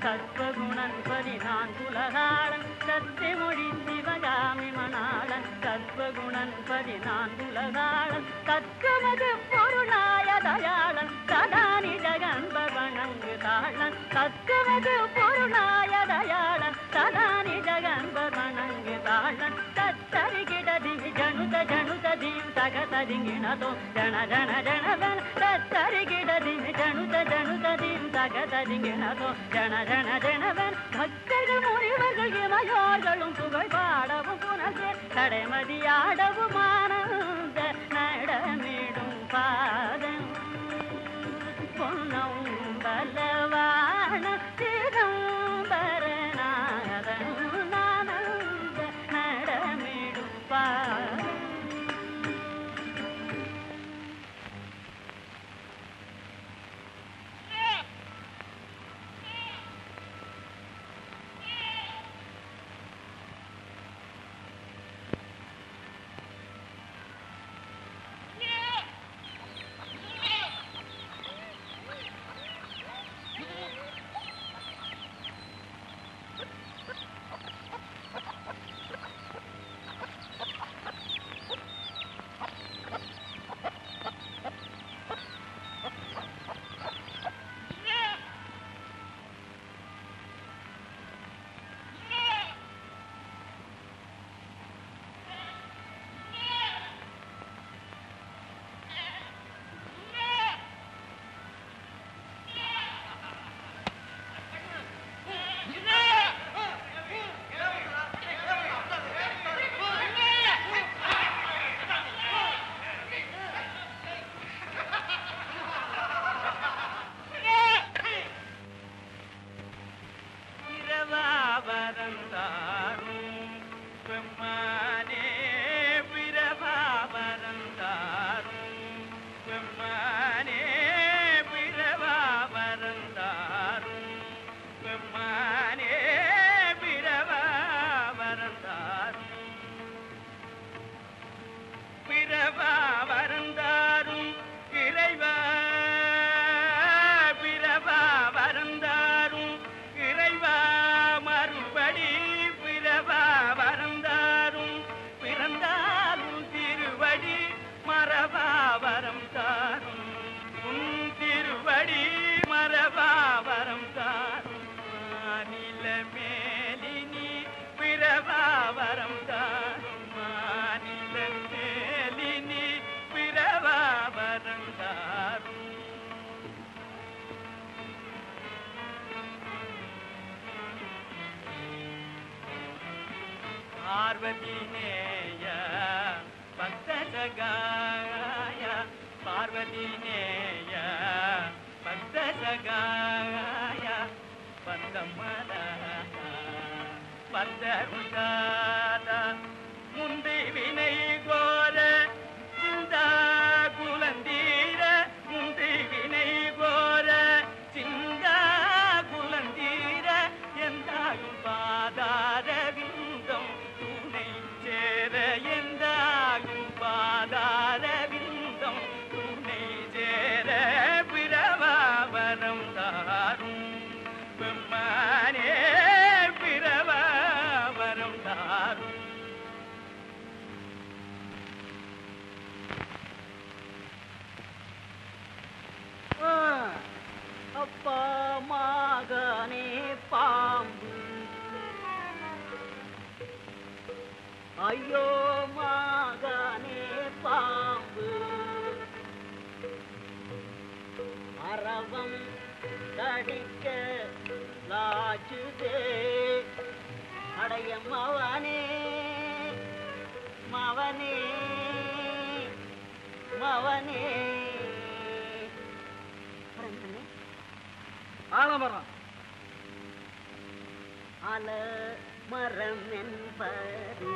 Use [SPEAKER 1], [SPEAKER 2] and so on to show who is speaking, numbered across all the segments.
[SPEAKER 1] கற்பகுணன் பதினான் உலகாளன் சத்திய மொழி சிவகாமி மணாளன் கற்பகுணன் பதினான் உலகாளன் கற்கமது பொருளாய தயாளன் சதானி ஜகன்பர் வணங்கு தாளன் கற்கமது பொருளாய தயாளன் சதானி ஜகன்பர் வணங்கு தாளன் தத்தரிகிடதி ஜனுத ஜனுத தீம் தகதரிங்கிணதோ ஜன ஜன ஜனவன் தத்தரிகிடதி ஜனுத ஜனுத தீம் தகதரிங்கிணதோ ஜன ஜன ஜனவன் பக்தர்கள் முனிவர்கள் இமையோர்களும் புகழ் பாடவும் புனர்ந்து தடைமதியாடவும் ஆனந்த நடமிடும் பாதம் பொன்னம் பலவான சிதம்பரநாதன் ஆனந்த நடமிடும் பாதம்
[SPEAKER 2] பிரபாவரந்தாரும் பெம்மானே பிரபாவரந்தாரும் பெம்மானே பிரபாவரந்தாரும் பெம்மானே பிரபாவரந்தாரும் பிரபாவரந்தாரும் இறைவா பிரபா வரந்தாரும் இறைவா மறுபடி பிரபா வரந்தாரும் பிறந்தாலும் திருவடி மரபா வரம் தாரும் உன் திருவடி மரபா வரம் தாரும் மாநில மேலினி பிரபா வரம் தாரும் மாநில மேலினி பிரபா வரம் தாரும் பார்வதி நேய பக்த சகாய பார்வதி நேய பக்த சகாய பந்தமல பந்தருஷாத முந்தி வினை கோர சிந்த குலந்தீர முந்தி வினை கோர சிந்த குலந்தீர எந்தாகும் பாதார விந்தம் துணை சேர எந்தாகும் பாதார விந்தம் துணை சேர பிரபாவரம் தாரும் பெம்மானே பிரபாவரம் தாரும்
[SPEAKER 1] அப்பா மகனே பாம்பு ஐயோ மகனே பாம்பு அரவம் தடிக்க லாச்சுதே அடைய மவனே மவனே மவனே பரந்தனே
[SPEAKER 2] ஆலமரம்
[SPEAKER 1] அல மரம் என்பது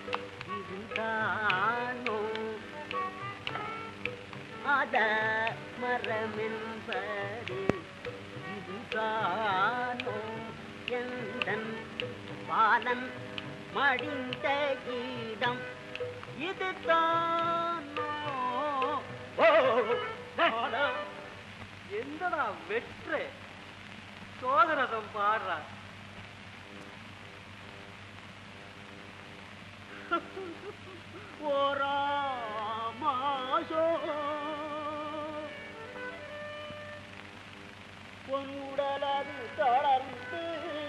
[SPEAKER 1] இதுதானோ அத மரம் என்பது இதுதானோ எந்தன் பாலன் மடிந்த இடம் இதுதானோ ஓ பாலம்
[SPEAKER 2] எந்தடா வெற்று சோதரசம் பாடுறா
[SPEAKER 1] ஓராமாசோ பொன்னுடலது தளர்ந்து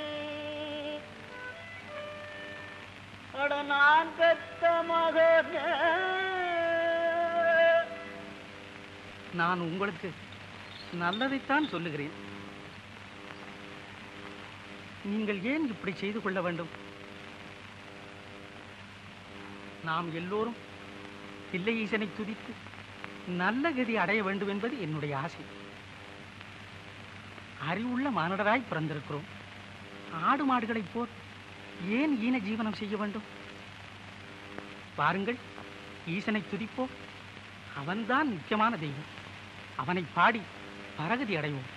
[SPEAKER 1] அட நான் பெத்த மகனே
[SPEAKER 2] நான் உங்களுக்கு நல்லதைத்தான் சொல்லுகிறேன் நீங்கள் ஏன் இப்படி செய்து கொள்ள வேண்டும் நாம் எல்லோரும் தில்லை ஈசனை துதித்து நல்ல கதி அடைய வேண்டும் என்பது என்னுடைய ஆசை அறிவுள்ள மானிடராய் பிறந்திருக்கிறோம் ஆடு மாடுகளைப் போல் ஏன் ஈன ஜீவனம் செய்ய வேண்டும் பாருங்கள் ஈசனை துதிப்போம் அவன்தான் முக்கியமான தெய்வம் அவனை பாடி பரகதி அடைவோம்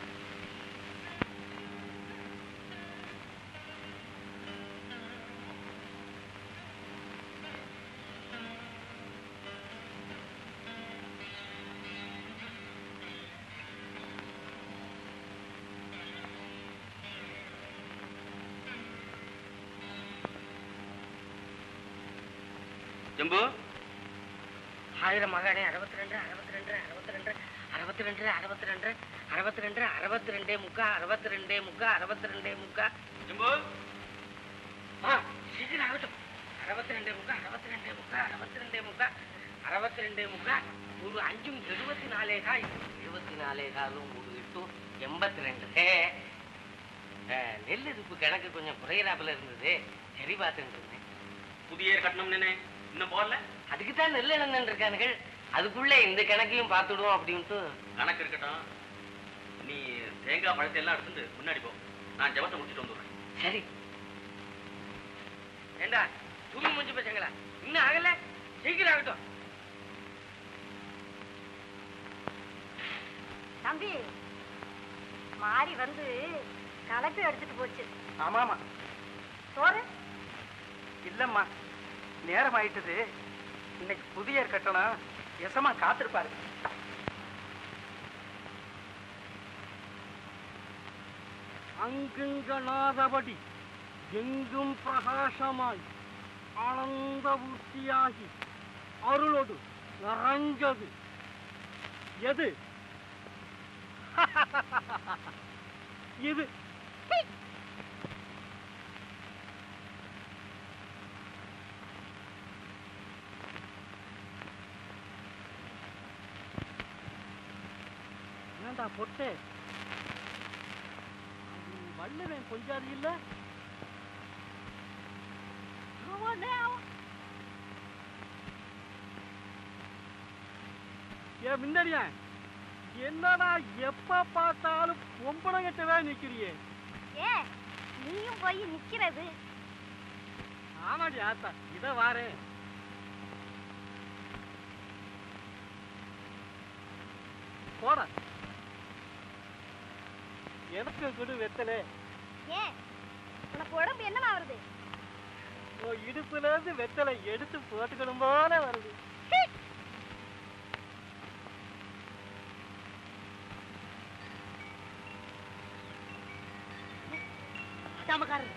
[SPEAKER 3] ஜம்பு
[SPEAKER 4] ஆயிரம் மகானே அறுபத்தி ரெண்டு அறுபத்தி ரெண்டு அறுபத்தி ரெண்டு அறுபத்தி ரெண்டு அறுபத்தி ரெண்டு அறுபத்தி ரெண்டு அறுபத்தி ரெண்டே முக்கா அறுபத்தி ரெண்டே முக்கா அறுபத்தி ரெண்டே முக்கா
[SPEAKER 3] ஜம்பு
[SPEAKER 4] ஆ சீக்கிரம் ஆகட்டும் அறுபத்தி ரெண்டே முக்கா அறுபத்தி ரெண்டே முக்கா அறுபத்தி ரெண்டே முக்கா அறுபத்தி ரெண்டே முக்கா ஒரு அஞ்சும் எழுபத்தி நாலே கால் எழுபத்தி நாலே காலும் ஒரு எட்டும் எண்பத்தி ரெண்டு நெல் இருப்பு கணக்கு கொஞ்சம் குறையிறாப்புல இருந்தது சரி பார்த்துட்டு இருந்தேன்
[SPEAKER 3] புதிய ஏர் கட்டணும்னு இன்னும் போடல
[SPEAKER 4] அதுக்கு தான் நெல் இழந்துன்னு இருக்கானுகள் அதுக்குள்ள இந்த கணக்கையும் பார்த்துடுவோம் அப்படின்ட்டு
[SPEAKER 3] கணக்கு இருக்கட்டும் நீ தேங்காய் பழத்தை எல்லாம் எடுத்துட்டு முன்னாடி போ நான் ஜபத்தை முடிச்சுட்டு வந்துடுறேன்
[SPEAKER 4] சரி ஏண்டா தூங்கி முடிஞ்சு பசங்களா இன்னும் ஆகல சீக்கிரம் ஆகட்டும்
[SPEAKER 5] தம்பி மாறி வந்து கலப்பி எடுத்துட்டு போச்சு
[SPEAKER 2] ஆமாமா
[SPEAKER 5] சோறு
[SPEAKER 2] இல்லம்மா நேரம் ஆயிட்டது இன்னைக்கு புதிய ஏர் கட்டணும் எசமா காத்திருப்பாரு அங்குங்கனாதபடி எங்கும் பிரகாசமாய் ஆனந்த பூர்த்தியாகி அருளோடு நிறைஞ்சது எது இது என்னடா பொட்டு வல்லவன் கொஞ்சாது இல்ல ஏ முன்னாடியா என்னடா எப்ப பார்த்தாலும் பொம்பளை கட்டவே நிக்கிறியே
[SPEAKER 5] ஏ நீயும் போய் நிக்கிறது
[SPEAKER 2] ஆமாடி ஆத்தா இத வாரேன் போட எனக்கு கொடு வெத்தலே
[SPEAKER 5] ஏன் உனக்கு உடம்பு என்னவா வருது
[SPEAKER 2] உன் இடுப்புல இருந்து வெத்தலை எடுத்து போட்டுக்கணும் போல வருது
[SPEAKER 5] சமக்காரன்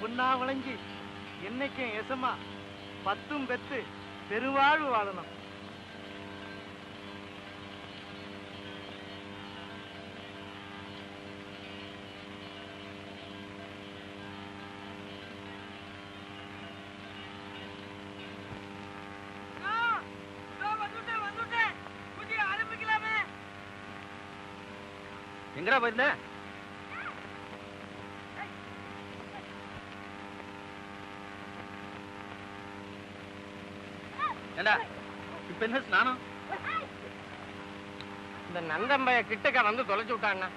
[SPEAKER 2] பொண்ணா வளைஞ்சு என்னைக்கும் எசமா பத்தும் பெத்து பெருவாழ்வு வாழணும்
[SPEAKER 3] எங்கடா போயிருந்த ஏண்டா இப்ப என்ன ஸ்நானம்
[SPEAKER 4] இந்த நந்தம்பைய கிட்டக்க வந்து தொலைச்சு விட்டான்னா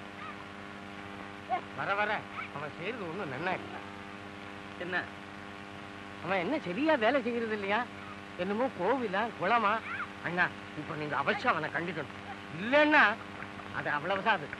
[SPEAKER 4] வர வர அவன் செய்யறது ஒண்ணும் நன்னா இல்ல
[SPEAKER 3] என்ன
[SPEAKER 4] அவன் என்ன சரியா வேலை செய்யறது இல்லையா என்னமோ கோவிலா குளமா அண்ணா இப்ப நீங்க அவசியம் அவனை கண்டிக்கணும் இல்லைன்னா அது அவ்வளவுதான் அது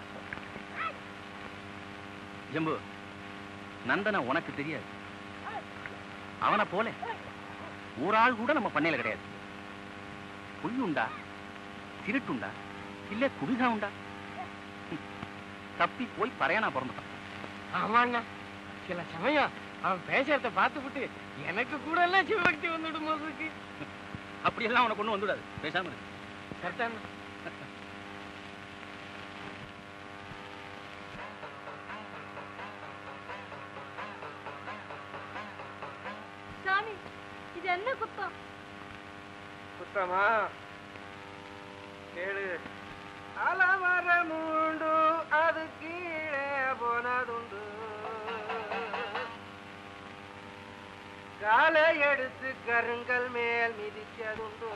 [SPEAKER 3] ஜம்பு நந்தனா உனக்கு தெரியாது அவனை போல ஒரு ஆள் கூட நம்ம பண்ணையில கிடையாது பொய் உண்டா திருட்டுண்டா இல்ல குடிகா உண்டா ம். தப்பி போய் பறையனா பிறந்துட்டான்
[SPEAKER 4] ஆமாண்ணா சில சமயம் அவன் பேசுறத பார்த்துவிட்டு எனக்கு கூட எல்லாம் சிவபக்தி வந்துடும் போதுக்கு
[SPEAKER 3] அப்படியெல்லாம் உனக்கு ஒண்ணும் வந்துடாது பேசாம இரு.
[SPEAKER 4] கரெக்டாண்ணா
[SPEAKER 5] சாமி இது என்ன குத்தம்
[SPEAKER 4] குத்தமா கேளு அலமரமுண்டு அது கீழே போனதுண்டு காலை எடுத்து கருங்கல் மேல் மிதிச்சதுண்டு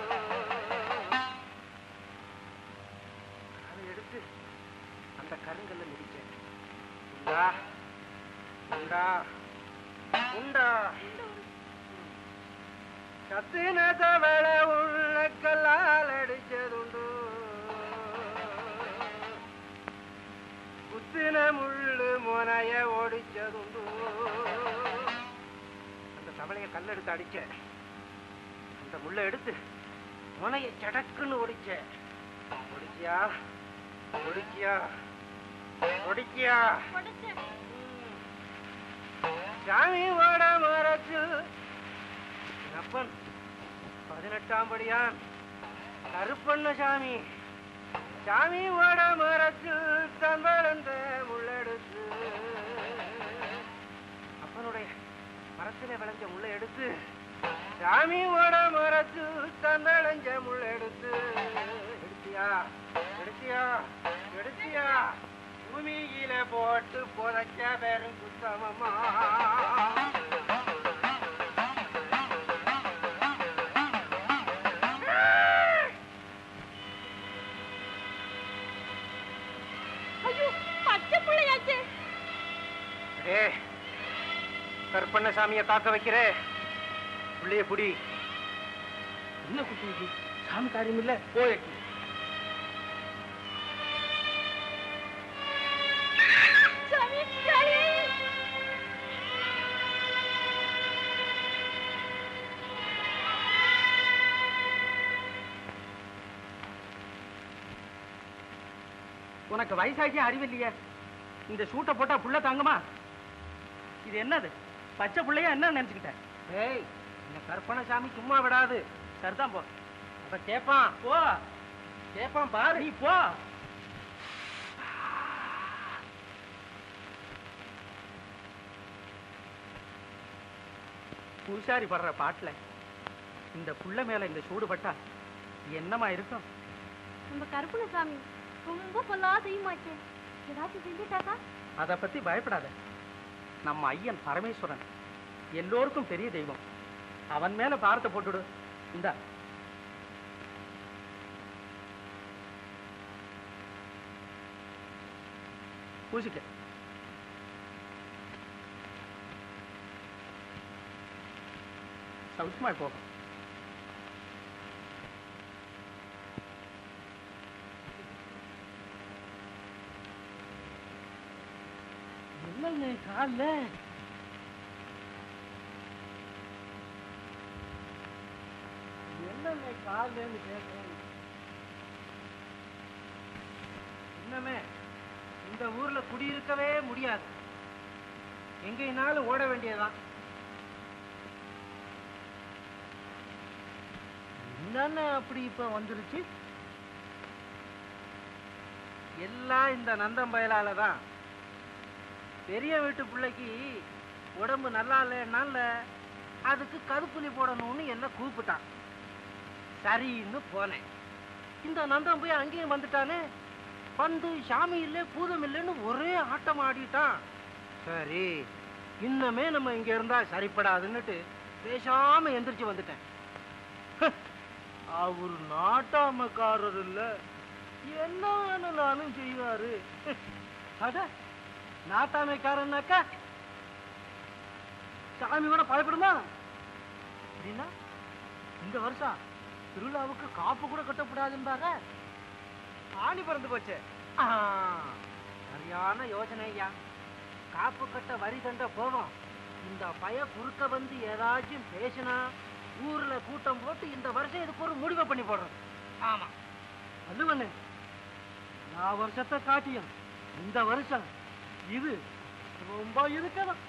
[SPEAKER 4] அதை எடுத்து அந்த கருங்கல்ல மிதிச்சேன் உண்டா உண்டா உண்டா கத்தின தவள உள்ள கல்லால் அடிச்சதுண்டு குத்தின முள்ளு முனைய ஒடிச்சதுண்டு அந்த தவளைய கல்லெடுத்து அடிச்ச அந்த முள்ளை எடுத்து முனைய சடக்குன்னு ஒடிச்ச ஒடிச்சியா ஒடிச்சியா ஒடிச்சியா சாமி ஓட மரச்சு அப்பன் பதினெட்டாம் படியான் கருப்பண்ண சாமி சாமி ஓட மரச்சு தன் வளர்ந்த முள்ளெடுத்து அப்பனுடைய மரத்திலே விளைஞ்ச முள்ளை எடுத்து சாமி ஓட மரச்சு தன் விளைஞ்ச முள்ளை எடுத்து எடுத்தியா எடுத்தியா எடுத்தியா பூமியில போட்டு புதைச்ச பெரும் குத்தமம்மா
[SPEAKER 5] ஐயோ பச்சை பிள்ளையாச்சே
[SPEAKER 4] அடே கருப்பண்ணசாமியை காக்க வைக்கிறே புள்ளைய புடி என்ன குட்டி சாமி காரியம் இல்ல போயட்டு
[SPEAKER 5] சாமி சாமி
[SPEAKER 2] உனக்கு வயசாகி அறிவில்லையே இந்த சூட்டை போட்டா புள்ள தாங்குமா இது என்னது பச்சை புள்ளையா என்ன நினைச்சுக்கிட்டேன்
[SPEAKER 4] ஏய் இந்த கருப்பண்ணசாமி சும்மா விடாது
[SPEAKER 2] சரிதான் போ
[SPEAKER 4] அத கேப்பான்
[SPEAKER 2] போ
[SPEAKER 4] கேப்பான் பாரு
[SPEAKER 2] நீ போ பூசாரி படுற பாட்டுல இந்த புள்ள மேல இந்த சூடு பட்டா என்னமா இருக்கும்
[SPEAKER 5] நம்ம கருப்புன சாமி ரொம்ப பொல்லா செய்யுமாச்சே ஏதாச்சும் செஞ்சுட்டாக்கா
[SPEAKER 2] அதை பத்தி பயப்படாத நம்ம ஐயன் பரமேஸ்வரன் எல்லோருக்கும் பெரிய தெய்வம் அவன் மேல பாரத்தை போட்டுடு இந்தா பூசிக்க சௌக்கியமா போகும்
[SPEAKER 4] என்னங்க கால்ல என்னங்க கால்லன்னு கேட்கிறேன்
[SPEAKER 2] இன்னமே இந்த ஊர்ல குடியிருக்கவே முடியாது எங்கேனாலும் ஓட வேண்டியதுதான் என்னன்னு அப்படி இப்ப வந்துருச்சு எல்லாம் இந்த நந்தம் பயலால தான் பெரிய வீட்டு பிள்ளைக்கு உடம்பு நல்லா இல்லைன்னால அதுக்கு கருப்புலி போடணும்னு என்ன கூப்பிட்டான் சரின்னு போனேன் இந்த நந்தம் போய் அங்கேயும் வந்துட்டானே வந்து சாமி இல்லை பூதம் இல்லைன்னு ஒரே ஆட்டம் ஆடிட்டான் சரி இன்னமே நம்ம இங்க இருந்தா சரிப்படாதுன்னுட்டு பேசாம எந்திரிச்சு வந்துட்டேன் அவர் நாட்டாமக்காரர் இல்ல என்ன வேணும்னாலும் செய்வாரு அட நாட்டாமைக்காரன்னாக்கா சாமி கூட பயப்படுமா அப்படின்னா இந்த வருஷம் திருவிழாவுக்கு காப்பு கூட கட்டக்கூடாதுன்றாங்க ஆணி பிறந்து போச்சு ஆ, சரியான யோசனை ஐயா காப்பு கட்ட வரி தண்ட போவோம் இந்த பய குறுக்க வந்து ஏதாச்சும் பேசினா ஊர்ல கூட்டம் போட்டு இந்த வருஷம் இதுக்கு ஒரு முடிவை பண்ணி போடுறோம் ஆமா அல்லுவண்ணு நான் வருஷத்தை காட்டியும் இந்த வருஷம் இது ரொம்ப இருக்கணும்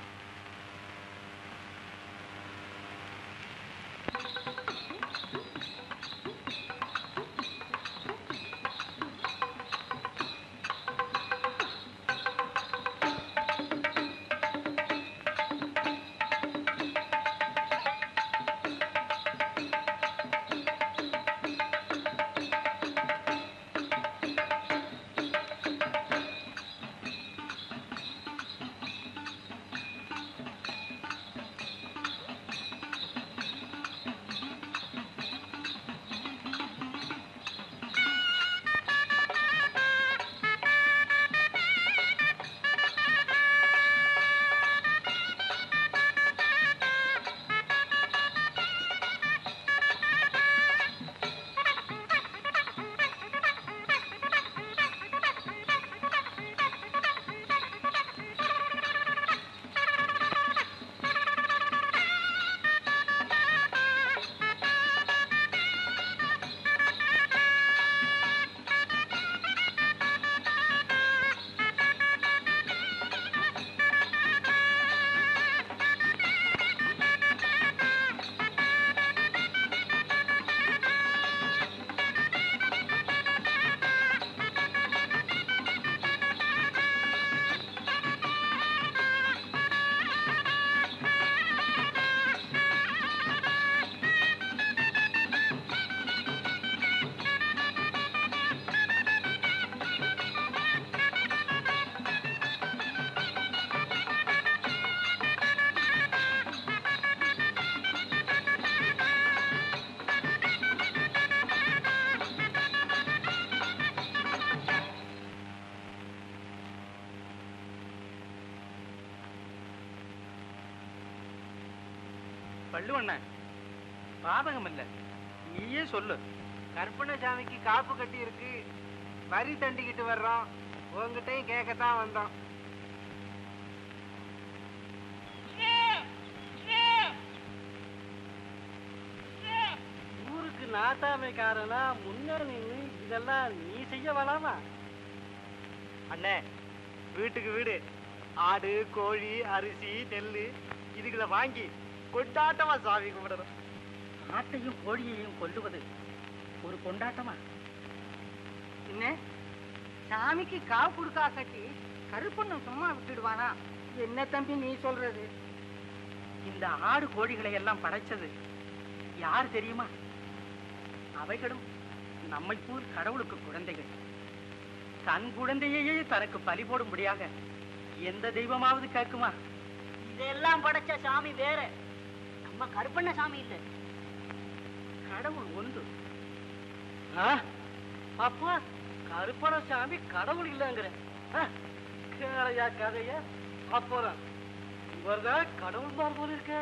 [SPEAKER 3] பள்ளுவண்ண பாதகம் இல்ல நீயே சொல்லு
[SPEAKER 2] கற்பனை சாமிக்கு காப்பு கட்டி இருக்கு வரி தண்டிக்கிட்டு வர்றோம் உங்ககிட்டயும் கேட்கத்தான் வந்தோம் ஊருக்கு நாட்டாமைக்காரனா முன்ன நின்று இதெல்லாம் நீ செய்ய வேணாமா அண்ணே வீட்டுக்கு வீடு ஆடு கோழி அரிசி நெல்லு இதுகளை வாங்கி கொண்டாட்டமா சாமி கும்பிடணும்
[SPEAKER 3] ஆட்டையும் கோழியையும் கொல்லுவது ஒரு கொண்டாட்டமா
[SPEAKER 6] என்ன சாமிக்கு காவு கொடுக்கா கட்டி கருப்பண்ணு சும்மா விட்டுடுவானா என்ன தம்பி நீ சொல்றது
[SPEAKER 3] இந்த ஆடு கோழிகளை எல்லாம் படைச்சது யார் தெரியுமா அவைகளும் நம்மை போல் கடவுளுக்கு குழந்தைகள் தன் குழந்தையையே தனக்கு பலி போடும்படியாக எந்த தெய்வமாவது கேட்குமா
[SPEAKER 1] இதெல்லாம் படைச்ச சாமி வேற நம்ம கருப்பண்ண சாமி இல்ல
[SPEAKER 3] கடவுள் ஒன்று
[SPEAKER 2] ஆ? அப்பா கருப்பண சாமி கடவுள் இல்லைங்கிற ஆ, கேளையா கதைய அப்புறம் இவர்தான் கடவுள் தான் போல இருக்க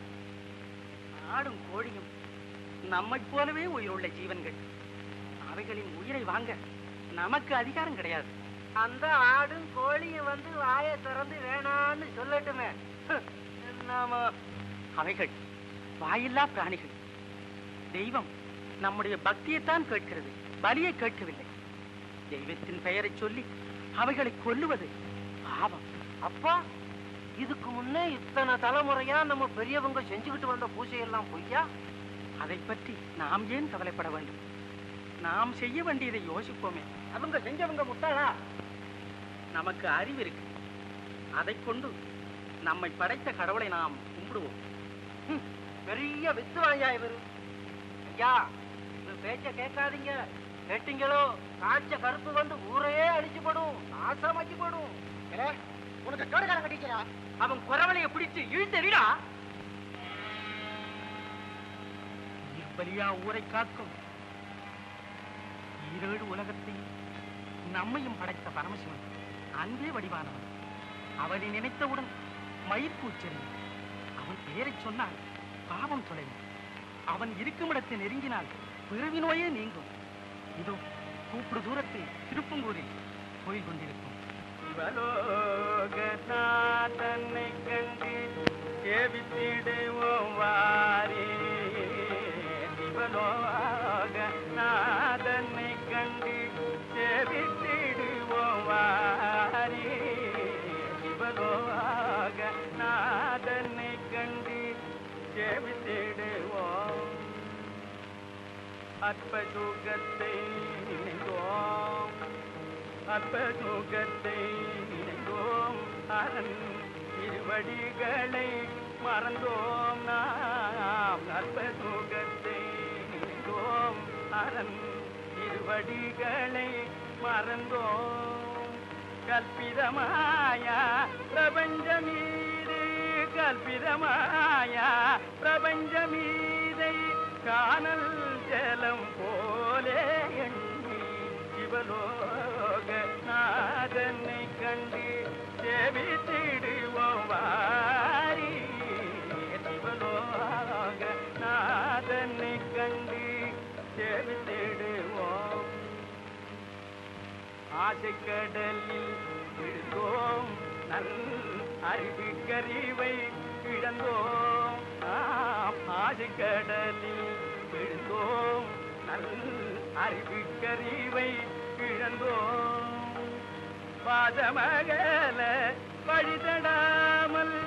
[SPEAKER 3] ஆடும் கோழியும் நம்மைப் போலவே உயிருள்ள ஜீவன்கள் அவைகளின் உயிரை வாங்க நமக்கு அதிகாரம் கிடையாது
[SPEAKER 2] அந்த ஆடும் கோழியும் வந்து வாயை திறந்து வேணான்னு சொல்லட்டுமே ஹ், நாம
[SPEAKER 3] அவைகள் வாயில்லா பிராணிகள் தெய்வம் நம்முடைய பக்தியைத்தான் கேட்கிறது பலியை கேட்கவில்லை தெய்வத்தின் பெயரைச் சொல்லி அவைகளை கொல்லுவது பாவம்
[SPEAKER 2] அப்பா இதுக்கு முன்னே இத்தனை தலைமுறையா நம்ம பெரியவங்க செஞ்சுக்கிட்டு வந்த பூஜையெல்லாம் பொய்யா
[SPEAKER 7] அதை பற்றி நாம் ஏன் கவலைப்பட வேண்டும் நாம் செய்ய வேண்டியதை யோசிப்போமே
[SPEAKER 2] அவங்க செஞ்சவங்க முட்டாளா
[SPEAKER 7] நமக்கு அறிவு இருக்கு அதை கொண்டு நம்மை படைத்த கடவுளை நாம் கும்பிடுவோம்
[SPEAKER 2] ஹம், பெரிய வித்துவாயா இவரு ஐயா இந்த பேச்ச கேட்காதீங்க கேட்டீங்களோ காய்ச்ச கருப்பு வந்து ஊரையே அழிச்சு போடும் நாசமாக்கி போடும் உனக்கு கேடுகாரம் கட்டிக்கிறா
[SPEAKER 7] அவன் குறவலைய பிடிச்சு இழுத்தறிடா பலியா ஊரை காக்கும் ஈரேழு உலகத்தையும் நம்மையும் படைத்த பரமசிவன் அன்பே வடிவானவன் அவனை நினைத்தவுடன் மயிர்கூச்செறியும் அவன் பெயரைச் சொன்னால் பாவம் தொலையும் அவன் இருக்கும் இடத்தை நெருங்கினால் பிறவி நோயே நீங்கும் இதோ கூப்பிடு தூரத்தில் திருப்பங்கூரில் கோயில் கொண்டிருக்கும்
[SPEAKER 2] சிவலோகநாதனை கண்டு சேவித்திடுவோம் வாரி சிவலோகநாதனை கண்டு சேவித்திடுவோம் வாரி சிவலோகநாதனை கண்டு சேவித்திடுவோம் அற்ப சுகத்தை நினைந்தோம் அற்ப சுகத்தை நினைந்தோம் அரண் திருவடிகளை மறந்தோம் நாம் அற்ப சுகத்தை நினைந்தோம் அரண் திருவடிகளை மறந்தோம் கல்பிதமாயா பிரபஞ்சமீது கல்பிதமாயா பிரபஞ்சமீதை காணல் ஜலம் போலே எண்ணி சிவலோக நாதனை கண்டு சேவித்திடுவோம் வாரி சிவலோக நாதனை கண்டு சேவித்திடுவோம் ஆசைக்கடலில் விழுந்தோம் நல் அறிவுக்கறிவை இழந்தோம் ஆம், ஆசைக்கடலில் விழுந்தோம் நல் அறிவுக்கறிவை இழந்தோம் பாதமகல வழிதடாமல்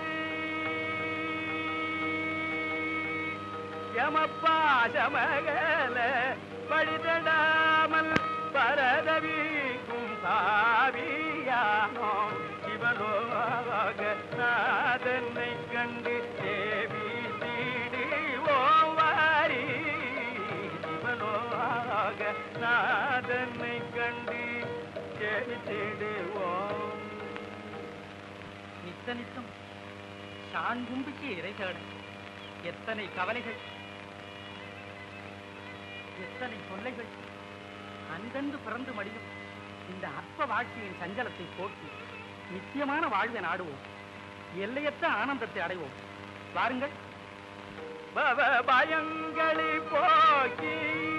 [SPEAKER 2] யமப்பாசமகல வழிதடாமல் பரதவிக்கும் சாவியானோம் சிவலோக நாதனை கண்டு தேவி தீடுவோம் வாரி சிவலோக நாதனை கண்டு தேவி தேடுவோம்
[SPEAKER 7] நித்த நித்தம் சாங்கும்பிக்கு இறை தேட எத்தனை கவலைகள் எத்தனை தொல்லைகள் அங்கன்று பிறந்து மடியும் இந்த அற்ப வாழ்க்கையின் சஞ்சலத்தை போக்கி நித்தியமான வாழ்வை நாடுவோம் எல்லையற்ற ஆனந்தத்தை அடைவோம் வாருங்கள்
[SPEAKER 2] பவ பயங்களை போக்கி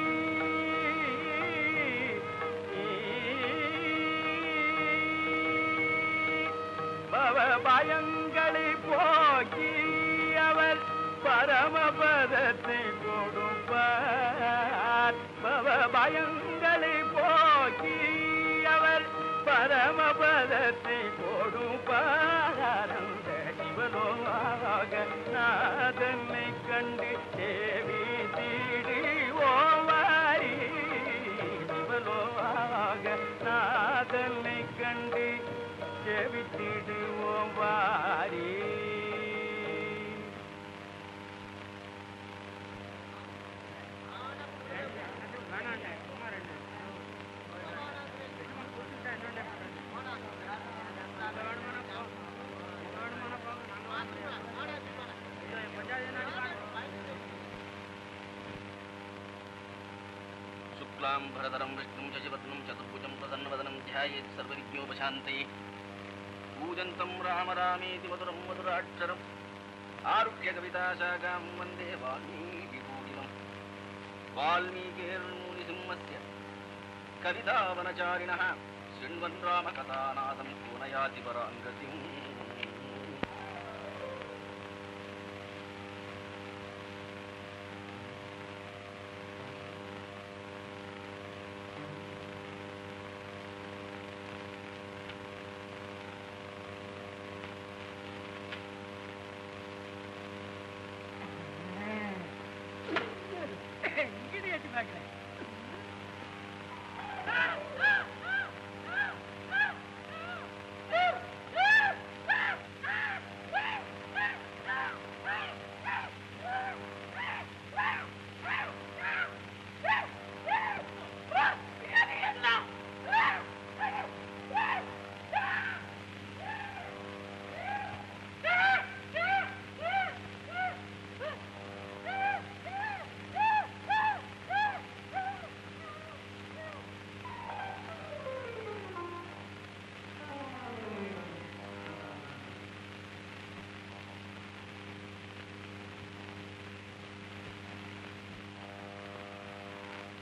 [SPEAKER 2] பவ பயங்களை போக்கி அவர் பரமபதத்தை கொடுப்பார் பவ பயங்களை போக்கி அவர் பரமபதத்தை கொடுப்பார் அந்த சிவலோக நாதனை கண்டு தேவி தீடி ஓவாரி சிவலோக நாதனை கண்டு செவித்திடுவோம் வாரி
[SPEAKER 3] शुक्लां भरतरं विष्णुं शशिवर्णं चतुर्भुजं प्रसन्नवदनं ध्यायेत् सर्वविज्ञोपशान्तये पूजन्तं राम रामेति मधुरं मधुराक्षरम् आरुह्यकविताशाखां वन्दे वाल्मीकिपूर्णिमम् वाल्मीकिर्मुनिसिंहस्य कवितावनचारिणः शृण्वन् रामकथानाथं को नयाति पराङ्गतिम्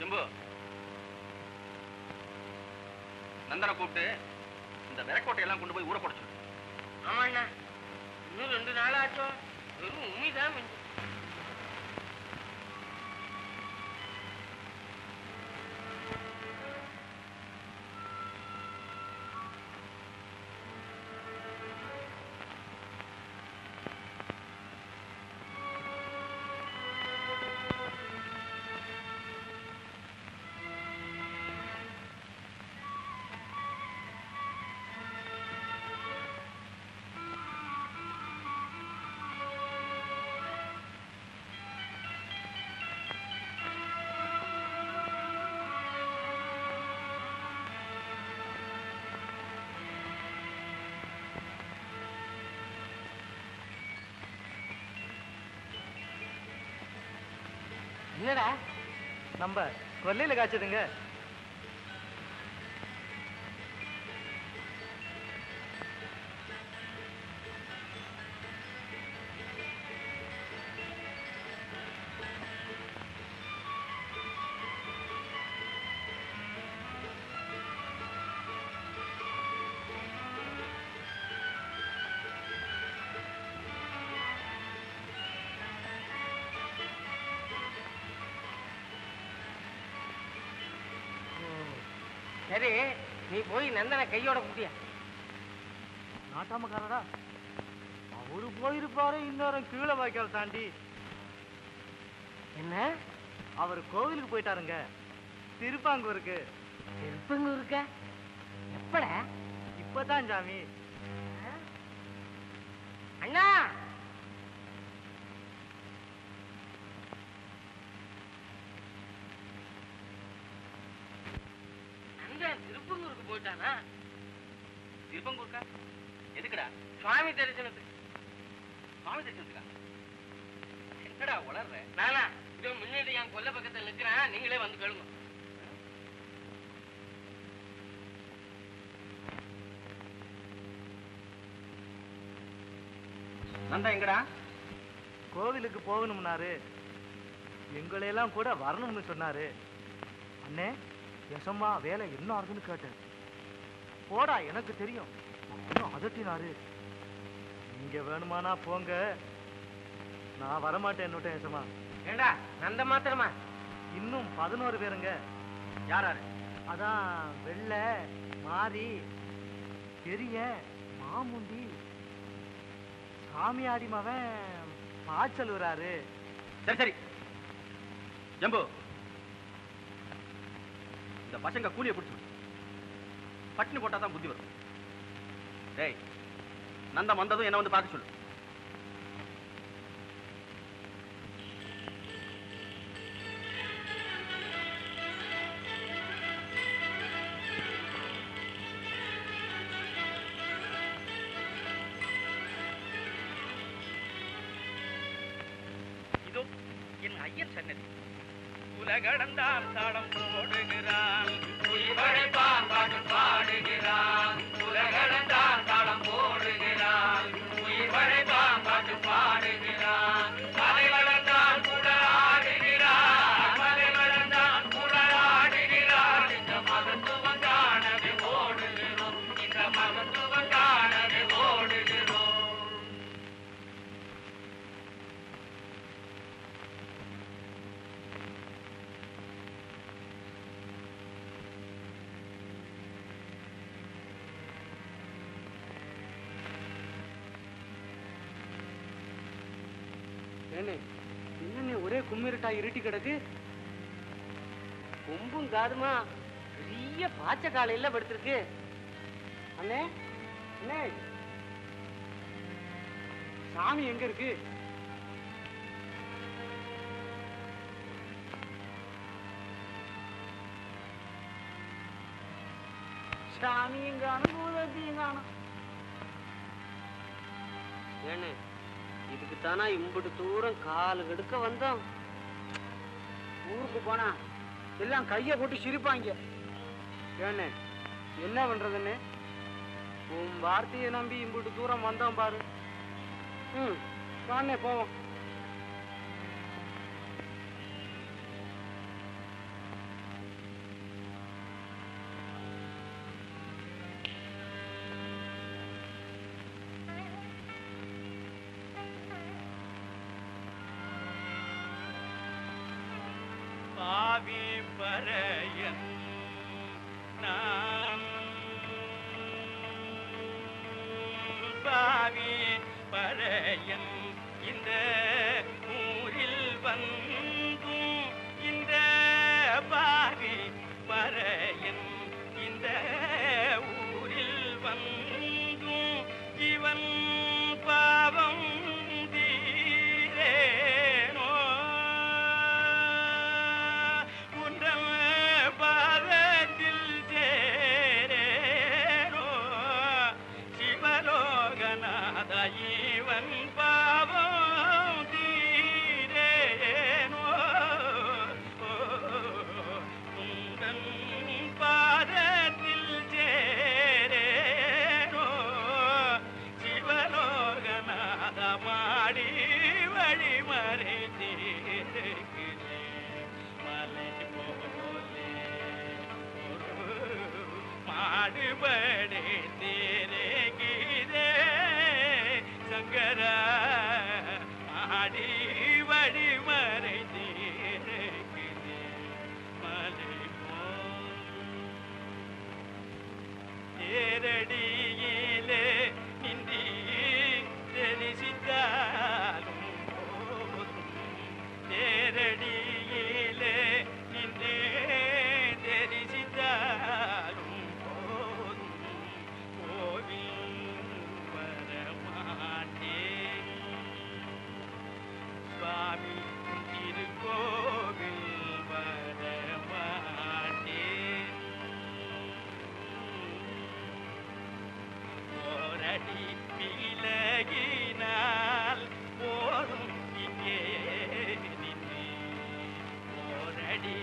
[SPEAKER 3] செம்பு நந்தனை கூப்பிட்டு இந்த விரக்கோட்டை எல்லாம் கொண்டு போய் ஊற போட சொல்லு
[SPEAKER 4] ஆமாண்ணா இன்னும் ரெண்டு நாள் ஆச்சும் வெறும் உண்மைதான் மிஞ்சும்
[SPEAKER 2] என்னடா நம்ம கொல்லையில காய்ச்சதுங்க
[SPEAKER 4] சரி நீ போய் நந்தனை கையோட குட்டியா
[SPEAKER 2] நாட்டாமக்காரடா அவரு போயிருப்பாரு இன்னொரு கீழே வாய்க்கால் தாண்டி
[SPEAKER 4] என்ன
[SPEAKER 2] அவர் கோவிலுக்கு போயிட்டாருங்க திருப்பாங்கூருக்கு
[SPEAKER 4] திருப்பங்கூருக்க எப்பட
[SPEAKER 2] இப்பதான் சாமி
[SPEAKER 4] அண்ணா நந்தன் திருப்பங்கூருக்கு போயிட்டானா
[SPEAKER 3] திருப்பங்கூர்க்கா எதுக்குடா
[SPEAKER 4] சுவாமி தரிசனத்துக்கு
[SPEAKER 3] சுவாமி தரிசனத்துக்கா என்னடா வளர்ற
[SPEAKER 4] நானா இதோ முன்னாடி என் கொல்லை பக்கத்துல நிக்கிறேன் நீங்களே வந்து கேளுங்க
[SPEAKER 3] நந்தா எங்கடா
[SPEAKER 2] கோவிலுக்கு போகணும்னாரு எங்களையெல்லாம் கூட வரணும்னு சொன்னாரு அண்ணே யசம்மா வேலை என்ன ஆகுதுன்னு கேட்டேன் போடா எனக்கு தெரியும் அப்படின்னு அதட்டினாரு நீங்க வேணுமானா போங்க நான் வரமாட்டேன் என்னட்டும் யசம்மா
[SPEAKER 4] ஏண்டா நந்த மாத்திரமா
[SPEAKER 2] இன்னும் பதினோரு பேருங்க
[SPEAKER 3] யாராரு
[SPEAKER 2] அதான் வெள்ளை மாறி பெரிய மாமுண்டி சாமியாடி மவன் பாய்ச்சல் வராரு
[SPEAKER 3] சரி சரி ஜம்பு இந்த பசங்க கூலியை பிடிச்சு விடு. பட்டினி போட்டா தான் புத்தி வரும் டேய் நந்தம் வந்ததும் என்ன வந்து பார்க்க சொல்லு
[SPEAKER 7] இதோ என் ஐயன் சன்னதி உலகடந்தான் தாளம் போடுகிறான் உயிர்வழைப்பான் பாட்டு பாடுகிறான் உலகடந்தான் தாளம் போடுகிறான் உயிர்வழைப்பான் பாட்டு பாடுகிறான் மலை வளர்ந்தான் கூட ஆடுகிறான் மலை வளர்ந்தான் கூட ஆடுகிறான் இந்த மகத்துவம் காணவே ஓடுகிறோம் இந்த மகத்துவம் காணவே ஓடுகிறோம்
[SPEAKER 2] ஏனே என்னண்ணே ஒரே கும்மிருட்டா இருட்டி கிடக்கு
[SPEAKER 4] கொம்பும் காதுமா பெரிய பாச்ச காலையில படுத்திருக்கு
[SPEAKER 2] அண்ணே அண்ணே சாமி எங்க இருக்கு சாமியும் காணும் பூதத்தையும் காணும்
[SPEAKER 4] ஏன்னு இதுக்கு தானா இம்புட்டு தூரம் காலு கெடுக்க வந்தோம்
[SPEAKER 2] ஊருக்கு போனா எல்லாம் கைய போட்டு சிரிப்பாங்க ஏண்ணே என்ன பண்றதுன்னு உன் வார்த்தையை நம்பி இம்புட்டு தூரம் வந்தோம் பாரு ம் வாண்ணே போவோம்
[SPEAKER 8] பாவி பறையன் நான் பாவி பறையன் இந்த ஊரில் வந்தும் இந்த பாவி பறையன் இந்த ஊரில் வந்தும் இவன் பாவம் தீரேனோ உன்றவ பாதத்தில் சேரேனோ சிவலோகநாத இவன் பாவம் தீரேனோ உந்தன் பாதத்தில் சேரேனோ சிவலோகநாத மாடி வழிமறை தீர்க்கிறே மலை போலே ஒரு மாடுபடே தேரேகிறே சங்கர மாடி வழிமறை தீர்க்கிறே மலை போலே தேரடியிலே நின்றி தெரிசித்தாலும் போதும் தேரடியிலே நின்றே தெரிசித்தாலும் போதும் கோவில் வரமாட்டேன் சுவாமி திருக்கோவில் வரமாட்டேன் ஓரடி விலகினால் போதும் இங்கே நின்று ஓரடி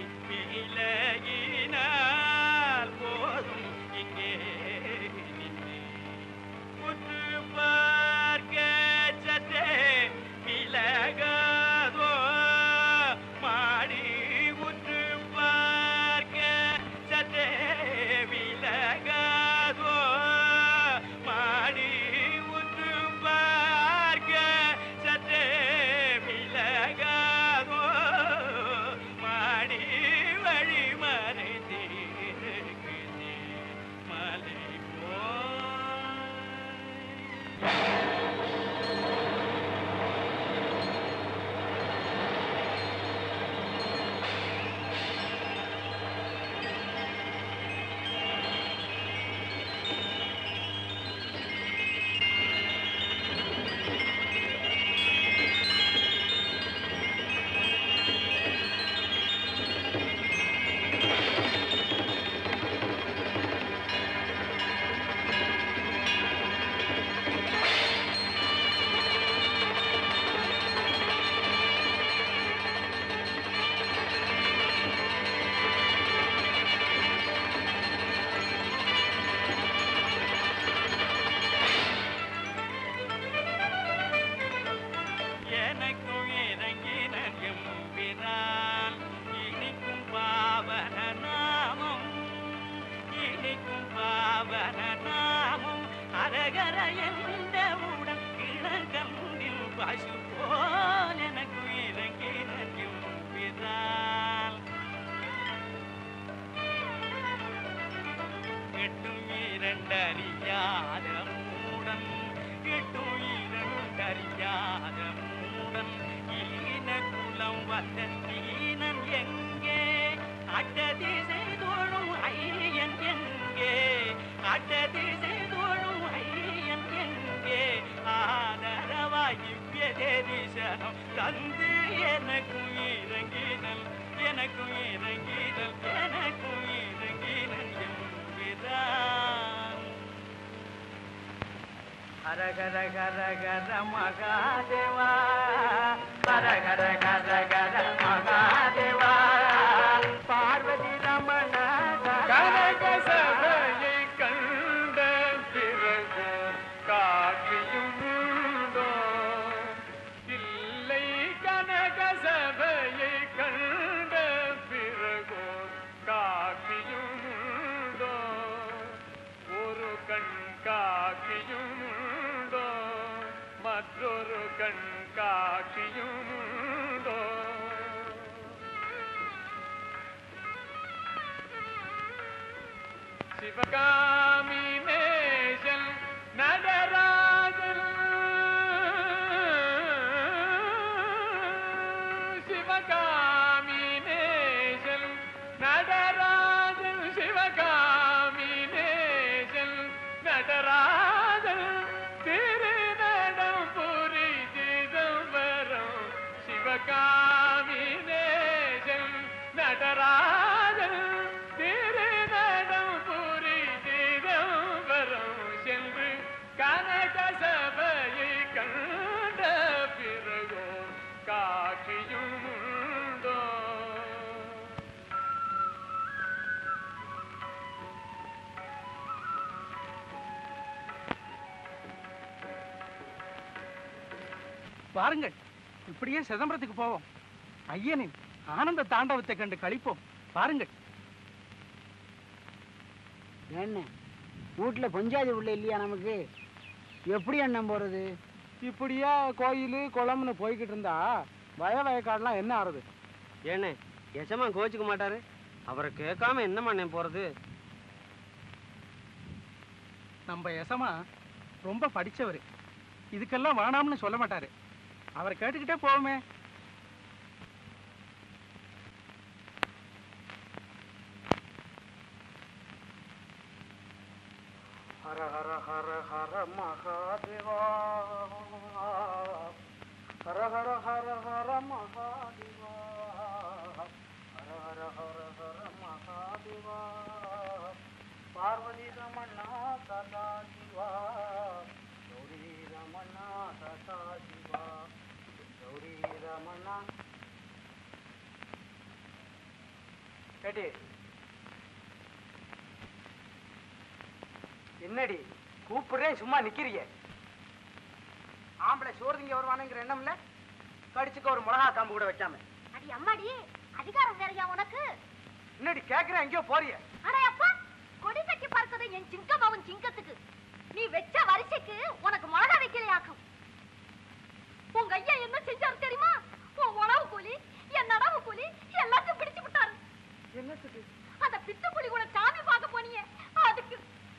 [SPEAKER 8] விலகினால் போதும் இங்கே நின்று உற்று பார்க்க சற்றே விலகாதோ மாடி உற்று பார்க்க சற்றே விலகாதோ மாடி உற்று பார்க்க சற்றே விலகாதோ மாடி வழி மறைந்திருக்குதே மலை போய் எனக்கும் இறங்கினர் எம்பிரான் இனிக்கும் பாவன நாமம் இனிக்கும் பாவன நாமம் அரகர எந்த உடன் கிழங்கம்பில் பசு போல் எனக்கும் இறங்கினர் எம்பிரான் எட்டும் இரண்டறியாத மூடன் எட்டும் இரண்டறியாத மூடன் ஈன குலம் வந்த தீனன் எங்கே அட்டதிசை தோழும் ஐயன் எங்கே அட்டதிசை தோழும் ஐயன் எங்கே ஆதரவாய் தரிசனம் தந்து எனக்கும் இறங்கினல் எனக்கும் இறங்கினல் எனக்கும் இறங்கினல் எம்பிரான் ஹர கர கர கர மகாதேவா ஹர கர கர கர மகாதேவா பார்வதி ரமண கனக சபையை கண்ட பிறகு காட்சியும் உண்டோ இல்லை கனக சபையை கண்ட பிறகு காட்சியும் உண்டோ ஒரு கண் காட்சியும் உண்டோ மற்றொரு கண் காட்சியும் உண்டோ சிவகாமி நேசன் நடராஜன் சிவகாமி நேசன் நடராஜன் சிவகாமி நேசன் நடராஜன் திருநடம் புரி சிதம்பரம் சிவகாமி நேசன் நடராஜன் திருநடம் புரி சிதம்பரம் சென்று கனக சபையை கண்ட பிறகோ காட்சியும் உண்டோ
[SPEAKER 7] வாருங்கள் இப்படியே சிதம்பரத்துக்கு போவோம் ஐயனின் ஆனந்த தாண்டவத்தை கண்டு கழிப்போம் வாருங்கள்
[SPEAKER 6] என்ன வீட்டுல பஞ்சாயத்து உள்ள இல்லையா நமக்கு எப்படி அண்ணன் போறது
[SPEAKER 2] இப்படியா கோயில் குளம்னு போய்கிட்டு இருந்தா வய வயக்காடுலாம் என்ன ஆறுது
[SPEAKER 9] ஏண்ணே எசமா கோச்சுக்க மாட்டாரு அவரை கேட்காம என்ன பண்ண போறது
[SPEAKER 7] நம்ம எசமா ரொம்ப படிச்சவர் இதுக்கெல்லாம் வேணாம்னு சொல்ல மாட்டாரு அவரை கேட்டுக்கிட்டே போவோமே
[SPEAKER 2] ஹர ஹர ஹர ஹர மகாதேவா ஹர ஹர ஹர ஹர மகாதேவா ஹர ஹர ஹர ஹர மகாதேவா பார்வதி ரமணா சதா சிவா கௌரி ரமணா சதா சிவா கௌரி ரமணா கேட்டி என்னடி கூப்பிடுறேன் சும்மா நிக்கிறியே ஆம்பளை சோறு திங்க வருவானுங்கிற எண்ணம்ல கடிச்சுக்க ஒரு மிளகா காம்பு கூட வைக்காம
[SPEAKER 5] அடி அம்மாடி அதிகாரம் வேறையா உனக்கு
[SPEAKER 2] என்னடி கேக்குறேன் எங்கேயோ போறிய
[SPEAKER 5] அடே அப்பா கொடி கட்டி பறக்குது என் சிங்கம் அவன் சிங்கத்துக்கு நீ வெச்ச வரிசைக்கு உனக்கு மிளகா வைக்கலையாக்கும் உங்க ஐயா என்ன செஞ்சாரு தெரியுமா உன் உணவு கூலி என் நடவு கூலி எல்லாத்தையும் பிடிச்சு விட்டாரு
[SPEAKER 2] என்னத்துக்கு
[SPEAKER 5] அந்த பித்து புலி கூட சாமி பார்க்க போனியே அதுக்கு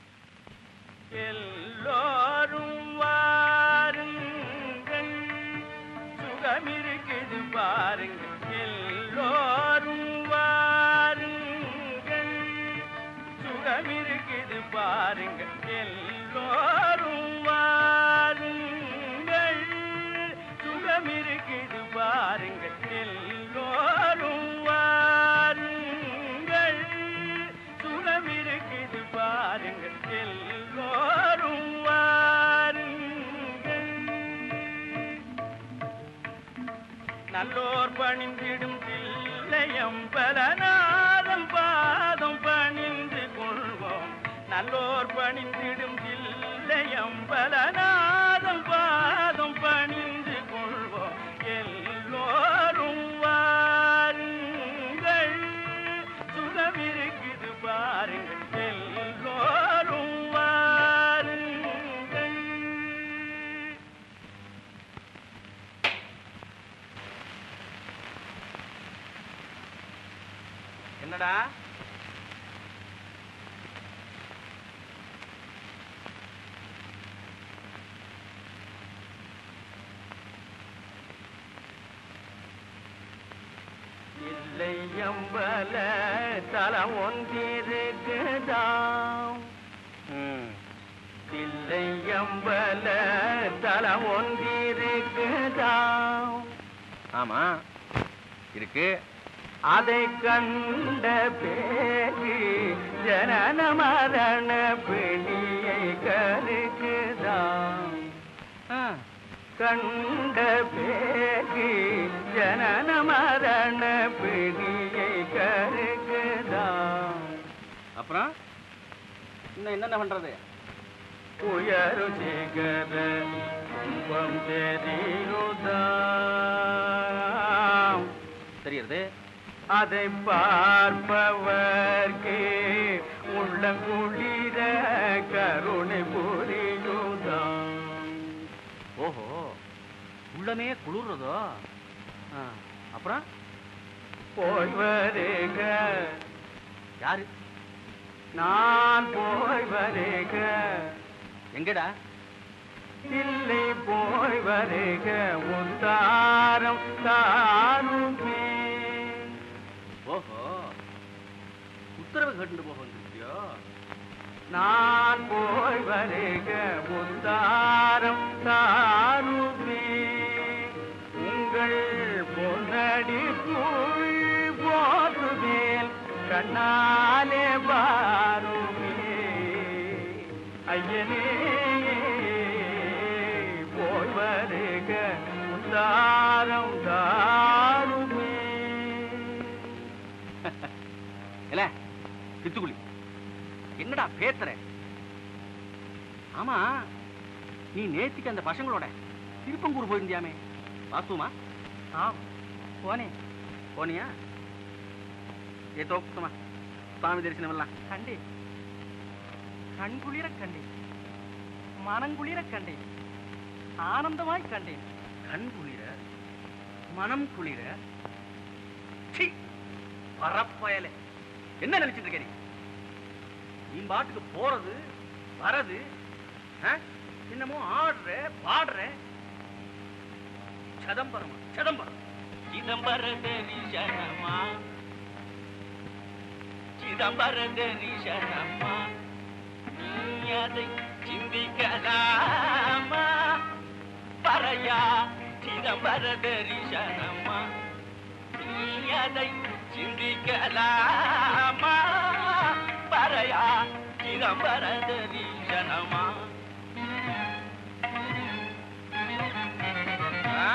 [SPEAKER 8] எல்லோரும் வாருங்கள் சுகமிருக்குது பாருங்கள் எல்லோரும் வாருங்கள் சுகமிருக்குது பாருங்கள் எல்லோரும் வாருங்கள் சுகமிருக்குது பாருங்கள் எல்லோரும் வாருங்கள் சுகமிருக்குது பாருங்கள் எல்லோரும் வாருங்கள் நல்லோர் பணிந்திடும் தில்லையம் பலநாதம் பாதம் பணிந்து கொள்வோம் நல்லோர் பணிந்திடும் தில்லையம் பலநாதம் பாதம் பணிந்து கொள்வோம் எல்லோரும் வாருங்கள் சுகமிருக்குது பாருங்கள் எல்லோரும் வாருங்கள்
[SPEAKER 3] என்னடா
[SPEAKER 8] இல்லை எம்பல தலம் ஒன்றிருக்குதாம் இல்லை எம்பல தலம் ஒன்றிருக்குதாம்
[SPEAKER 3] ஆமா இருக்கு
[SPEAKER 8] அதை கண்ட பேரு ஜனன மரண பிணியை கருக்குதாம் கண்ட பேரு ஜனன மரண பிணியை கருக்குதாம்
[SPEAKER 3] அப்புறம் இன்னும் என்னென்ன பண்றது
[SPEAKER 8] உயரு சிகர கும்பம் தெரியுதாம்
[SPEAKER 3] தெரியுது
[SPEAKER 8] அதை பார்ப்பவர்க்கு உள்ளங்குளிர கருணை புரியுதாம்
[SPEAKER 3] ஓஹோ உள்ளமே குளிர்றதோ ஆ, அப்புறம்
[SPEAKER 8] போய் வருக
[SPEAKER 3] யாரு
[SPEAKER 8] நான் போய் வருக
[SPEAKER 3] எங்கடா
[SPEAKER 8] இல்லை போய் வருக உத்தாரம் தானுமே
[SPEAKER 3] ஓஹோ உத்தரவு கேட்டு போக வந்திருக்கியோ
[SPEAKER 8] நான் போய் வருக உத்தாரம் தானுமே உங்கள் பொன்னடி புல் போற்றுவேல் கண்ணாலே பாருமே ஐயனே போய் வருக உத்தாரம் தாருமே
[SPEAKER 3] இல்ல பித்துக்குளி என்னடா பேசுற ஆமா நீ நேத்திக்கு அந்த பசங்களோட திருப்பங்கூர் போயிருந்தியாமே வாசுமா
[SPEAKER 7] ஆம் போனேன்
[SPEAKER 3] போனியா ஏ தோக்குமா சுவாமி தரிசனம் எல்லாம்
[SPEAKER 7] கண்டேன் கண்குளிர கண்டேன் மனங்குளிர கண்டேன் ஆனந்தமாய் கண்டேன்
[SPEAKER 3] கண் குளிர மனம் குளிர சீ, பரப்பயலே என்ன நினைச்சிட்டு இருக்க நீ நீ பாட்டுக்கு போறது வரது ஆ? என்னமோ ஆடுற பாடுற சதம்பரமா சதம்பரம்
[SPEAKER 10] சிதம்பர தரிசனமா சிதம்பர தரிசனமா நீ அதை சிந்திக்கலாமா பறையா சிதம்பர தரிசனமா நீ அதை சிந்திக்கலாமா பறையா சிதம்பர தரிசனமா
[SPEAKER 3] ஆ?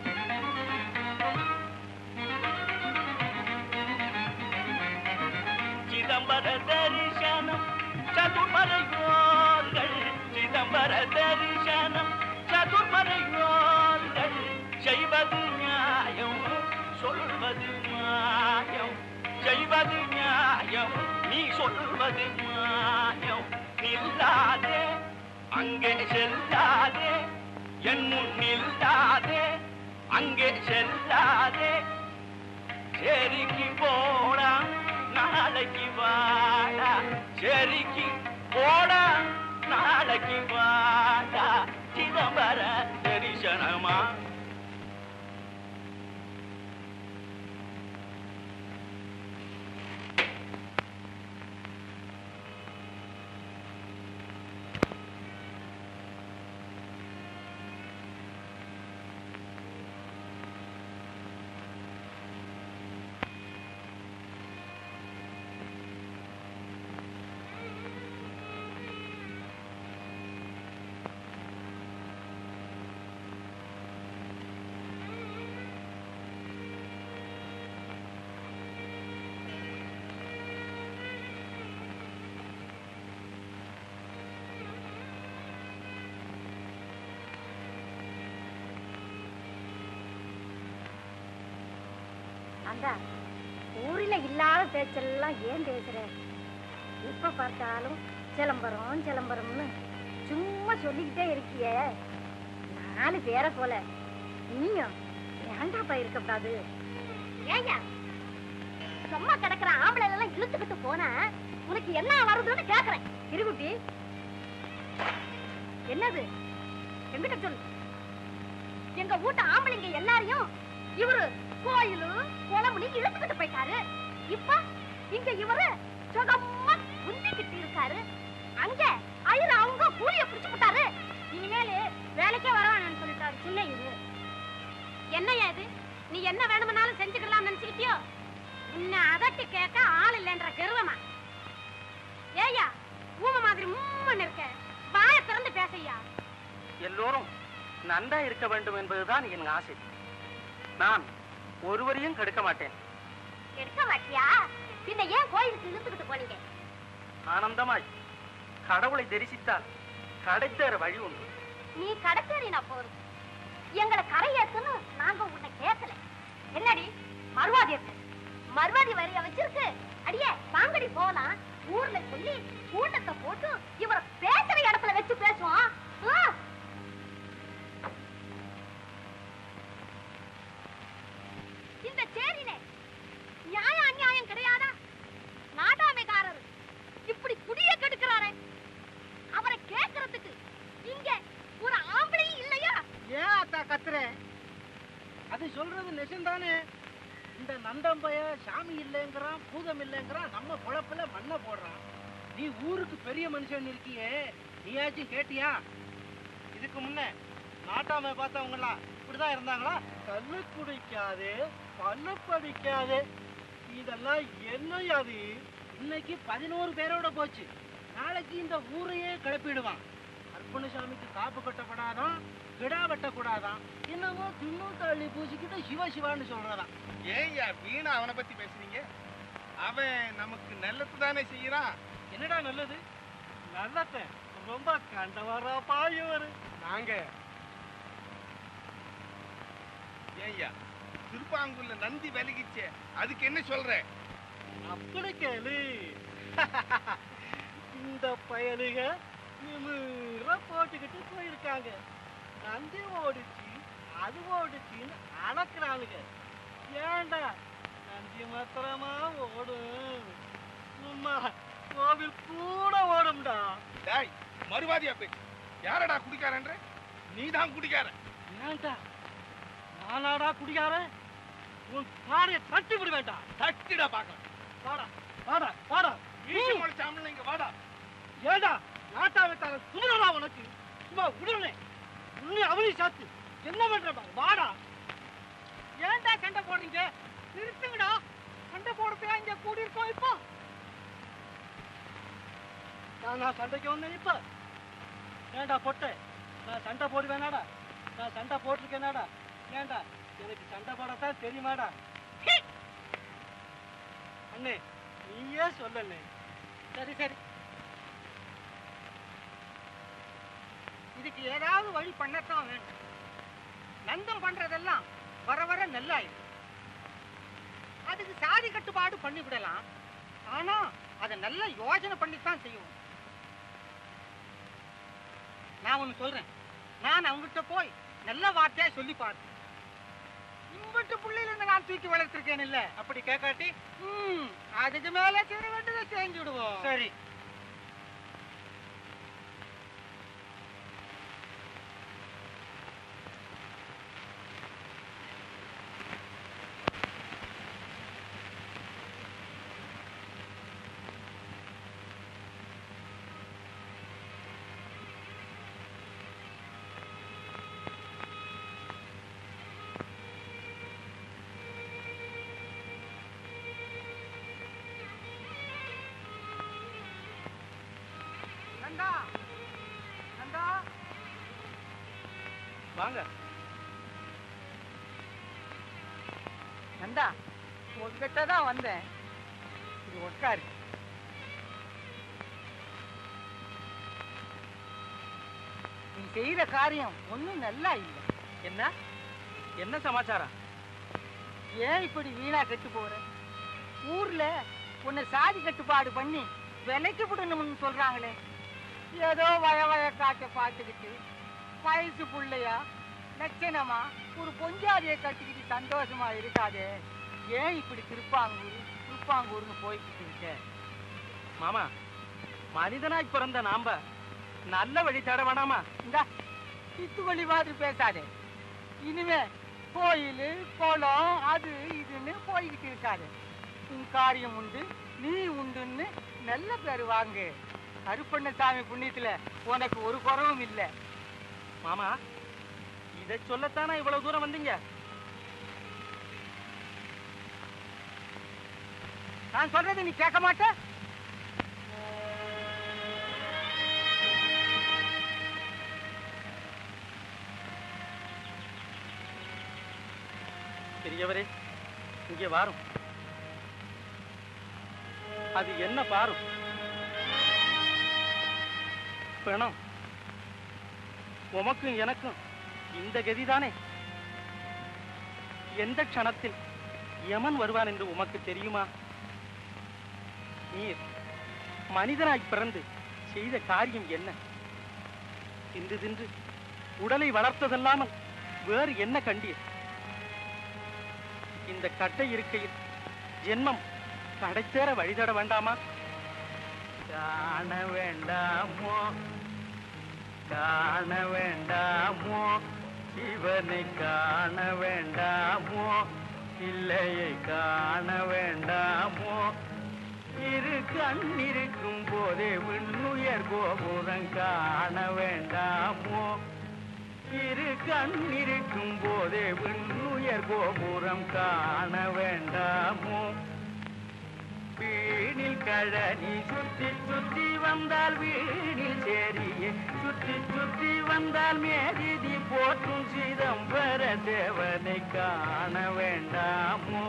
[SPEAKER 10] சிதம்பர தரிசனம் சதுர்மறையோர்கள் சிதம்பர தரிசனம் சதுர்மறையோர்கள் செய்வது நியாயம் சொல்வது நியாயம் செய்வது நியாயம் நீ சொல்வது நியாயம் நில்லாதே அங்கே செல்லாதே என் முன் நில்லாதே அங்கே செல்லாதே செரிக்கு போடா நாளைக்கு வாடா செரிக்கு போடா நாளைக்கு வாடா சிதம்பர தரிசனமா
[SPEAKER 5] அந்த ஊரில் இல்லாத பேச்செல்லாம் ஏன் பேசுற எப்ப பார்த்தாலும் சிலம்பரம் சிலம்பரம்னு சும்மா சொல்லிக்கிட்டே இருக்கியே நாலு பேரை போல நீயும் ஏண்டாப்பா இருக்கக்கூடாது ஏங்க சும்மா கிடக்குற ஆம்பளை எல்லாம் இழுத்துக்கிட்டு போனா உனக்கு என்ன வருதுன்னு கேக்குறேன் இருகுட்டி என்னது எங்கிட்ட சொல்லு எங்க வீட்டு ஆம்பளைங்க எல்லாரையும் இவரு கோயிலு குளமுனி இழுத்துக்கிட்டு போயிட்டாரு இப்ப இங்க இவரு சுகமா குந்திக்கிட்டு இருக்காரு அங்க ஐயர் அவங்க கூலிய பிடிச்சு விட்டாரு இனிமேல் வேலைக்கே வரவானு சொல்லிட்டாரு சின்ன இது என்னையா இது நீ என்ன வேணும்னாலும் செஞ்சுக்கலாம் நினைச்சுக்கிட்டியோ உன்னை அதட்டி கேட்க ஆள் இல்லைன்ற கருவமா ஏய்யா ஊம மாதிரி மூமன் இருக்க வாய திறந்து பேசையா
[SPEAKER 7] எல்லோரும் நன்றா இருக்க வேண்டும் என்பதுதான் என் ஆசை நான் ஒருவரையும் கெடுக்க மாட்டேன்
[SPEAKER 5] எடுக்க மாட்டியா பின்ன ஏன் கோயிலுக்கு இழுத்துக்கிட்டு போனீங்க
[SPEAKER 7] ஆனந்தமாய் கடவுளை தரிசித்தால் கடைத்தேற வழி உண்டு
[SPEAKER 5] நீ கடத்தேறினா போதும் எங்களை கரையேத்துன்னு நாங்க உன்னை கேட்கல என்னடி மறுவாதி இருக்கு மறுவாதி வரிய வச்சிருக்கு அடியே வாங்கடி போலாம் ஊர்ல சொல்லி கூட்டத்தை போட்டு இவரை பேசுற இடத்துல வச்சு பேசுவோம் ஆ? இந்த சேரினே நியாயம் அநியாயம் கிடையாதா நாட்டாமைக்காரர் இப்படி
[SPEAKER 2] நந்தம்பைய சாமி இல்லைங்கிறான் பூதம் இல்லைங்கிறான் நம்ம குழப்பில மண்ணை போடுறான் நீ ஊருக்கு பெரிய மனுஷன் இருக்கியே நீயாச்சும் கேட்டியா இதுக்கு முன்ன நாட்டாம பார்த்தவங்கலாம் இப்படிதான் இருந்தாங்களா கண்ணு குடிக்காது பல்லு படிக்காது இதெல்லாம் என்னையாது இன்னைக்கு பதினோரு பேரோட போச்சு நாளைக்கு இந்த ஊரையே கிளப்பிடுவான் அர்ப்பணசாமிக்கு காப்பு கட்டப்படாதான் கிடா வெட்டக்கூடாதான் என்னமோ தின்னும் தள்ளி பூசிக்கிட்டு சிவ சிவான்னு சொல்றான்
[SPEAKER 11] ஏய்யா வீணா அவனை பத்தி பேசுறீங்க அவன் நமக்கு நல்லது தானே செய்யறான்
[SPEAKER 2] என்னடா நல்லது நல்லத்த ரொம்ப கண்டவரா பாயவர்
[SPEAKER 11] நாங்க ஏய்யா திருப்பாங்கூர்ல நந்தி விலகிச்சே அதுக்கு என்ன சொல்ற
[SPEAKER 2] அப்படி கேளு இந்த பயலுக நிமிர போட்டுக்கிட்டு போயிருக்காங்க நந்தி ஓடிச்சு அது ஓடிச்சுன்னு அளக்குறாளுங்க ஏண்டா நந்தி மாத்திரமா ஓடும் சும்மா கோவில் கூட ஓடும்டா
[SPEAKER 11] டேய் மறுவாதியா பேச்சு யாரடா குடிக்காரன்ற நீ தான் குடிக்கார
[SPEAKER 2] ஏண்டா நானாடா குடிக்காரன் உன் பாடைய தட்டி விடுவேண்டா
[SPEAKER 11] தட்டிடா பாக்கலாம்
[SPEAKER 2] வாடா வாடா வாடா
[SPEAKER 11] ஈட்டி முளைச்சாமல் இங்க வாடா
[SPEAKER 2] ஏண்டா நாட்டா வெட்டார சுமரடா உனக்கு சும்மா உடனே உன்னை அவனி சாத்து என்ன பண்ற பாரு, வாடா ஏன்டா சண்டை போடுறீங்க நிறுத்துங்கடா சண்டை போடுறப்ப இங்க கூடி இருக்கோம் இப்போ நான் நான் சண்டைக்கு வந்தேன் இப்ப ஏண்டா பொட்டை நான் சண்டை போடுவேனாடா நான் சண்டை போட்டிருக்கேனாடா ஏண்டா எனக்கு சண்டை போடத்தான் தெரியுமாடா ஹீ! அண்ணே நீயே சொல்லண்ணே சரி சரி இதுக்கு ஏதாவது வழி பண்ணத்தான் வேண்டும் நந்தம் பண்றதெல்லாம் வர வர நல்லாயிடும் அதுக்கு சாதி கட்டுப்பாடு பண்ணி விடலாம் ஆனா அதை நல்ல யோசனை பண்ணித்தான் செய்யணும் நான் ஒண்ணு சொல்றேன் நான் அவங்ககிட்ட போய் நல்ல வார்த்தையா சொல்லி பார்த்தேன் இம்பட்டு புள்ளையில இருந்து நான் தூக்கி வளர்த்திருக்கேன் இல்ல அப்படி கேட்காட்டி ம், அதுக்கு மேல செய்ய வேண்டியதை செஞ்சு விடுவோம் சரி நந்தா நந்தா
[SPEAKER 7] வாங்க
[SPEAKER 6] நந்தா உங்ககிட்ட தான் வந்தேன் இது உட்காரு நீ செய்யற காரியம் ஒண்ணும் நல்லா இல்லை
[SPEAKER 7] என்ன என்ன சமாச்சாரம்
[SPEAKER 6] ஏன் இப்படி வீணா கெட்டு போற ஊர்ல உன்னை சாதி கட்டுப்பாடு பண்ணி விலைக்கு விடணும்னு சொல்றாங்களே ஏதோ வய வய காட்ட பார்த்துக்கிட்டு வயசு புள்ளையா லட்சணமா ஒரு பொஞ்சாதியை கட்டிக்கிட்டு சந்தோஷமா இருக்காதே ஏன் இப்படி திருப்பாங்கூர் திருப்பாங்கூர்னு போய்கிட்டு இருக்க
[SPEAKER 7] மாமா மனிதனாய் பிறந்த நாம நல்ல வழி தேட வேணாமா
[SPEAKER 6] இந்த இத்து வழி மாதிரி பேசாதே இனிமே கோயில் குளம் அது இதுன்னு போய்கிட்டு இருக்காது உன் காரியம் உண்டு நீ உண்டுன்னு நல்ல பேர் வாங்கு கருப்பண்ணசாமி புண்ணியத்துல உனக்கு ஒரு குறவும் இல்லை
[SPEAKER 7] மாமா இதை சொல்லத்தானே இவ்வளவு தூரம் வந்தீங்க
[SPEAKER 6] நான் சொல்றதை நீ கேட்க மாட்ட
[SPEAKER 7] பெரியவரே இங்கே வாரும் அது என்ன பாரும் பிணம் உமக்கும் எனக்கும் இந்த கதிதானே எந்த க்ஷணத்தில் யமன் வருவான் என்று உமக்கு தெரியுமா நீர் மனிதனாய் பிறந்து செய்த காரியம் என்ன தின்று தின்று உடலை வளர்த்ததல்லாமல் வேறு என்ன கண்டீர் இந்த கட்டை இருக்கையில் ஜென்மம் கடைத்தேற வழிதட வேண்டாமா
[SPEAKER 8] காண வேண்டாமோ காண வேண்டாமோ சிவனை காண வேண்டாமோ இல்லையை காண வேண்டாமோ இரு கண் இருக்கும் போதே விண்ணுயர் கோபுரம் காண வேண்டாமோ இரு கண் இருக்கும் போதே விண்ணுயர் கோபுரம் காண வேண்டாமோ வீணில் கழனி சுற்றி சுற்றி வந்தால் வீணில் சேரியே சுற்றி சுற்றி வந்தால் மேதிதி போற்றும் சிதம்பர தேவனை காண வேண்டாமோ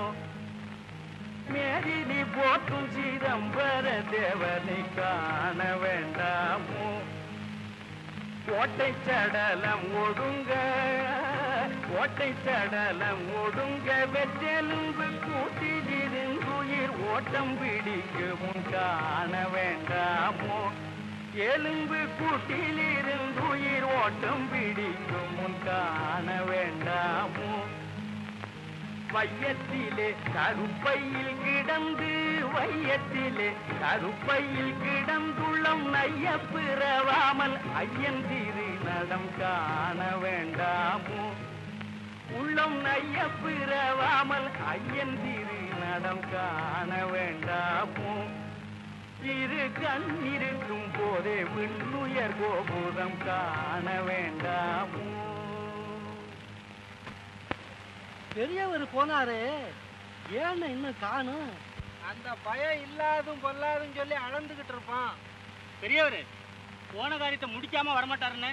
[SPEAKER 8] மேதினி போற்றும் சிதம்பர தேவனை காண வேண்டாமோ கோட்டை சடலம் ஒடுங்க கோட்டை சடலம் ஒடுங்க வெற்றெலும்பு கூட்டிலிருந்துயிர் ஓட்டம் பிடிக்கவும் காண வேண்டாமோ எலும்பு கூட்டிலிருந்துயிர் ஓட்டம் பிடிக்கும் முன் காண வேண்டாமோ வையத்திலே கருப்பையில் கிடந்து வையத்திலே கருப்பையில் கிடந்துள்ளம் நைய பிறவாமல் ஐயன் திரு நடம் காண வேண்டாமோ உள்ளம் நைய பிறவாமல் ஐயன் திரு நடம் காண வேண்டாமோ இரு கண் இருக்கும் போதே விண்ணுயர் கோபுரம் காண வேண்டாமோ
[SPEAKER 2] பெரியவர் போனாரு ஏன்னு இன்னும் காணும் அந்த பயம் இல்லாதும் பொல்லாதும் சொல்லி அளந்துகிட்டு இருப்பான்
[SPEAKER 7] பெரியவர் போன காரியத்தை முடிக்காம வரமாட்டாருன்னு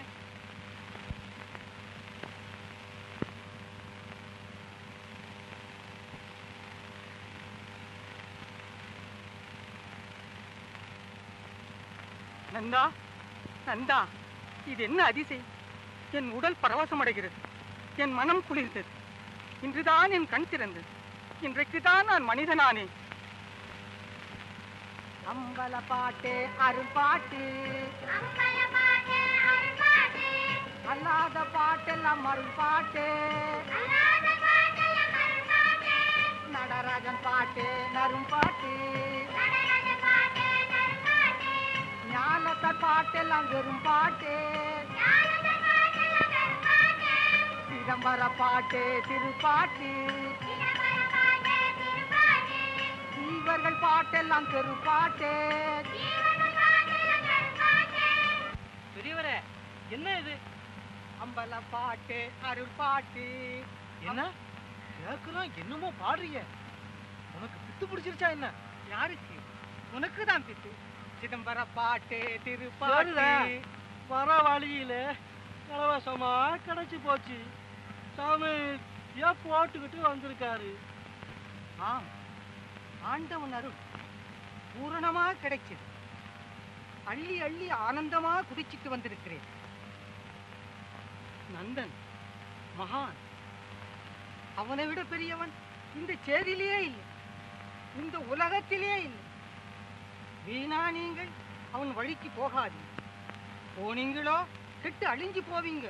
[SPEAKER 6] நந்தா நந்தா இது என்ன அதிசயம் என் உடல் பரவசம் அடைகிறது என் மனம் குளிர்ந்தது இன்றுதான் என் கண் திறந்தது இன்றைக்கு தான் நான் மனிதனானேன் அம்பல பாட்டு அருள்பாட்டு அல்லாத பாட்டெல்லாம் அருள்பாட்டு நடராஜன் பாட்டு நரும் பாட்டு ஞானத்தார் பாட்டெல்லாம் வெறும் பாட்டு சிதம்பர பாட்டு திருப்பாட்டு இவர்கள் பாட்டெல்லாம் தெருப்பாட்டு
[SPEAKER 2] பெரியவரே என்ன இது
[SPEAKER 6] அம்பல பாட்டு அருள் பாட்டு
[SPEAKER 2] என்ன கேக்குறோம் என்னமோ பாடுறீங்க உனக்கு பித்து பிடிச்சிருச்சா என்ன
[SPEAKER 6] யாருக்கு உனக்கு தான் பித்து சிதம்பர பாட்டு
[SPEAKER 2] சரிடா.
[SPEAKER 6] திருப்பாட்டு
[SPEAKER 2] வர வழியில இலவசமா கிடைச்சு போச்சு சாமி ஏன் போட்டுக்கிட்டு வந்திருக்காரு
[SPEAKER 6] ஆம் ஆண்டவன் அருள் பூரணமா கிடைச்சது அள்ளி அள்ளி ஆனந்தமா குதிச்சிட்டு வந்திருக்கிறேன் நந்தன் மகான் அவனை விட பெரியவன் இந்த சேரியிலேயே இல்லை இந்த உலகத்திலே இல்லை வீணா நீங்கள் அவன் வழிக்கு போகாதீங்க போனீங்களோ கெட்டு அழிஞ்சு போவீங்க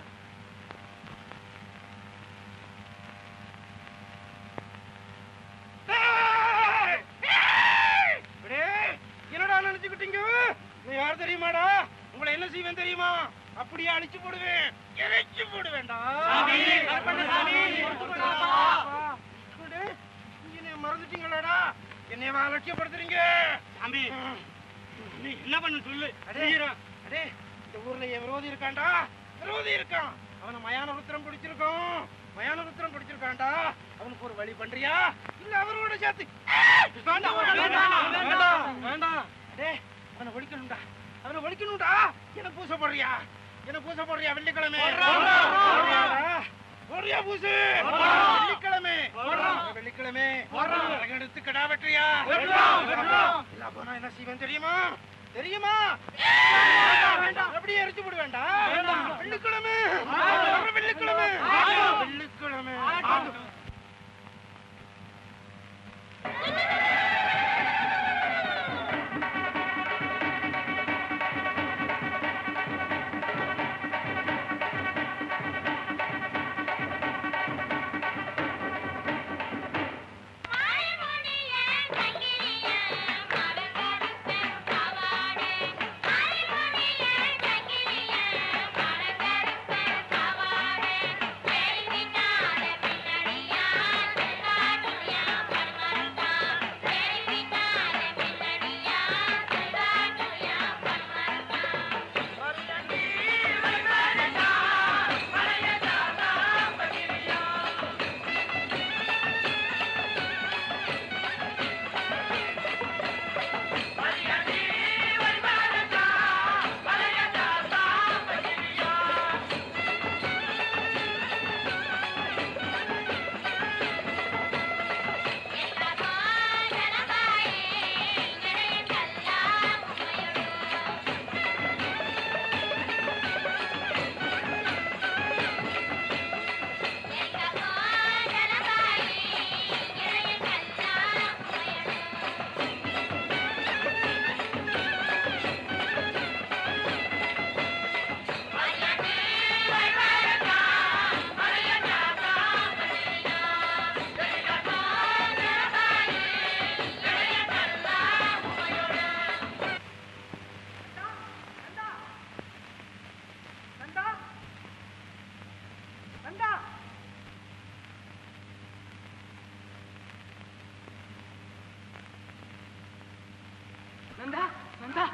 [SPEAKER 2] என்னடா நினைச்சுக்கிட்டீங்க நீ யார் தெரியுமாடா உங்களை என்ன செய்வேன் தெரியுமா அப்படியே அழிச்சு போடுவேன் இறைச்சி போடுவேன்டா
[SPEAKER 10] சாமி,
[SPEAKER 2] கருப்பண்ணசாமி,
[SPEAKER 10] சாமி,
[SPEAKER 2] கொடுத்துக்கோப்பா. அடே, என்னைய மறந்துட்டீங்களாடா என்னைய அலட்சியப்படுத்துறீங்க
[SPEAKER 7] தம்பி நீ என்ன பண்ண சொல்லு
[SPEAKER 2] அடே அடே இந்த ஊர்ல என் விரோதி இருக்கான்டா விரோதி இருக்கான் அவனை மயான ருத்திரம் பிடிச்சிருக்கோம் மயான ருத்திரம் பிடிச்சிருக்கான்டா அவனுக்கு ஒரு வழி பண்றியா இல்ல அவரோட சேர்த்து வேண்டாம் வேண்டாம் வேண்டாம் வேண்டாம் அடே அவனை ஒழிக்கணும்டா அவனை ஒழிக்கணும்டா என்ன பூச போடுறியா என்ன பூச போடுறியா வெள்ளிக்கிழமை போடுறியாடா? போடுறியா பூசு வெள்ளிக்கிழமை வெள்ளிக்கிழமை எடுத்து கடா வெட்டுறியா இல்ல போனா என்ன செய்வேன் தெரியுமா தெரியுமா அப்படியே எரிச்சு போடு வேண்டாம் வெள்ளிக்கிழமை வர்ற வெள்ளிக்கிழமை வெள்ளிக்கிழமை
[SPEAKER 5] பின்னடியா
[SPEAKER 6] நந்தா நந்தா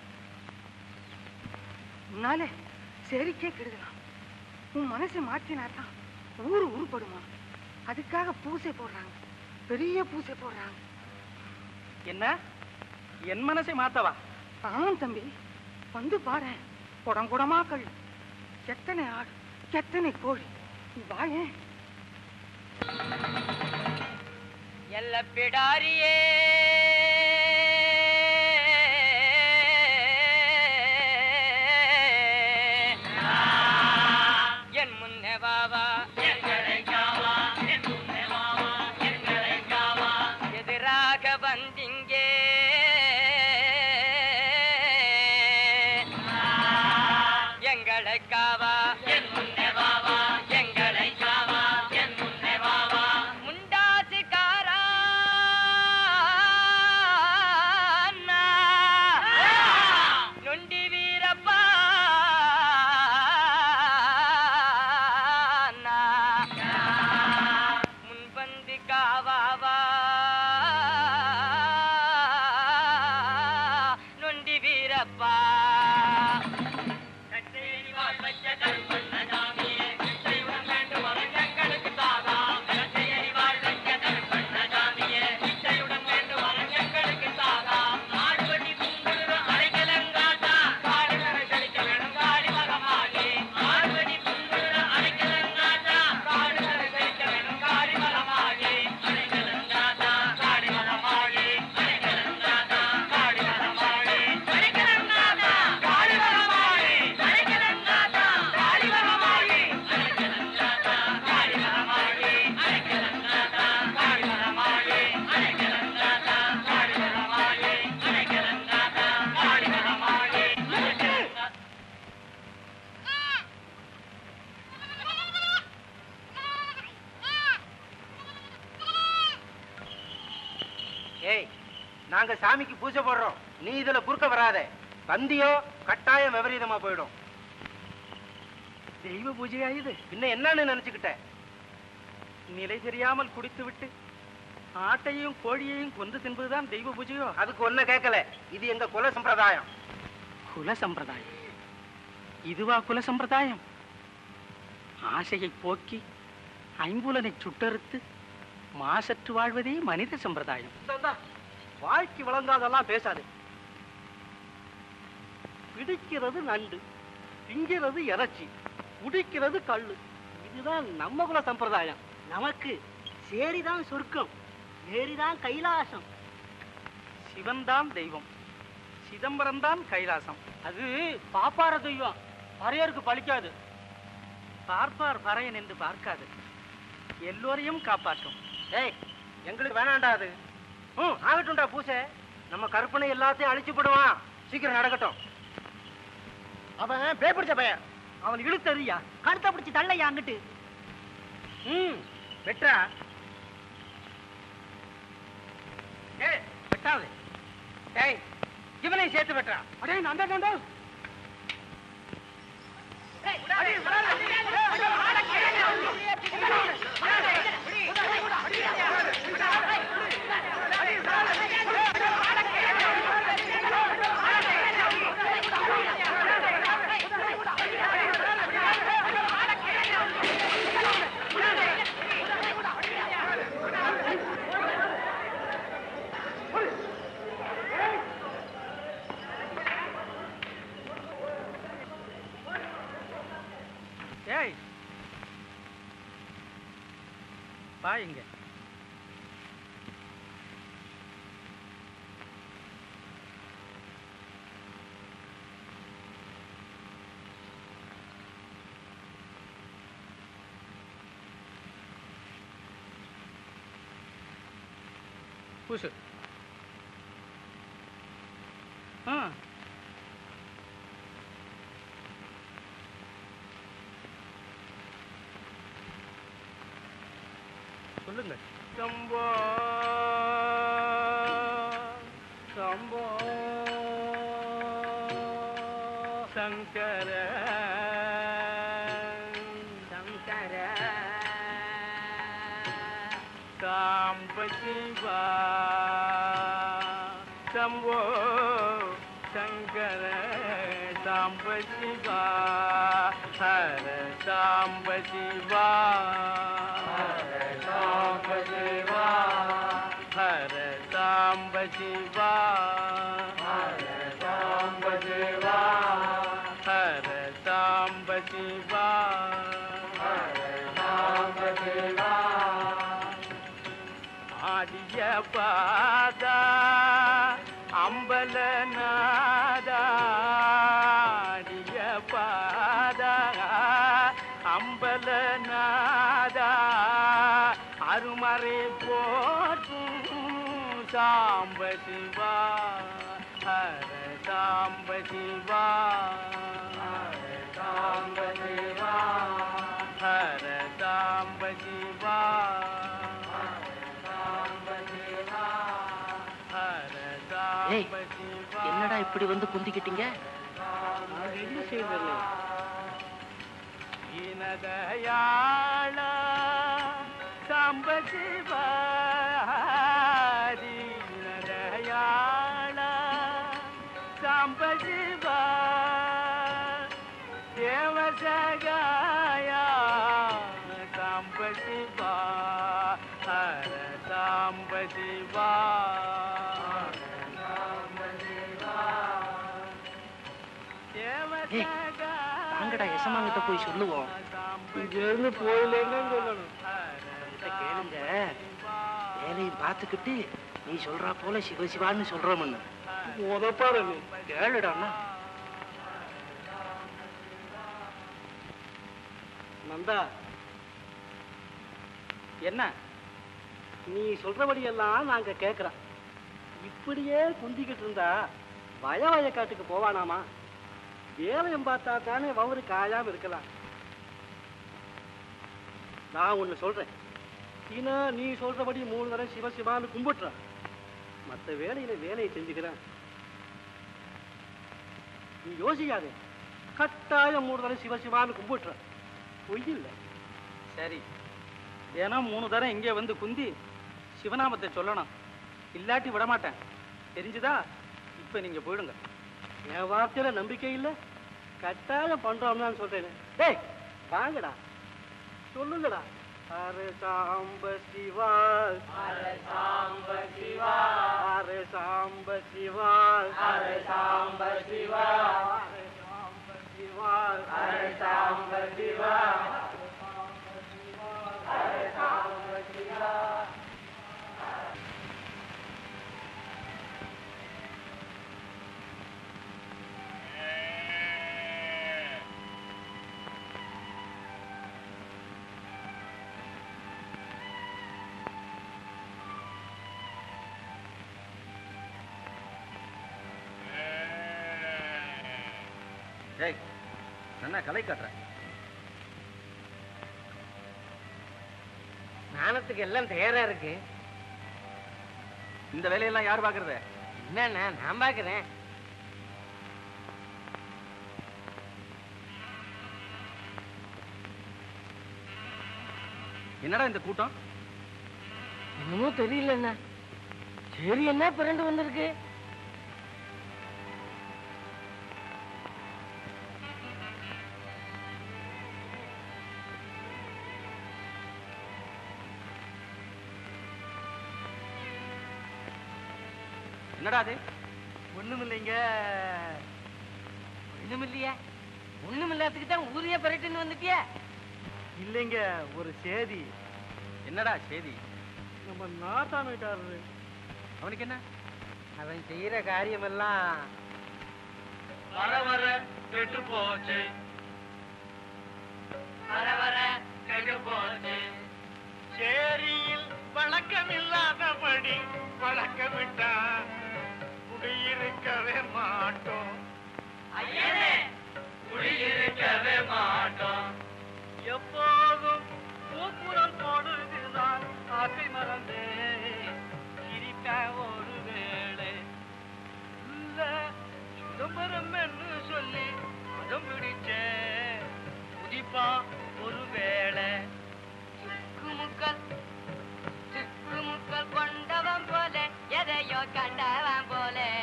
[SPEAKER 6] உன்னாலே சரிக்கே கெடுதலாம் உன் மனசை மாற்றினாதான் ஊரு உருப்படுமா அதுக்காக பூசை போடுறாங்க பெரிய பூசை போடுறாங்க
[SPEAKER 7] என்ன என் மனசை மாத்தவா
[SPEAKER 6] ஆம் தம்பி வந்து பாரு குடம் குடமா கல் எத்தனை ஆடு எத்தனை கோழி நீ வாயேன்
[SPEAKER 4] எல்ல பிடாரியே என் முன்னே வாவா எதிராக வந்திங்கே எங்களை காவா என் முன்னே வாவா எங்களை காவா என் முன்னே வாவா முண்டாசுக்காரா நொண்டி வீரப்பா முன்பந்து காவாவா நொண்டி வீரப்பா கச்சேரி வாழ் வச்ச கருப்பண்ண சாமியே தெய்வம் வேண்டும் அரங்கங்களுக்கு தாகா கச்சேரி வாழ் வச்ச கருப்பண்ண சாமியே இசையுடன் வேண்டும் அரங்கங்களுக்கு தாகா ஆடுவடி குங்குற அரைக்கலங்காட்டா காடுகளை செழிக்க வேணும் காடி மகமாகி ஆடுவடி குங்குற அரைக்கலங்காட்டா காடுகளை செழிக்க வேணும் காடி மகமாகி அரைக்கலங்காட்டா காடி மகமாகி அரைக்கலங்காட்டா காடி மகமாகி அரைக்கலங்காட்டா காடி மகமாகி அரைக்கலங்காட்டா காடி மகமாகி அரைக்கலங்காட்டா காடி மகமாகி அரைக்கலங்காட்டா காடி மகமாகி அரைக்கலங்காட்டா காடி மகமாகி அரைக்கலங்காட்டா காடி மகமாகி அரைக்கலங்காட்டா
[SPEAKER 2] ஏய் நாங்க சாமிக்கு பூஜை போடுறோம் நீ இதுல குறுக்க வராத வந்தியோ கட்டாயம் விபரீதமா போயிடும்
[SPEAKER 7] தெய்வ பூஜையா இது
[SPEAKER 2] இன்னும் என்னன்னு நினைச்சுக்கிட்ட
[SPEAKER 7] நிலை தெரியாமல் குடித்துவிட்டு ஆட்டையும் கோழியையும் கொன்று தின்பதுதான் தெய்வ பூஜையோ
[SPEAKER 2] அதுக்கு ஒன்ன கேட்கல இது எங்க குல சம்பிரதாயம்
[SPEAKER 7] குல சம்பிரதாயம் இதுவா குல சம்பிரதாயம் ஆசையை போக்கி ஐம்புலனை சுட்டறுத்து மாசற்று வாழ்வதே மனித சம்பிரதாயம்
[SPEAKER 2] வாழ்க்கை விளங்காதெல்லாம் பேசாது பிடிக்கிறது நண்டு திங்கிறது இறைச்சி குடிக்கிறது கள்ளு இதுதான் நம்ம குல சம்பிரதாயம்
[SPEAKER 1] நமக்கு சேரிதான் சொர்க்கம் ஏரிதான் கைலாசம்
[SPEAKER 7] சிவன்தான் தெய்வம் சிதம்பரம் தான் கைலாசம்
[SPEAKER 2] அது பாப்பார தெய்வம் பறையருக்கு பழிக்காது
[SPEAKER 7] பார்ப்பார் பறையன் என்று பார்க்காது எல்லோரையும் காப்பாற்றும்
[SPEAKER 2] ஏய் எங்களுக்கு வேணாண்டா அது ம் ஆகட்டும்டா பூசை நம்ம கற்பனை எல்லாத்தையும் அழிச்சு போடுவான் சீக்கிரம் நடக்கட்டும் அவன் பேப்பிடிச்ச பையன் அவன் இழுத்தறியா
[SPEAKER 1] கழுத்தை பிடிச்சி தள்ளையா அங்கிட்டு
[SPEAKER 2] ம் வெட்டா ஏய் வெட்டாது ஏய் இவனையும் சேர்த்து வெட்டா அடே நான் தான்
[SPEAKER 7] ஏய் வா இங்க பூசு ஆ சொல்லுங்க
[SPEAKER 2] சம்போ சம்போ சங்கர சங்கர சாம்ப சிவா
[SPEAKER 8] சம்போ சங்கர சாம்ப சிவா ஹர சாம்ப சிவா ஹர சாம்ப சிவா ஹர சாம்ப சிவா ஹர சாம்ப சிவா ஹர சாம்ப சிவா ஹர சாம்ப சிவா ஆடிய பாதா அம்பலநாதா ஆடிய பாதா அம்பலநாதா அருமறை போற்றும் சாம்ப சிவா ஹர சாம்ப சிவா ஹர சாம்ப சிவா ஹர சாம்ப சிவா
[SPEAKER 3] ஏய், என்னடா இப்படி வந்து குந்திக்கிட்டீங்க
[SPEAKER 8] என்ன செய்வது தீனதயாள சாம்ப சிவா தீனதயாள சாம்ப சிவா தேவசகாயா சாம்ப சிவா ஹர சாம்ப சிவா
[SPEAKER 3] ஏய், வாங்கடா எசமாங்கிட்ட போய் சொல்லுவோம்
[SPEAKER 8] இங்க இருந்து போயிலேன்னு சொல்லணும்
[SPEAKER 3] கிட்ட கேளுங்க வேலையை பார்த்துக்கிட்டு நீ சொல்றா போல சிவ சிவான்னு சொல்றோம்னு
[SPEAKER 8] உதப்பாரு நீ
[SPEAKER 3] கேளுடாண்ணா
[SPEAKER 2] நந்தா என்ன நீ சொல்றபடியெல்லாம் நாங்க கேட்கிறோம் இப்படியே குந்திக்கிட்டு இருந்தா வய வயக்காட்டுக்கு போவானாமா வேலையம் பார்த்தா தானே வவுறு காயாம இருக்கலாம் நான் ஒண்ணு சொல்றேன் சீனா நீ சொல்றபடி மூணு தடவை சிவ சிவான்னு கும்பிட்டுற மற்ற வேலையில வேலையை செஞ்சுக்கிறேன் நீ யோசிக்காதே கட்டாயம் மூணு தடவை சிவ சிவான்னு கும்பிட்டுற பொய் இல்லை சரி ஏன்னா மூணு தரம் இங்கே வந்து குந்தி சிவநாமத்தை சொல்லணும் இல்லாட்டி விட மாட்டேன் தெரிஞ்சுதா இப்போ நீங்க போயிடுங்க என் வார்த்தையில நம்பிக்கை இல்லை கட்டாயம் பண்றோம்னு சொல்றேன் டேய் வாங்கடா சொல்லுங்கடா அரே சாம்ப சிவா அரே சாம்ப சிவா அரே சாம்ப சிவா அரே சாம்ப சிவா அரே சாம்ப சிவா அரே சாம்ப சிவா அரே சாம்ப சிவா
[SPEAKER 3] ஏய் நல்லா கலை காட்டுறேன்
[SPEAKER 4] நாணத்துக்கு எல்லாம் தயாரா இருக்கு
[SPEAKER 3] இந்த வேலையெல்லாம் யார் பாக்குறது
[SPEAKER 4] என்னண்ணா நான் பாக்குறேன்
[SPEAKER 3] என்னடா இந்த கூட்டம்
[SPEAKER 4] என்னமோ தெரியலண்ணா சரி என்ன பிறண்டு வந்திருக்கு
[SPEAKER 3] என்னடா அது
[SPEAKER 2] ஒண்ணும் இல்லைங்க
[SPEAKER 4] ஒண்ணும் இல்லையா ஒண்ணும் இல்லாததுக்கு தான் ஊரையே பிறட்டுன்னு வந்துட்டியா
[SPEAKER 2] இல்லைங்க ஒரு சேதி
[SPEAKER 3] என்னடா செய்தி
[SPEAKER 2] நம்ம நாட்டான் வீட்டாரு
[SPEAKER 3] அவனுக்கு என்ன
[SPEAKER 4] அவன் செய்யற காரியமெல்லாம்
[SPEAKER 8] வர வர கெட்டு போச்சு வர வர கெட்டு போச்சு சேரியில் வழக்கமில்லாதபடி வழக்கமிட்டா குடியிருக்கவே மாட்டோம் ஐயனே குடியிருக்கவே மாட்டோம் எப்போதும் பூக்குரல் போடுதுதான் ஆசை மறந்தே சிரிக்க ஒரு வேளை இல்ல சிதம்பரம் என்று சொல்லி மதம் பிடிச்ச உதிப்பா ஒரு வேளை
[SPEAKER 5] முக்கல் முக்கல் கொண்டவன் போல எதையோ கண்டவன் போல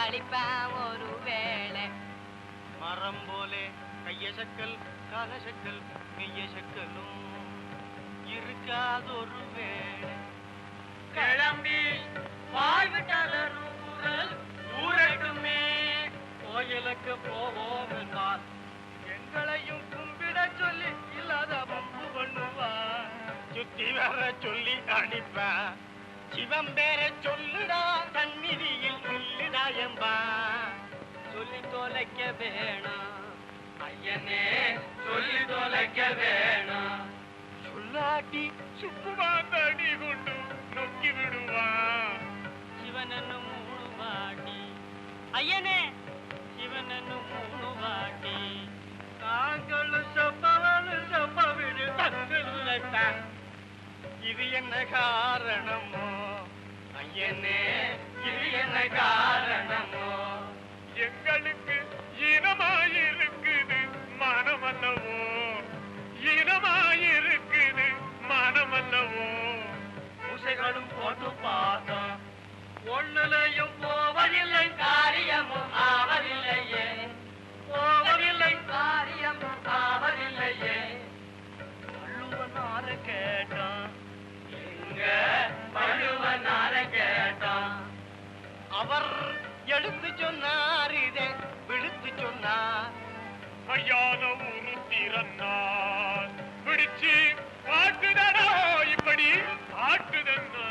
[SPEAKER 6] கழிப்பேன் ஒரு வேளை
[SPEAKER 8] மரம் போலே கையசக்கல் காலசக்கல் மெய்யசக்கலும் இருக்காதொரு வேளை கிளம்பி வாழ்விட்டாலும் ஊரல் ஊரட்டுமே கோயிலுக்கு போவோம் என்றால் எங்களையும் கும்பிட சொல்லி இல்லாத பம்பு பண்ணுவான் சுத்தி வர சொல்லி அனுப்பான் சிவம் பேர சொல்லுடா தன்னிதியில் இல்லுடா என்பா சொல்லி தொலைக்க வேணாம் ஐயனே சொல்லி தொலைக்க வேணாம் சொல்லாட்டி சுக்குமாந்தடி கொண்டு நொக்கி விடுவான் சிவனன்னு மூணு வாட்டி ஐயனே சிவனன்னு மூணு வாட்டி நாங்களும் செப்பவனும் செப்ப விடு தந்துள்ளத்தான் இது என்ன காரணமோ ஐயனே இது என்ன காரணமோ எங்களுக்கு இனமாயிருக்குது மனமல்லவோ இனமாயிருக்குது மனமல்லவோ பூசைகளும் போட்டு பார்த்தோம் ஒண்ணுலையும் போவதில்லை காரியமும் ஆவதில்லையே போவதில்லை காரியமும் ஆவதில்லையே வள்ளுவனார கேட்டான் எங்க வள்ளுவனார கேட்டான் அவர் எழுத்து சொன்னார் இதை விழுத்து சொன்னார் ஐயான ஒரு திறன்னார் பிடிச்சு காட்டுதடா இப்படி காட்டுதன்னா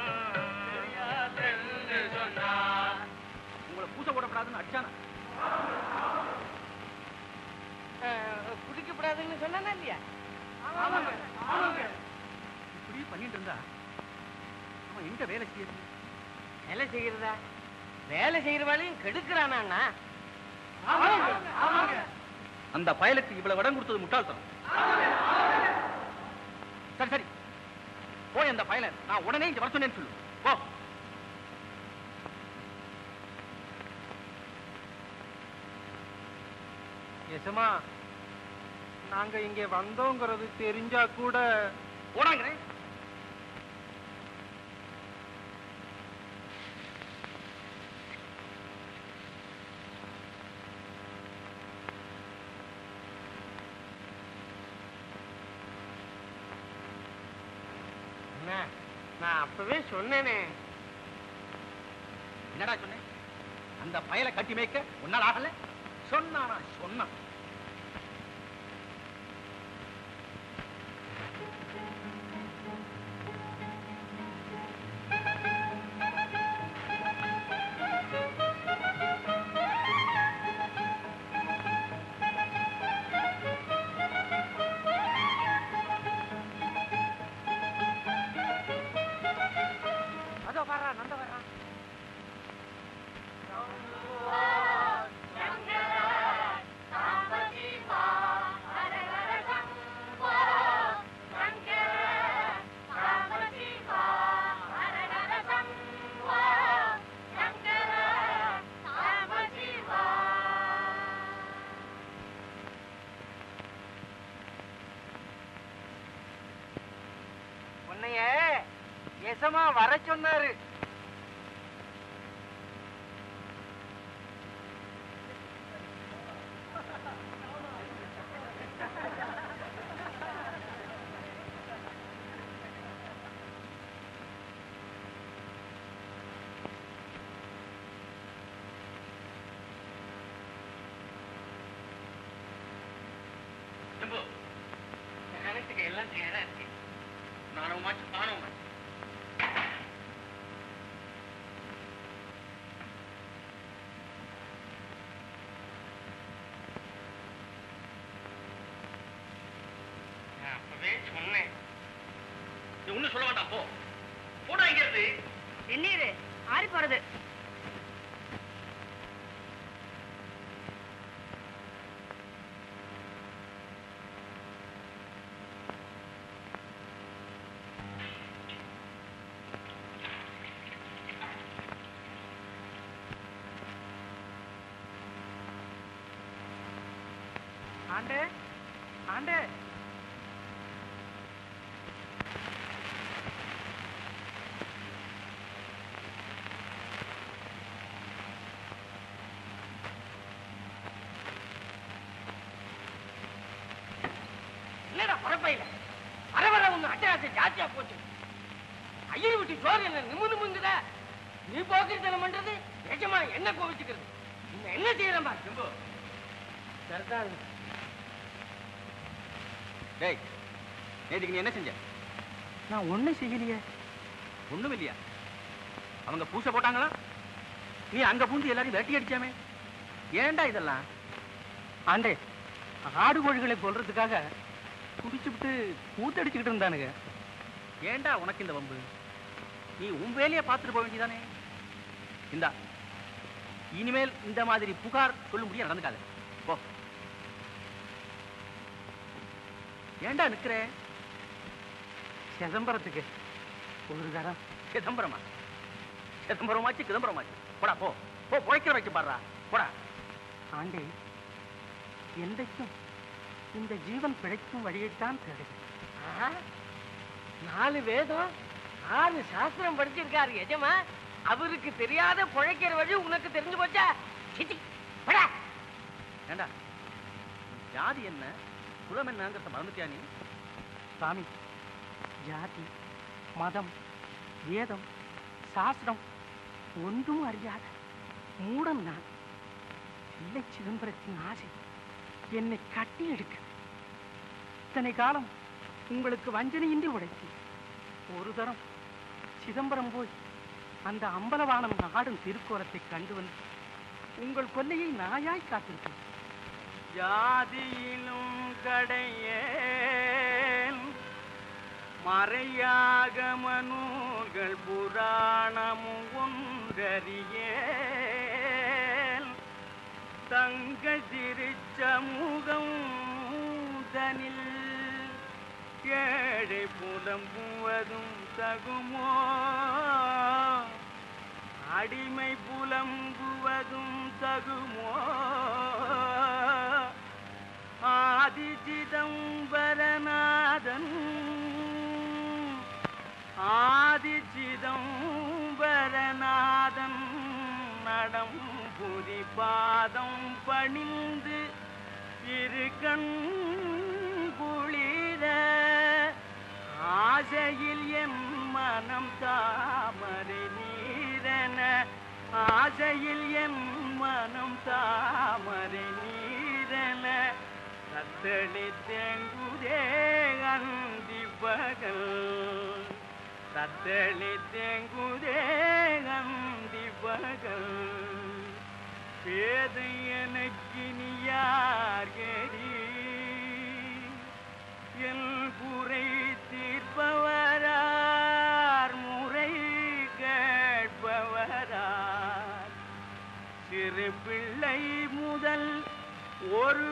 [SPEAKER 8] சொன்னார்
[SPEAKER 3] உங்களை பூசை போடப்படாதுன்னு அடிச்சானா
[SPEAKER 6] குடிக்கப்படாதுன்னு சொன்னா இல்லையா
[SPEAKER 3] இப்படி பண்ணிட்டு இருந்தா அவன் எங்க வேலை செய்யுது
[SPEAKER 6] வேலை செய்யறதா வேலை செய்யற வேலையும் கெடுக்கிறானா
[SPEAKER 3] அந்த பயலுக்கு இவ்வளவு இடம் கொடுத்தது முட்டாள்தனம் சரி சரி போய் அந்த பயலை நான் உடனே இங்க வர சொன்னேன்னு சொல்லு போ
[SPEAKER 2] எசமா நாங்க இங்க வந்தோங்கிறது தெரிஞ்சா கூட
[SPEAKER 3] போனாங்கிறேன்
[SPEAKER 6] என்ன நான் அப்பவே சொன்னேனே
[SPEAKER 3] என்னடா சொன்னேன் அந்த பயலை கட்டி மேய்க்க உன்னால் ஆகல சொன்னானா சொன்னான்
[SPEAKER 6] அதோ வர்றா நந்த வர்றா உன்னைய எசமா வர சொன்னாரு
[SPEAKER 4] கணக்குக்கு எல்லாம் தயாரா இருக்கு நானுமாச்சும் பானமாச்சு நான் அப்பவே சொன்னேன்
[SPEAKER 3] நீ ஒண்ணும் சொல்ல வேண்டாம் போ போடா இங்க இருந்து
[SPEAKER 5] வெந்நீர் ஆறி போறது
[SPEAKER 2] ஆண்டே ஆண்டே
[SPEAKER 4] பையில வர வர உங்க அட்டகாசம் ஜாஸ்தியா போச்சு ஐயர் விட்டு சோறு என்ன நிம்மு நிம்முங்குத நீ போக்குறதனம் பண்றது நிஜமா என்ன கோவிச்சுக்கிறது நீங்க என்ன செய்யறேன் பாரு சரிதான்
[SPEAKER 3] டேய் நேற்றுக்கு நீ என்ன செஞ்ச
[SPEAKER 7] நான் ஒண்ணும் செய்யலையே
[SPEAKER 3] ஒண்ணும் இல்லையா அவங்க பூசை போட்டாங்களா நீ அங்க பூந்து எல்லாரையும் வெட்டி அடிச்சாமே ஏன்டா இதெல்லாம்
[SPEAKER 7] ஆண்டே ஆடு கோழிகளை கொல்றதுக்காக குடிச்சுவிட்டு கூத்தடிச்சுக்கிட்டு இருந்தானுங்க
[SPEAKER 3] ஏன்டா உனக்கு இந்த வம்பு நீ உன் வேலையை பார்த்துட்டு போக வேண்டியதானே இந்தா இனிமேல் இந்த மாதிரி புகார் சொல்லும்படியா நடந்துக்காத போ ஏன்டா நிக்கிற
[SPEAKER 7] சிதம்பரத்துக்கு ஒரு தரம்
[SPEAKER 3] சிதம்பரமா சிதம்பரமாச்சு சிதம்பரமாச்சு போடா போ போ புழைக்கிற வைக்க பாடுறா போடா
[SPEAKER 7] ஆண்டே என்றைக்கும் இந்த ஜீவன் பிழைக்கும் வழியைத்தான் தேடுகிறேன்
[SPEAKER 4] ஆஹா, நாலு வேதம் ஆறு சாஸ்திரம் படிச்சிருக்காரு எஜமா அவருக்கு தெரியாத பிழைக்கிற வழி உனக்கு தெரிஞ்சு போச்சா சிச்சி போடா
[SPEAKER 3] ஏண்டா ஜாதி என்ன குலம் என்னங்கிறத மறந்துட்டியா நீ
[SPEAKER 7] சாமி ஜாதி மதம் வேதம் சாஸ்திரம் ஒன்றும் அறியாத மூடன் நான் இல்லை சிதம்பரத்தின் ஆசை என்னை கட்டி எடுக்க இத்தனை காலம் உங்களுக்கு வஞ்சனையின்றி உழைத்தேன் ஒரு தரம் சிதம்பரம் போய் அந்த அம்பலவானம் நாடும் திருக்கோலத்தை கண்டு வந்து உங்கள் கொல்லையை நாயாய் காத்திருக்கிறேன்
[SPEAKER 10] ஜாதியிலும் கடையேன் மறையாகம நூல்கள் புராணமும் ஒன்றறியேன் தங்கள் திருச்சமூகம் தனில் ஏழை புலம்புவதும் தகுமோ அடிமை புலம்புவதும் தகுமோ ஆதி சிதம்பரநாதன் ஆதி சிதம்பரநாதன் நடம் புதி பாதம் பணிந்து இரு கண் குளிர ஆசையில் என் மனம் தாமரை நீரென ஆசையில் என் மனம் தாமரை நீரென தத்தளி தேங்குதே அந்தி பகல் தத்தளி தேங்குதே அந்தி பகல் பேதை எனக்கு நீ யார் கேடி என் குறை தீர்ப்பவரார் முறை கேட்பவரார் சிறு பிள்ளை முதல் ஒரு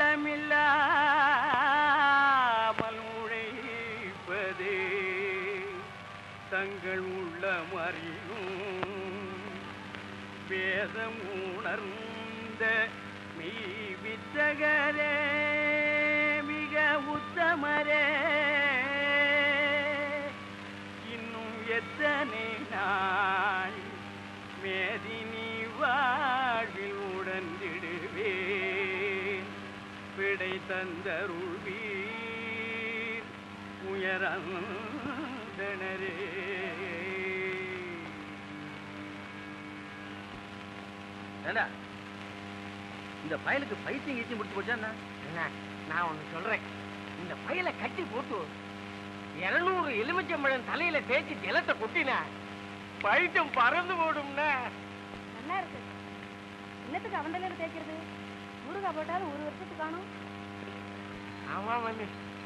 [SPEAKER 10] கள்ளமில்லாமல் உழைப்பதே தங்கள் உள்ளம் அறியும் வேதம் உணர்ந்த மெய் வித்தகரே மிக உத்தமரே இன்னும் எத்தனை நாள் மேதினி வாழ்வில் உடந்திடுவேன் விடை தந்தருள்வீர் உயரந்தனரே
[SPEAKER 3] ஏண்டா இந்த பயலுக்கு பைத்தியம் கீச்சி முடிச்சு போச்சா என்ன
[SPEAKER 4] என்ன நான் ஒண்ணு சொல்றேன் இந்த பையல கட்டி போட்டு இருநூறு எலுமிச்சம்பழம் தலையில தேய்ச்சி ஜலத்தை கொட்டினா பைத்தியம் பறந்து போடும்னா
[SPEAKER 5] நல்லா இருக்கு என்னத்துக்கு அவன் தலையில தேய்க்கிறது முருகா போட்டாலும் ஒரு வருஷத்துக்கு காணும்
[SPEAKER 4] ஆமா மண்ணு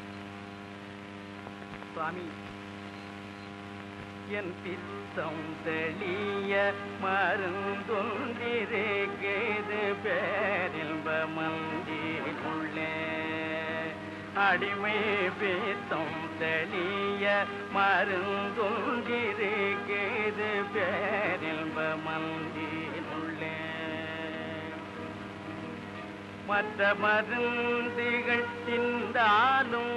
[SPEAKER 10] சுவாமி என் பித்தம் தெளிய மருந்தொன்றிருக்கிறது பேரின்ப மந்திருள்ளே அடிமை பித்தம் தெளிய மருந்தொன்றிருக்கிறது பேரின்ப மந்திருள்ளே மற்ற மருந்துகள் திந்தாலும்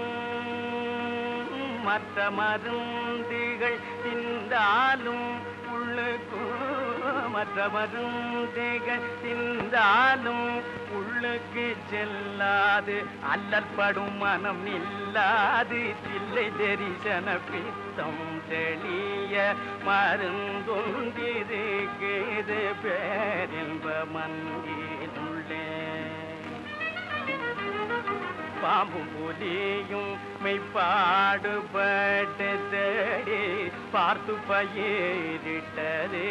[SPEAKER 10] மற்ற மருந்துகள் திந்தாலும் உள்ளுக்கு மற்றவரும் திகழ்ந்தாலும் உள்ளுக்கு செல்லாது அல்லற்படும் மனம் நில்லாது தில்லை தரிசன பித்தம் தெளிய மருந்தொன்றிருக்கிறது பேரின்ப மன்றினுள்ளே பாம்பும் புலியும் மெய்ப்பாடுபட்டு தேடி பார்த்து பயிரிட்டதே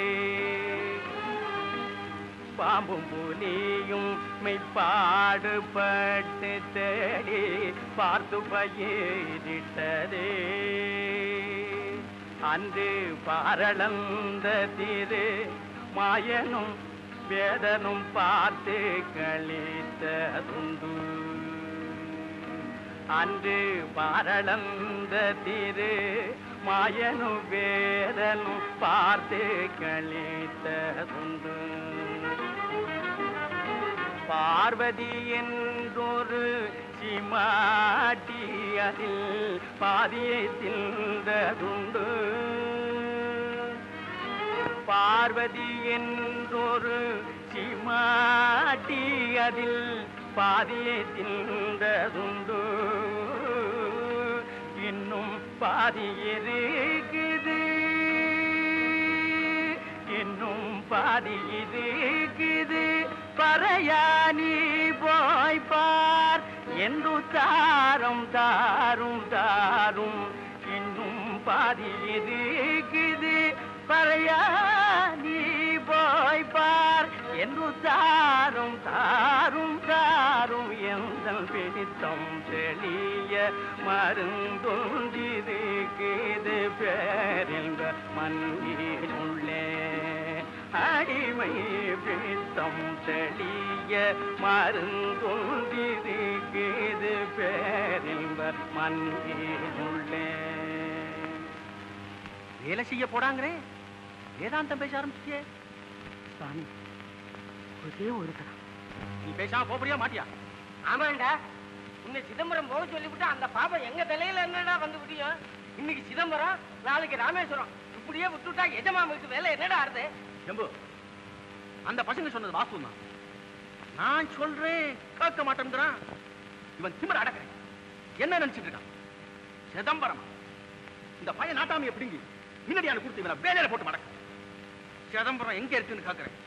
[SPEAKER 10] பாம்பும் புலியும் மெய்ப்பாடுபட்டு தேடி பார்த்து பயிரிட்டதே அன்று பாரளந்த திரு மாயனும் வேதனும் பார்த்து கழித்ததுண்டு அன்று பாரளந்த திரு மாயனு வேதனும் பார்த்து கழித்ததுண்டு பார்வதி என்றொரு சிமாட்டி அதில் பாதியை தின்றதுண்டு பார்வதி என்றொரு சிமாட்டி அதில் பாதியை தின்றதுண்டு இன்னும் பாதி இருக்குது இன்னும் பாதி இருக்குது பறையானி போய் பார் என்று தாரும் தாரும் தாரும் இன்னும் பாதி இருக்குது பறையானி போய் பார் என்று தாரும் தாரும் தாரும் எந்த பிடித்தம் தெளிய மருந்தொன்றிருக்குது பேரின்ப மண்ணினுள்ளே அடிமை பிடித்தம் தெளிய மருந்தொன்றிருக்குது பேரின்ப மண்ணினுள்ளே
[SPEAKER 3] வேலை செய்ய போடாங்களே வேதாந்தம் பேச ஆரம்பிச்சியே
[SPEAKER 7] சுவாமி ஒரே ஒரு தரம்
[SPEAKER 3] நீ பேசாம போறியா மாட்டியா
[SPEAKER 4] ஆமாண்டா உன்னை சிதம்பரம் போக சொல்லிவிட்டு அந்த பாப்பா எங்க தலையில என்னடா வந்து விடியும் இன்னைக்கு சிதம்பரம் நாளைக்கு ராமேஸ்வரம் இப்படியே விட்டுட்டா எஜமா வீட்டு வேலை என்னடா ஆறுது
[SPEAKER 3] ஜம்பு அந்த பசங்க சொன்னது வாஸ்து தான் நான் சொல்றேன் கேட்க மாட்டேங்கிறான் இவன் திமிர அடக்கிறேன் என்ன நினைச்சிட்டு இருக்கான் சிதம்பரம் இந்த பையன் நாட்டாமி எப்படிங்க முன்னாடியான கொடுத்து இவனை வேலையில போட்டு மடக்க சிதம்பரம் எங்க இருக்குன்னு கேட்கிறேன்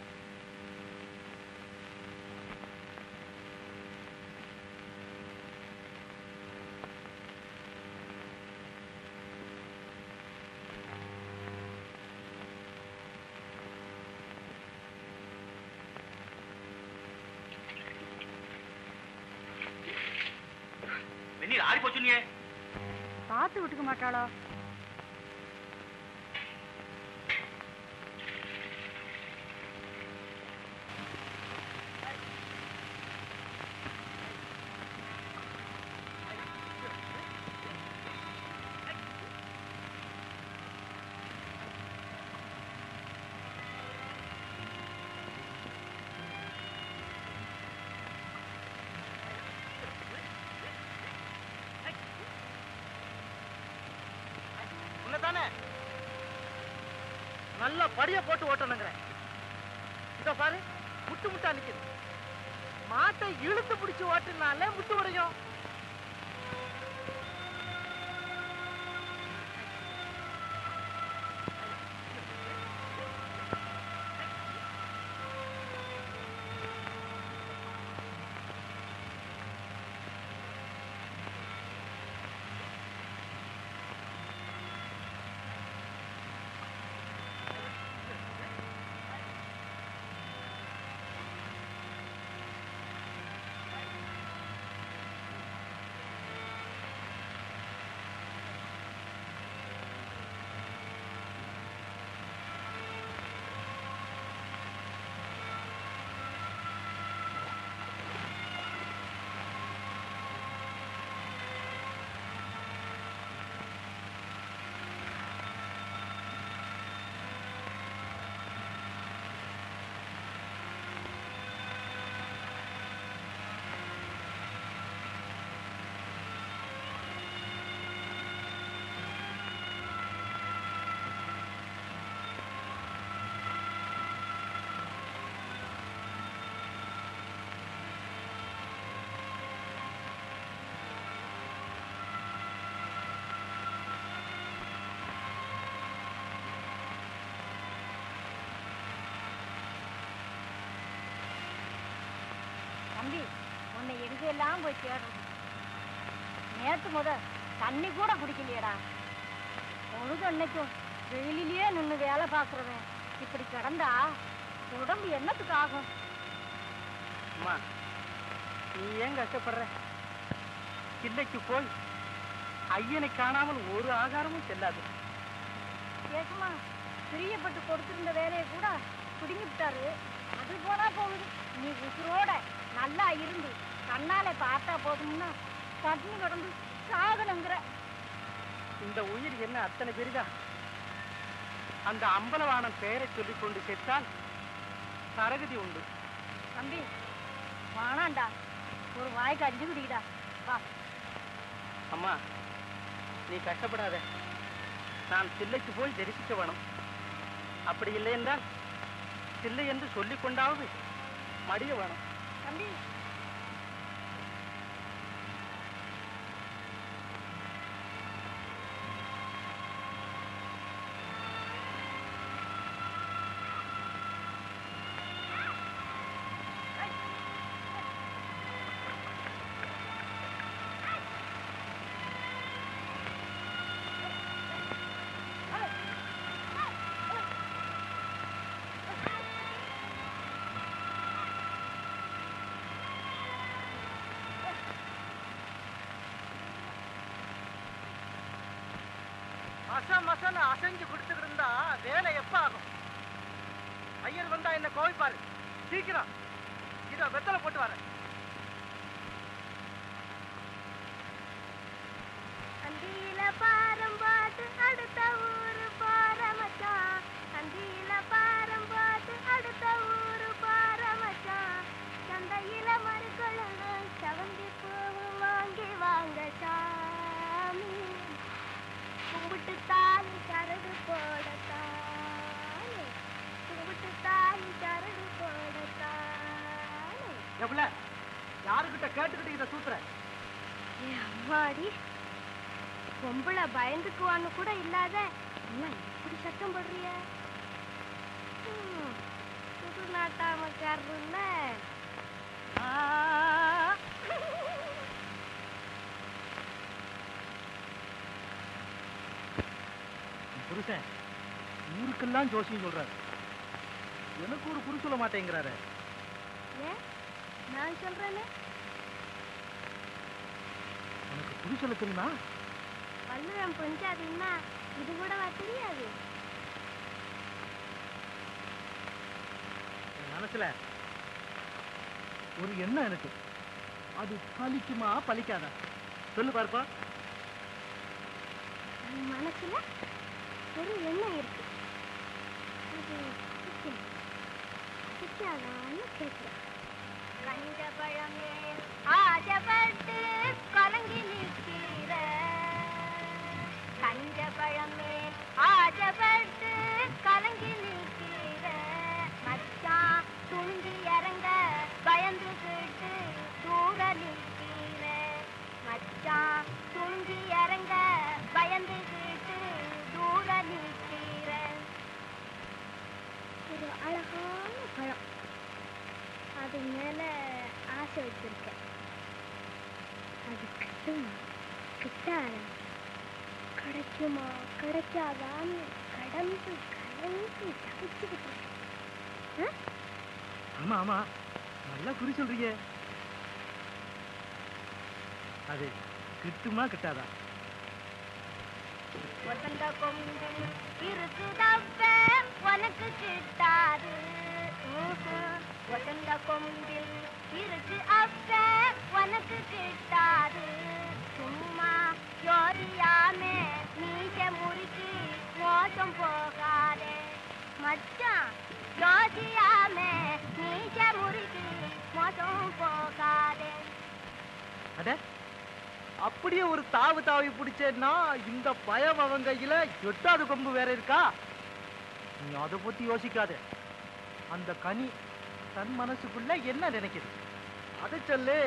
[SPEAKER 3] வெந்நீர் ஆறி போச்சு நீ
[SPEAKER 5] பார்த்து விட்டுக்க மாட்டாளோ
[SPEAKER 7] உன்னதானே நல்லா படிய போட்டு ஓட்டணுங்கிறேன் இதோ பாரு முட்டு முட்டா நிக்குது மாட்டை இழுத்து பிடிச்சு ஓட்டுனாலே முட்டு உடையும்
[SPEAKER 5] தம்பி உன்னை எங்கெல்லாம் போய் தேடுறது நேத்து முத தண்ணி கூட குடிக்கலையடா பொழுது அன்னைக்கும் வெயிலிலேயே நின்று வேலை பார்க்கறவன் இப்படி கிடந்தா உடம்பு என்னத்துக்கு ஆகும்
[SPEAKER 7] அம்மா நீ ஏன் கஷ்டப்படுற கிண்டைக்கு போய் ஐயனை காணாமல் ஒரு ஆகாரமும் செல்லாது
[SPEAKER 5] கேக்குமா பிரியப்பட்டு கொடுத்திருந்த வேலையை கூட பிடுங்கி விட்டாரு அது போனா போகுது நீ உசுரோட நல்லா இருந்து கண்ணால பார்த்தா போதும்னா பட்டினி கிடந்து சாகணுங்கிற
[SPEAKER 7] இந்த உயிர் என்ன அத்தனை பெரிதா அந்த அம்பலவாணன் பெயரை சொல்லிக் கொண்டு செத்தால் சரகதி உண்டு
[SPEAKER 5] தம்பி வாணாண்டா ஒரு வாய்க்கு அஞ்சு குடிடா வா
[SPEAKER 7] அம்மா நீ கஷ்டப்படாத நான் சில்லைக்கு போய் தரிசிக்க வேணும் அப்படி இல்லை என்றால் சில்லை என்று சொல்லிக் கொண்டாவது மடிய வேணும்
[SPEAKER 5] தம்பி
[SPEAKER 7] மச மசன்னு அசைஞ்சு கொடுத்துக்கிட்டு இருந்தா வேலை எப்ப ஆகும் ஐயர் வந்தா என்ன கோவிப்பாரு சீக்கிரம் இதோ வெத்தலை போட்டு வரேன்
[SPEAKER 5] அந்தியில பாரம் பாட்டு அடுத்த ஊரு போற மச்சான் அந்தியில பாரம் பாட்டு அடுத்த ஊரு போற மச்சான் சந்தையில மறுக்கொள்ளணும் சவந்தி பூவும் வாங்கி வாங்க சாமி கும்பிட்டு தாலி சரடு போடத்தானே கும்பிட்டு தாலி சரடு போடத்தானே
[SPEAKER 7] எவ்வளோ யாருக்கிட்ட கேட்டுக்கிட்டு இதை சூத்துற
[SPEAKER 5] ஏ அம்மாடி பொம்பளை பயந்துக்குவான்னு கூட இல்லாத என்ன இப்படி சத்தம் போடுறிய ம், புது நாட்டாமக்காரருல்ல ஆ.
[SPEAKER 7] புருஷன் ஊருக்கெல்லாம் ஜோசியம் சொல்றாரு எனக்கு ஒரு குறி சொல்ல மாட்டேங்கிறாரு
[SPEAKER 5] ஏன் நான் சொல்றேனே
[SPEAKER 7] உனக்கு குறி சொல்ல தெரியுமா
[SPEAKER 5] வல்லுவன் பொஞ்சாதுன்னா இது கூடவா தெரியாது
[SPEAKER 7] என் மனசுல ஒரு எண்ணம் எனக்கு அது பலிக்குமா பலிக்காதா சொல்லு பார்ப்பா
[SPEAKER 5] என் மனசுல ஒரு எண்ணம் இருக்கு அது பிடிக்கும். பிடிக்காதான்னு கேட்கிறேன் கஞ்ச பழமே ஆஜப்பட்டு கலங்கி நிற்கிற கஞ்ச பழமே ஆஜப்பட்டு கலங்கி நிற்கிற மச்சான் துண்டி இறங்க பயந்துகிட்டு தூர நிற்கிற மச்சான் துண்டி இறங்க பயந்துகிட்டு தூர நிற்கிற ஒரு அழகான பழம் அது மேல ஆசை வச்சிருக்கேன் அது கிட்டுமா கிட்டாத கிடைக்குமா கிடைக்காதான்னு கடந்து கலந்து தவிச்சுக்கிட்டு இருக்கேன்
[SPEAKER 7] ஆமா ஆமா நல்லா குறி சொல்றீங்க அது கிட்டுமா கிட்டாதா
[SPEAKER 5] வசந்த கொம்பில் இருக்குதப்ப உனக்கு கிட்டாது ம்ஹும். வசந்த கொம்பில் இருக்கு அப்ப உனக்கு கிட்டாது சும்மா யோரியாமே நீச்ச முறுக்கி மோசம் போகாதே மச்சான் யோசியாமே நீச்ச முறுக்கி மோசம் போகாதே
[SPEAKER 7] அட அப்படியே ஒரு தாவு தாவி பிடிச்சேன்னா இந்த பயம் அவன் கையில எட்டாவது கொம்பு வேற இருக்கா நீ அதை பத்தி யோசிக்காத அந்த கனி தன் மனசுக்குள்ள என்ன நினைக்குது அதை சொல்லு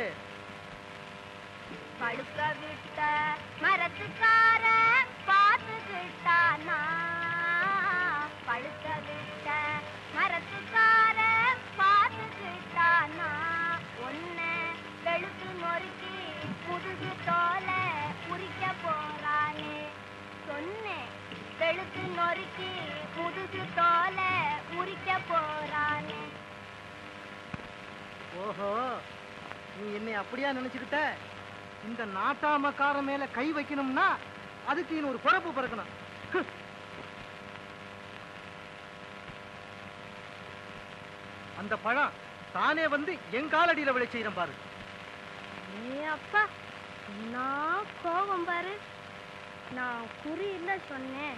[SPEAKER 5] பழுக்க விட்ட மரத்துக்கார பார்த்துக்கிட்டானா பழுக்க விட்ட மரத்துக்கார பார்த்துக்கிட்டானா ஒன்ன
[SPEAKER 2] ஓஹோ நீ என்னை அப்படியா நினைச்சுக்கிட்ட இந்த நாட்டாமக்கார மேல கை வைக்கணும்னா அதுக்கு இன்னும் ஒரு பிறப்பு பிறக்கணும் ஹ். அந்த பழம் தானே வந்து என் காலடியில விளை செய்யறேன் பாரு
[SPEAKER 5] ஏ அப்பா நான் கோபம் பாரு நான் குறி இல்ல சொன்னேன்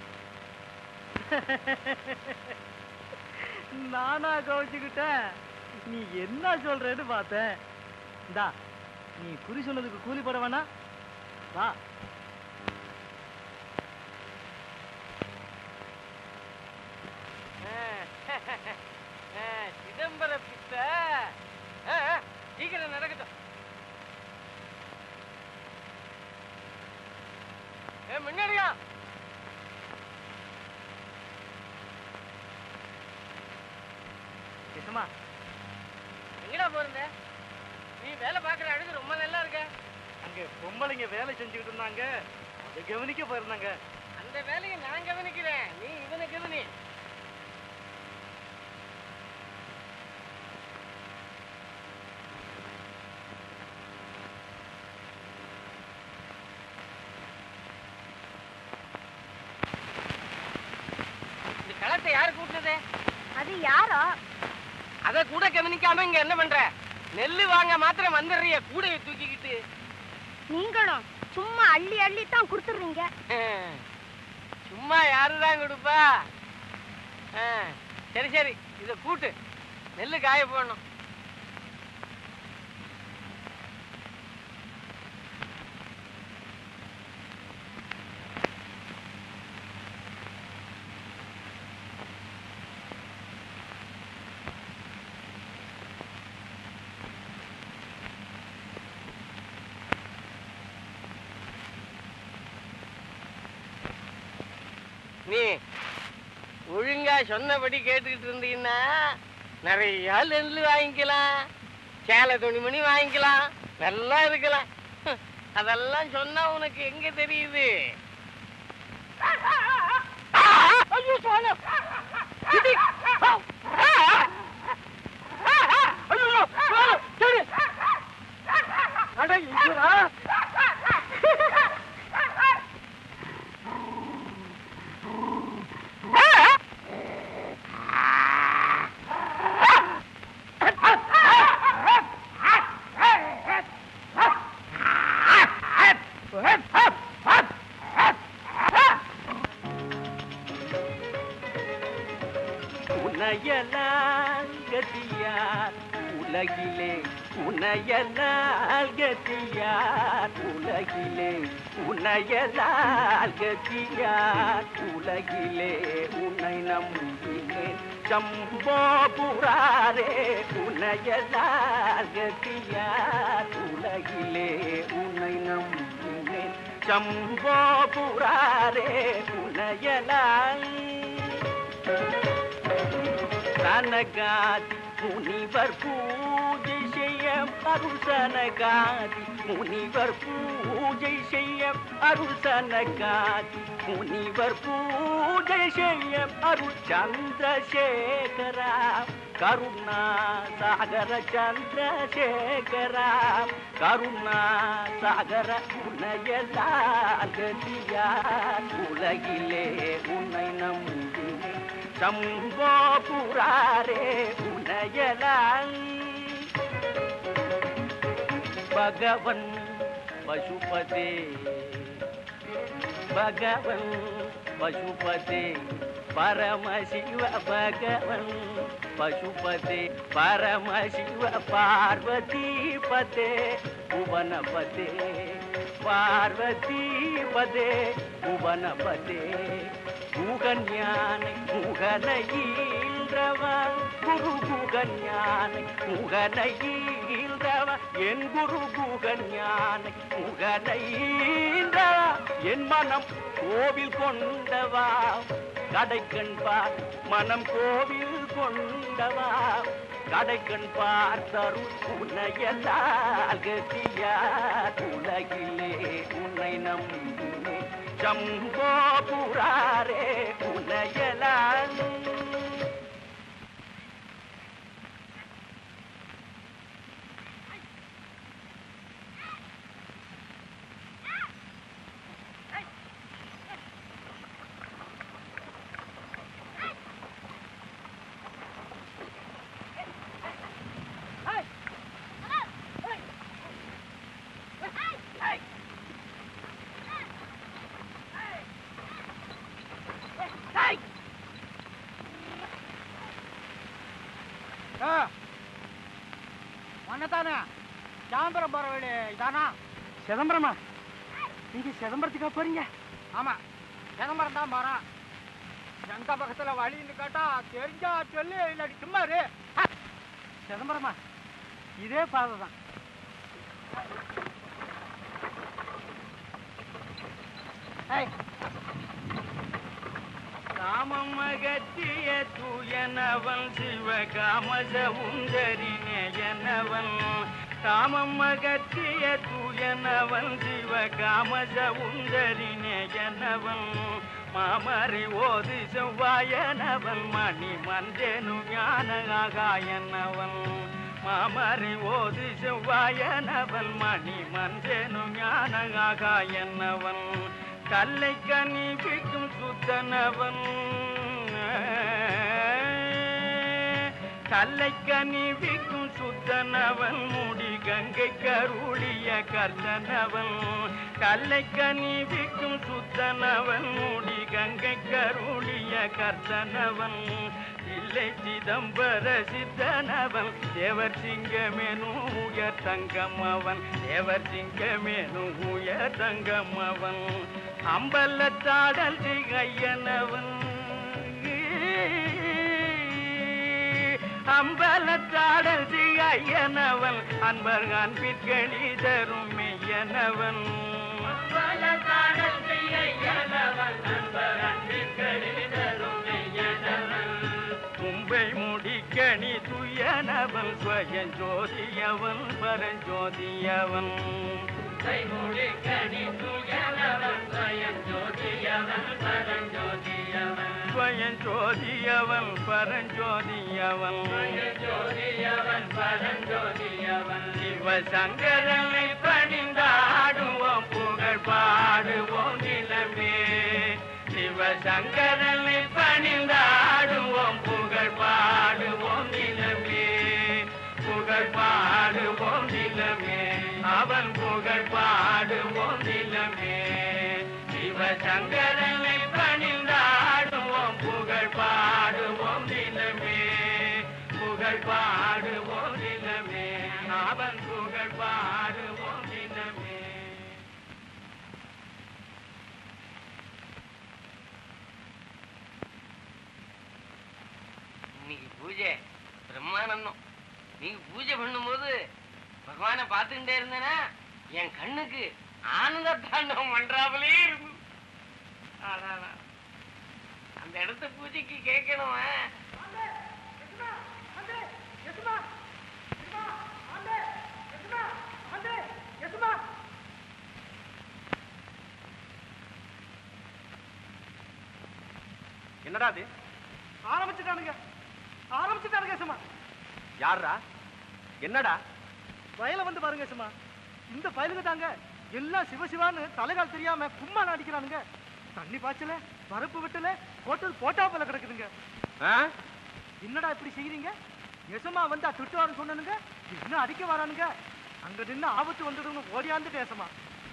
[SPEAKER 2] நானா கவனிச்சுக்கிட்டேன் நீ என்ன சொல்றேன்னு பார்த்தேன் இந்தா நீ குறி சொன்னதுக்கு கூலி போட வேணா வா
[SPEAKER 4] சிதம்பர பித்த சீக்கிரம் நடக்கட்டும் ஏ முன்னாடியா
[SPEAKER 2] எசமா
[SPEAKER 4] எங்கடா போறீங்க நீ வேலை பார்க்குற அழகு ரொம்ப நல்லா இருக்க
[SPEAKER 2] அங்க பொம்பளைங்க வேலை செஞ்சுக்கிட்டு இருந்தாங்க அதை கவனிக்க போயிருந்தாங்க
[SPEAKER 4] அந்த வேலையை நான் கவனிக்கிறேன் நீ இவனை கவனி இந்த களத்தை யாரு கூட்டினது
[SPEAKER 5] அது யாரோ
[SPEAKER 4] அத கூட கவனிக்காம இங்க என்ன பண்ற நெல்லு வாங்க மாத்திரம் வந்துடுறிய கூடையை தூக்கிக்கிட்டு
[SPEAKER 5] நீங்களும் சும்மா அள்ளி அள்ளி தான் கொடுத்துடுறீங்க
[SPEAKER 4] சும்மா யாருதான் கொடுப்பா ஆ, சரி சரி இத கூட்டு நெல்லு காய போடணும் நீ ஒழுங்கா சொன்னபடி கேட்டுக்கிட்டு இருந்தீங்கன்னா நிறைய நெல் வாங்கிக்கலாம் சேலை துணிமணி வாங்கிக்கலாம் நல்லா இருக்கலாம் ஹம், அதெல்லாம் சொன்னா உனக்கு எங்க தெரியுது ஐயோ, சோளம். இது. ஐயோ, சோளம். சரி. அட, இதுடா.
[SPEAKER 8] உனையலால் கதியார் உலகிலே உனையலால் கதியார் உலகிலே உனையலால் கதியார் உலகிலே உன்னை நம்பினேன் சம்போ புராரே உனையலால் கதியார் உலகிலே உன்னை நம்பினேன் சம்போ புராரே உனையலால் சனகாதி முனிவர் பூஜை செய்ய அருள் சனகாதி முனிவர் பூஜை செய்ய அருள் சனகாதி முனிவர் பூஜை செய்ய அருள் சந்திரசேகரா கருணா சாகர சந்திரசேகரா கருணா சாகர உன்னையெல்லாம் கதியார் உலகிலே உன்னை நம்பினேன் சம்போ புராரே உனயலால் பகவன் பசுபதே பகவன் பசுபதே பரமசிவ பகவன் பசுபதே பரமசிவ பார்வதி பதே புவனபதே பார்வதி பதே புவனபதே முகஞானை முகனையின்றவா குரு குகஞானை முகனையின்றவா என் குரு குகஞானை முகனையின்றவா என் மனம் கோவில் கொண்டவா கடைக்கண் பார் மனம் கோவில் கொண்டவா கடைக்கண் பார்த்தருள் உன்னையல்லால் கதியார் உலகிலே உன்னை நம்பினேன் சம்போ புராரே உன்னையலால்
[SPEAKER 6] ஒன்னதானே தாம்பரம் போற வழி இதானா
[SPEAKER 7] சிதம்பரமா நீங்க சிதம்பரத்துக்கா போறீங்க
[SPEAKER 6] ஆமா சிதம்பரம் தான் போறான் எந்த பக்கத்துல வழின்னு கேட்டா தெரிஞ்சா சொல்லு இல்லாட்டி சும்மா இரு
[SPEAKER 7] சிதம்பரமா இதே பாதை தான்
[SPEAKER 10] காமம் அகற்றிய தூயனவன் சிவகாமச உந்தரினேயனவன் காமம் அகற்றிய தூயனவன் சிவகாமச உந்தரினேயனவன் மாமரி ஓது செவ்வாயனவன் மணி மஞ்சனு ஞானகாயனவன் மாமரி ஓது செவ்வாயனவன் மணி மஞ்சனு ஞானகாயனவன் கல்லை கனிவிக்கும் சுத்தனவன் கல்லை கனிவிக்கும் சுத்தனவன் முடி கங்கை கருளிய கர்த்தனவன் கல்லை கனிவிக்கும் சுத்தனவன் முடி கங்கை கருளிய கர்த்தனவன் இல்லை சிதம்பர சித்தனவன் தேவர் சிங்கமேனும் உயர் தங்கம் அவன் தேவர் சிங்கமேனும் உயர் தங்கம் அவன் அம்பலத்தாடல் திகையனவன் அம்பலத்தாடல் திகையனவன் அன்பர் அன்பிற்களி தரும் மெய்யனவன் அம்பலத்தாடல் திகையனவன் அன்பர் அன்பிற்களி தரும் மெய்யனவன் கும்பை முடிக்கணி துயனவன் ஸ்வயம் ஜோதியவன் பரஞ்சோதியவன் கும்பை முடிக்கணி துயனவன் ஸ்வயம் ஜோதியவன் பரஞ்சோதியவன் ஸ்வயம் ஜோதியவன் பரஞ்சோதியவன் ஜோதியவன் பரஞ்சோதியவன் சிவசங்கரனை பணிந்தாடுவோம் புகழ் பாடுவோம் நிலமே சிவசங்கரனை பணிந்தாடுவோம் புகழ் பாடுவோம் நிலமே புகழ் பாடுவோம் நிலமே அவன் புகழ் பாடுவோம் நிலமே சிவசங்கரனை பணிந்தாடுவோம் புகழ் பாடுவோம் நிலமே புகழ் பாடுவோம் நிலமே அவன் புகழ் பாடுவோம் நிலமே
[SPEAKER 4] இன்னைக்கு பூஜை பிரம்மானந்தம் நீங்க பூஜை பண்ணும்போது பகவானை பார்த்துக்கிட்டே இருந்தேனா என் கண்ணுக்கு ஆனந்த தாண்டவம் பண்றாமலே இருந்து அடாடா. அந்த இடத்த பூஜைக்கு கேட்கணும்
[SPEAKER 3] என்னடா அது
[SPEAKER 2] ஆரம்பிச்சுட்டானுங்க ஆரம்பிச்சுட்டானுங்க சும்மா
[SPEAKER 3] யாரா என்னடா
[SPEAKER 2] வயல வந்து பாருங்க சும்மா இந்த பயலுங்க தாங்க எல்லாம் சிவசிவான்னு தலைகால் தெரியாம கும்மா அடிக்கிறானுங்க தண்ணி பாய்ச்சல பருப்பு விட்டல போட்டது போட்டா போல கிடக்குதுங்க என்னடா இப்படி செய்யறீங்க எசமா வந்தா திட்டுவாருன்னு சொன்னனுங்க இன்னும் அடிக்க வரானுங்க அங்க நின்னு ஆபத்து வந்துடுங்க ஓடியாந்துட்டு எசமா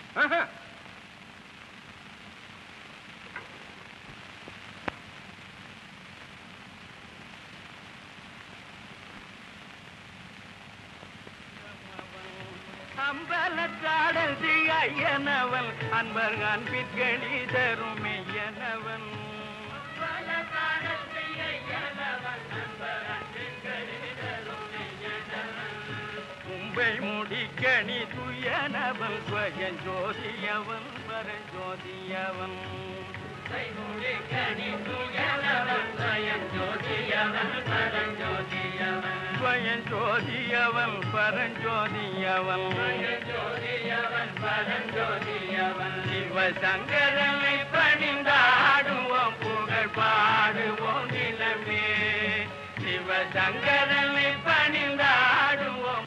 [SPEAKER 10] அம்பலத்தாடல் திகையனவன் அன்பர் அன்பிற்களி தரும் மெய்யனவன் கும்பை முடிக்கணி துயனவன் ஸ்வயம் ஜோதியவன் பரஞ்சோதியவன் ஸ்வயம் ஜோதியவன் பரஞ்சோதியவன் சிவசங்கரனை பணிந்தாடுவோம் புகழ் பாடுவோம் நிலமே சிவசங்கரனை பணிந்தாடுவோம்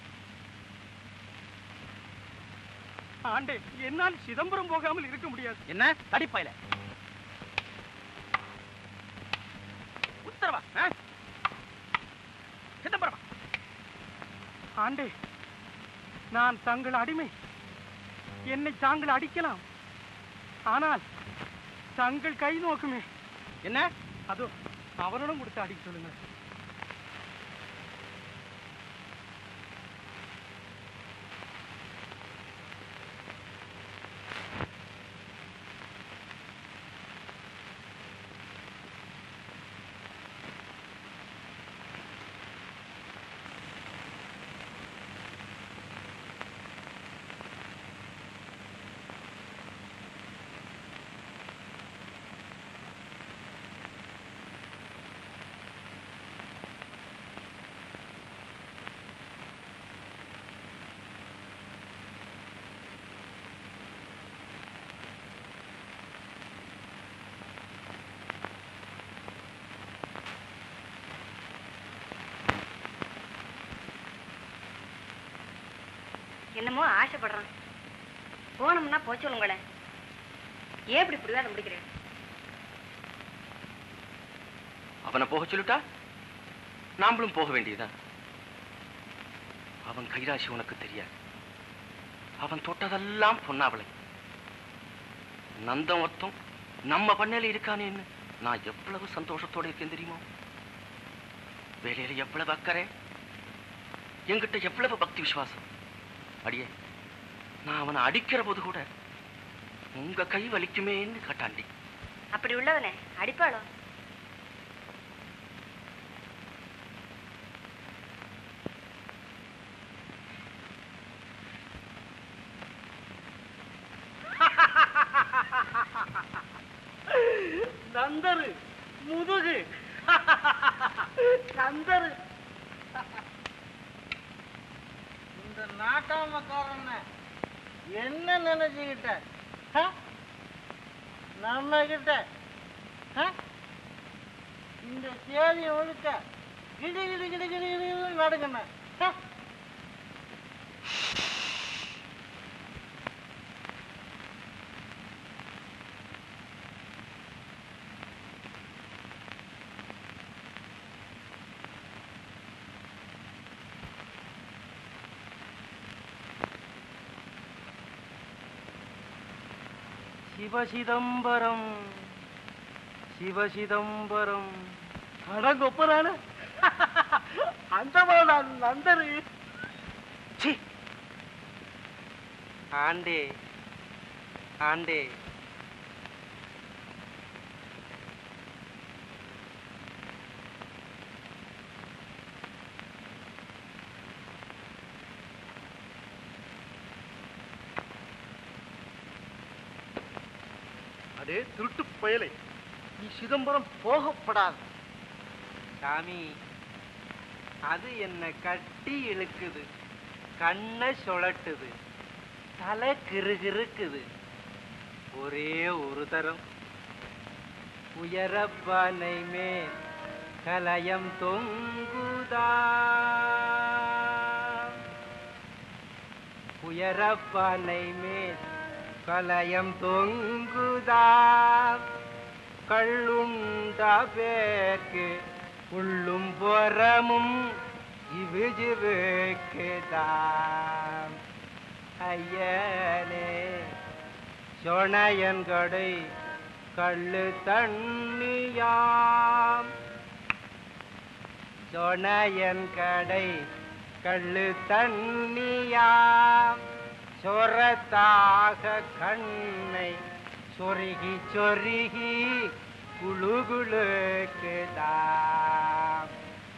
[SPEAKER 7] ஆண்டே என்னால் சிதம்பரம் போகாமல் இருக்க முடியாது
[SPEAKER 3] என்ன தடிப்பாயில உத்தரவா ஆ? சிதம்பரமா
[SPEAKER 7] ஆண்டே நான் தங்கள் அடிமை என்னை தாங்கள் அடிக்கலாம் ஆனால் தங்கள் கை நோக்குமே
[SPEAKER 3] என்ன
[SPEAKER 7] அதோ அவரிடம் கொடுத்து அடிக்க சொல்லுங்க
[SPEAKER 12] என்னமோ ஆசைப்படுறான் போனோம்னா போக சொல்லுங்களேன் ஏன் இப்படி பிடிவாதம் பிடிக்கிறேன்
[SPEAKER 3] அவனை போக சொல்லிட்டா நாமளும் போக வேண்டியதுதான் அவன் கைராசி உனக்கு தெரியாது அவன் தொட்டதெல்லாம் பொன்னாவளை நந்தம் ஒருத்தம் நம்ம பண்ணையில இருக்கானேன்னு நான் எவ்வளவு சந்தோஷத்தோட இருக்கேன் தெரியுமா வேலையில எவ்வளவு அக்கறை என்கிட்ட எவ்வளவு பக்தி விசுவாசம் அடியே நான் அவனை அடிக்கிற போது கூட உங்க கை வலிக்குமேன்னு கேட்டாண்டி
[SPEAKER 12] அப்படி உள்ளவனே அடிப்பாளோ
[SPEAKER 2] நந்தரு முதுகு நந்தரு இந்த நாட்டாமக்காரன் என்ன நினைச்சுக்கிட்ட ஆ? நம்ம கிட்ட ஆ? இந்த சேதி ஒழுக்க கிடு கிடு கிடு கிடு கிடு நடக்கணும் ஆ? சிவசிதம்பரம் சிவசிதம்பரம் அடங்கொப்பரான அந்த நான் நந்தரு
[SPEAKER 9] சி ஆண்டே ஆண்டே
[SPEAKER 2] அடே திருட்டு பயலை நீ சிதம்பரம் போகப்படாது
[SPEAKER 9] சாமி அது என்ன கட்டி இழுக்குது கண்ணை சுழட்டுது தலை கிறுகிறுக்குது ஒரே ஒரு தரம் உயரப்பானை மேல் கலயம் தொங்குதா உயரப்பானை மேல் கலயம் தொங்குதா கள்ளுண்ட பேர்க்கு உள்ளும் புறமும் ஜிவு ஜிவுக்குதான் ஐயனே சொணையன் கடை கள்ளு தண்ணியாம் சொணையன் கடை கள்ளு தண்ணியாம் சொரத்தாக கண்ணை சொருகி சொருகி குழு குழுக்குதாம்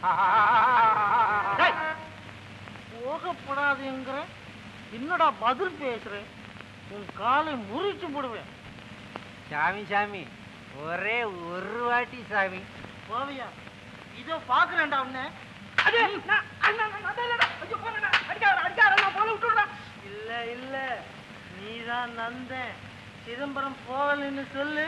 [SPEAKER 2] போகப்படாதுங்கிற என்னடா பதில் பேசுறேன் உன் காலை முறிச்சு போடுவேன்
[SPEAKER 9] சாமி சாமி ஒரே ஒரு வாட்டி சாமி
[SPEAKER 2] போவியா இதோ பாக்குறேன்டா உன்னை இல்ல இல்ல நீதான் நந்தன் சிதம்பரம் போகலன்னு சொல்லு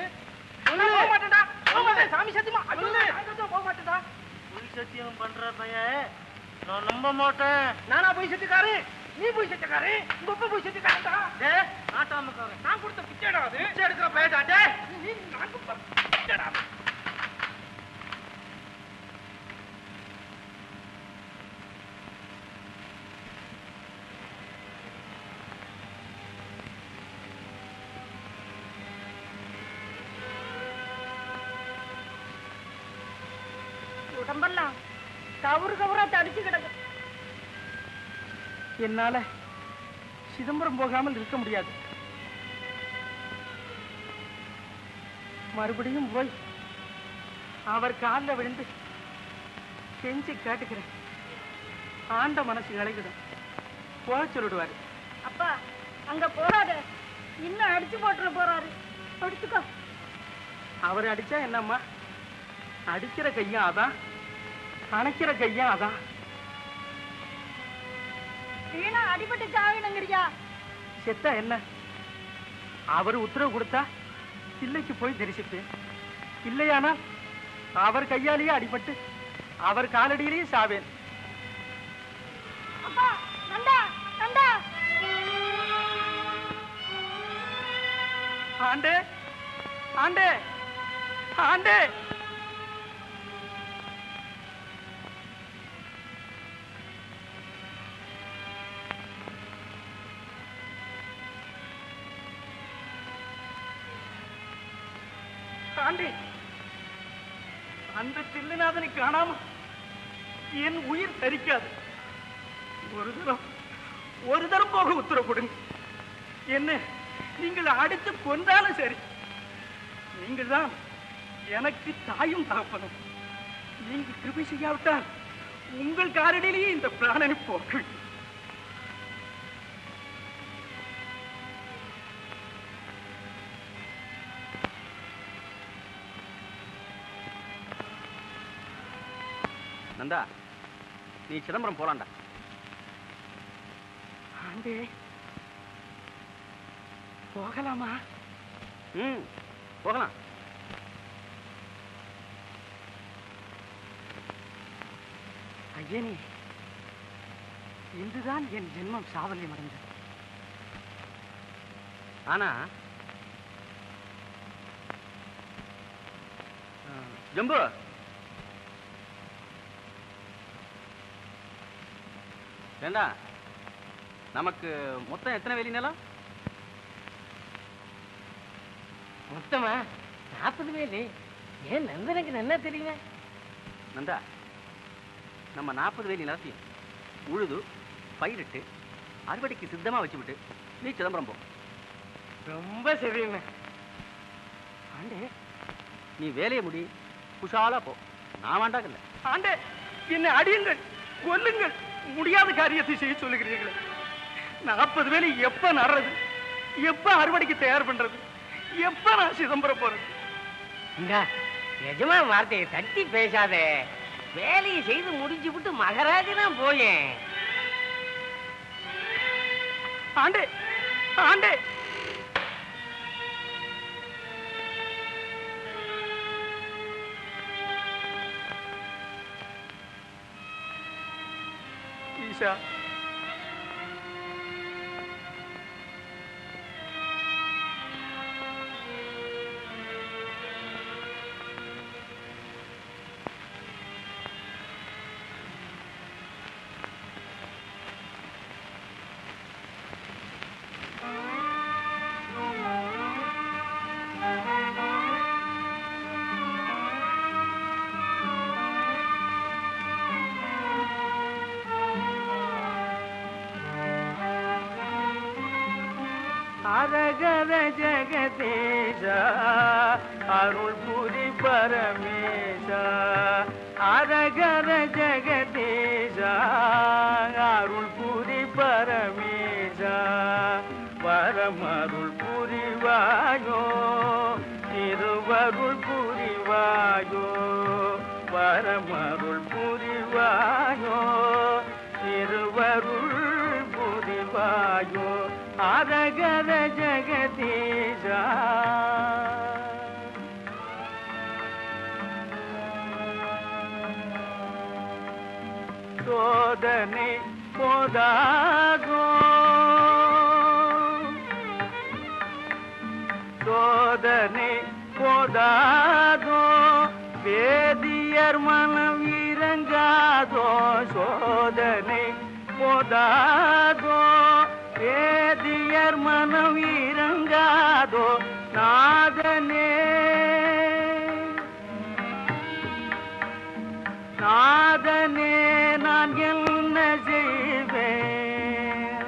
[SPEAKER 7] சாமி சத்தியமா போக மாட்டேடா
[SPEAKER 2] பொய் சத்தியம் பண்ற பையன் நான் நம்ப மாட்டேன்
[SPEAKER 7] நானா போய் செத்துக்காரு நீ போய் செத்துக்காரு உங்க அப்பா போய் செத்துக்காரா
[SPEAKER 2] டே நாட்டாமக்காரன்
[SPEAKER 7] நான் கொடுத்த பிச்சைடா அது பிச்சை எடுக்கிற பையடா டே நீ நான் கொடுத்த பிச்சைடா
[SPEAKER 12] உடம்பெல்லாம் கவுரு கவுரா தடிச்சு கிடக்கு
[SPEAKER 7] என்னால சிதம்பரம் போகாமல் இருக்க முடியாது மறுபடியும் போய் அவர் காலில் விழுந்து கெஞ்சி கேட்டுக்கிறேன் ஆண்ட மனசு இழைக்கிடும் போக சொல்லிடுவாரு
[SPEAKER 12] அப்பா அங்க போறாரு இன்னும் அடிச்சு போட்டுற போறாரு அடிச்சுக்கோ
[SPEAKER 7] அவர் அடிச்சா என்னம்மா அடிக்கிற கையும் அதான் அணைக்கிற கையும் அதான்
[SPEAKER 12] வீணா அடிபட்டு சாவினுங்கிறியா
[SPEAKER 7] செத்தா என்ன அவர் உத்தரவு கொடுத்தா இல்லைக்கு போய் தரிசிப்பேன் இல்லையானா அவர் கையாலேயே அடிபட்டு அவர் காலடியிலேயே சாவேன்
[SPEAKER 12] அப்பா நந்தா நந்தா
[SPEAKER 7] ஆண்டே ஆண்டே ஆண்டே ஆண்டே அந்த தில்லுநாதனை காணாம என் உயிர் தரிக்காது ஒரு தரம் ஒரு தரம் போக உத்தரவு கொடுங்க என்ன நீங்கள் அடித்து கொன்றாலும் சரி நீங்கள் தான் எனக்கு தாயும் தகப்பனும் நீங்கள் கிருபை செய்யாவிட்டால் உங்கள் காரணிலேயே இந்த பிராணனை போக்கு
[SPEAKER 3] நந்தா நீ சிதம்பரம் போலாம்டா
[SPEAKER 7] ஆண்டே போகலாமா
[SPEAKER 3] ம் போகலாம்
[SPEAKER 7] ஐயனே இன்றுதான் என் ஜென்மம் சாவல்யம் அடைந்தது
[SPEAKER 3] ஆனா ஆ, ஜம்பு ஏண்டா நமக்கு மொத்தம் எத்தனை வேலி நிலம்
[SPEAKER 4] மொத்தமா நாற்பது வேலி ஏன் நந்தனுக்கு நல்லா தெரியுமே
[SPEAKER 3] நந்தா நம்ம நாற்பது வேலி நிலத்தையும் உழுது பயிரிட்டு அறுவடைக்கு சித்தமா வச்சுவிட்டு நீ சிதம்பரம் போ
[SPEAKER 4] ரொம்ப சரியுமே
[SPEAKER 3] ஆண்டே நீ வேலையை முடி குஷாலா போ நான் வேண்டாங்கல்ல
[SPEAKER 7] ஆண்டே என்னை அடியுங்கள் கொல்லுங்கள் முடியாத காரியத்தை செய்ய சொல்லுகிறீர்களே நாற்பது வேலை எப்ப நடுறது எப்ப அறுவடைக்கு தயார் பண்றது எப்ப நான் சிதம்பரம் போறது
[SPEAKER 4] இந்த எஜமா வார்த்தையை தட்டி பேசாதே வேலையை செய்து முடிஞ்சு விட்டு மகராஜ் தான் போயேன்
[SPEAKER 7] ஆண்டே ஆண்டே ஈஷா அரகர ஜெகதேஷ அருள் புரி பரமேஷ அரகர ஜெகதேஷ அருள் புரி பரமேஷ வரமருள் புரிவாயோ திருவருள் புரிவாயோ வரமருள் புரிவாயோ திருவருள் புரிவாயோ அரகர ஜெகதீஷா சோதனை போதாதோ சோதனை போதாதோ வேதியர் மனம் இறங்காதோ சோதனை போதாதோ வேதியர் மனம் இறங்காதோ நாதனே நாதனே நான் என்ன செய்வேன்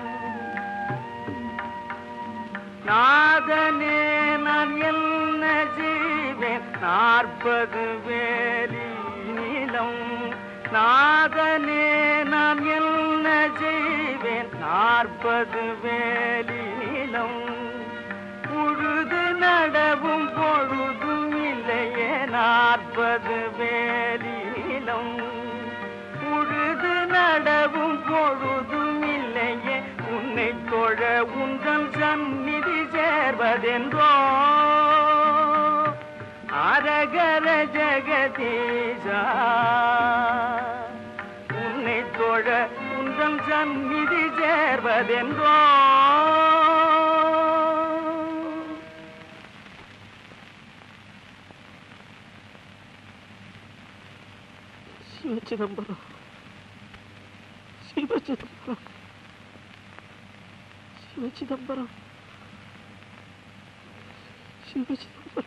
[SPEAKER 7] நாதனே நான் என்ன செய்வேன் நாற்பது வேலி நீளம் நாதனே நான் என்ன செய்வேன் நாற்பது வேலி நீளம் உழுது நடவும் பொழுதும் இல்லையே நாற்பது வேலி நீளம் உழுது நடவும் பொழுதும் இல்லையே உன்னை தொழ உங்கள் சந்நிதி சேர்வதென்றோ அரகர ஜெகதீஷா உன்னை தொழ உங்கள் சந்நிதி சேர்வதென்றோ
[SPEAKER 13] சிதம்பரம் சிவ சிதம்பரம் சிவ சிதம்பரம் சிவ சிதம்பரம்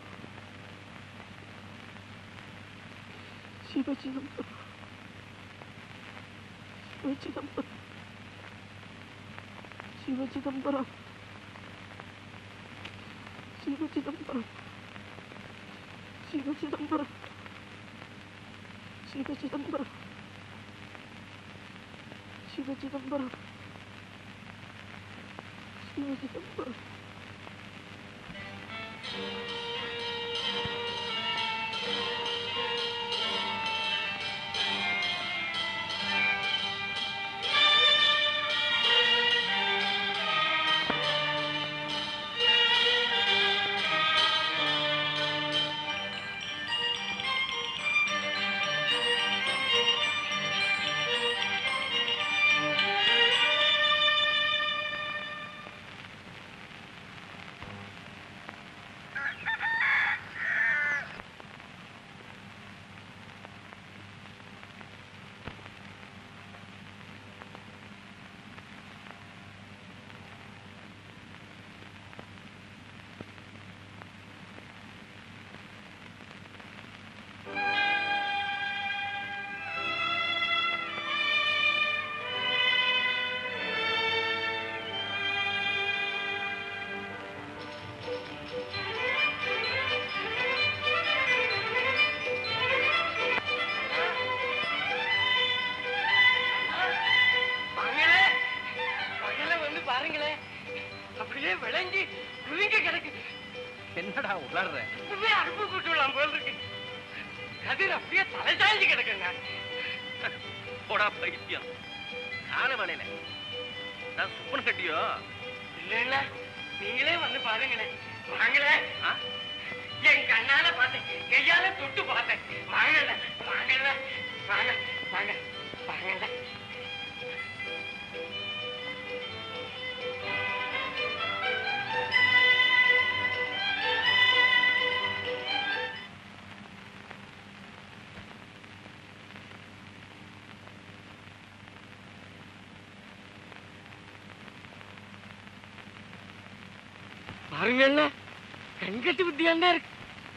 [SPEAKER 13] சிவ சிதம்பரம் சிவ சிதம்பரம் சிவ சிதம்பரம் சிவ சிதம்பரம் சிவ சிதம்பரம் சிவ சிதம்பரம் சிவ சிதம்பரம் சிவ சிதம்பரம்
[SPEAKER 4] வாங்களே பகல வந்து பாருங்களேன் அப்படியே விளைஞ்சி குவிங்க கிடக்கு
[SPEAKER 3] என்னடா உளர்ற
[SPEAKER 4] இப்பவே அறுப்பு கூட்டு விடலாம் போல இருக்கு கதிர் அப்படியே தலை சாய்ஞ்சு கிடக்குங்க
[SPEAKER 3] போடா பைத்தியம் கால வேலையில நான் சுப்பன் கட்டியோ
[SPEAKER 4] இல்ல நீங்களே வந்து பாருங்களேன் வாங்களே என் கண்ணால பார்த்தேன் கையால தொட்டு பார்த்தேன் வாங்கல வாங்கல வாங்க வாங்க வாங்கல பாருங்கல்ல கண்கட்டி புத்தியாண்டா இருக்கு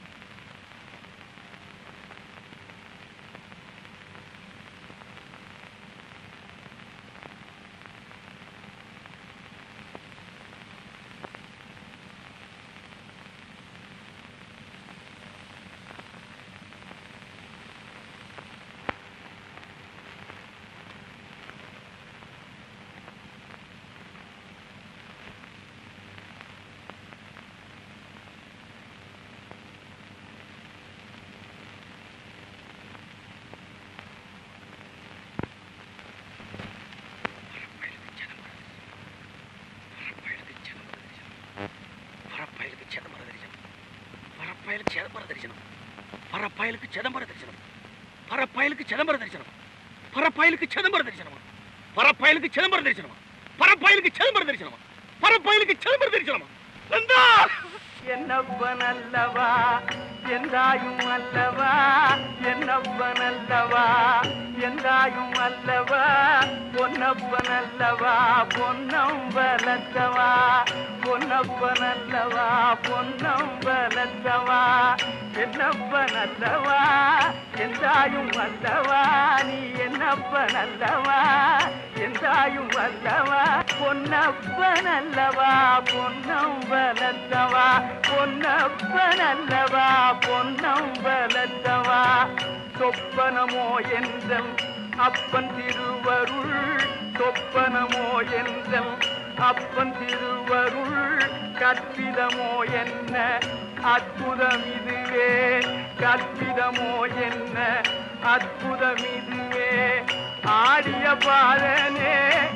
[SPEAKER 3] பரப்பயலுக்கு சிதம்பர தரிசனம் பரப்பயலுக்கு சிதம்பர தரிசனம் பரப்பயலுக்கு சிதம்பர தரிசனம் பரப்பயலுக்கு சிதம்பர தரிசனம் பரப்பயலுக்கு சிதம்பர தரிசனம் பரப்பயலுக்கு சிதம்பர தரிசனம் பரப்பயலுக்கு சிதம்பர தரிசனம் பரப்பயலுக்கு சிதம்பர தரிசனம் வந்தா
[SPEAKER 10] என்னப்பன் அல்லவா எந்தாயும் அல்லவா என்னப்பன் அல்லவா எந்தாயும் அல்லவா பொன்னப்பன் அல்லவா பொன்னம் வளர்த்தவா பொன்னப்பன் அல்லவா பொன்னம் வளர்த்தவா என்னப்பன் அல்லவா எந்தாயும் அல்லவா நீ என்னப்பன் அல்லவா எந்தாயும் அல்லவா பொன்னப்பன் அல்லவா பொன்னம் வளர்த்தவா பொன்னப்பன் அல்லவா பொன்னம் வளர்த்தவா சொப்பனமோ என்றம் அப்பன் திருவருள் சொப்பனமோ என்றம் அப்பன் திருவருள் கற்பிதமோ என்ன அற்புதம் இதுவே கற்பிதமோ என்ன அற்புதம் இதுவே ஆடிய பாதனே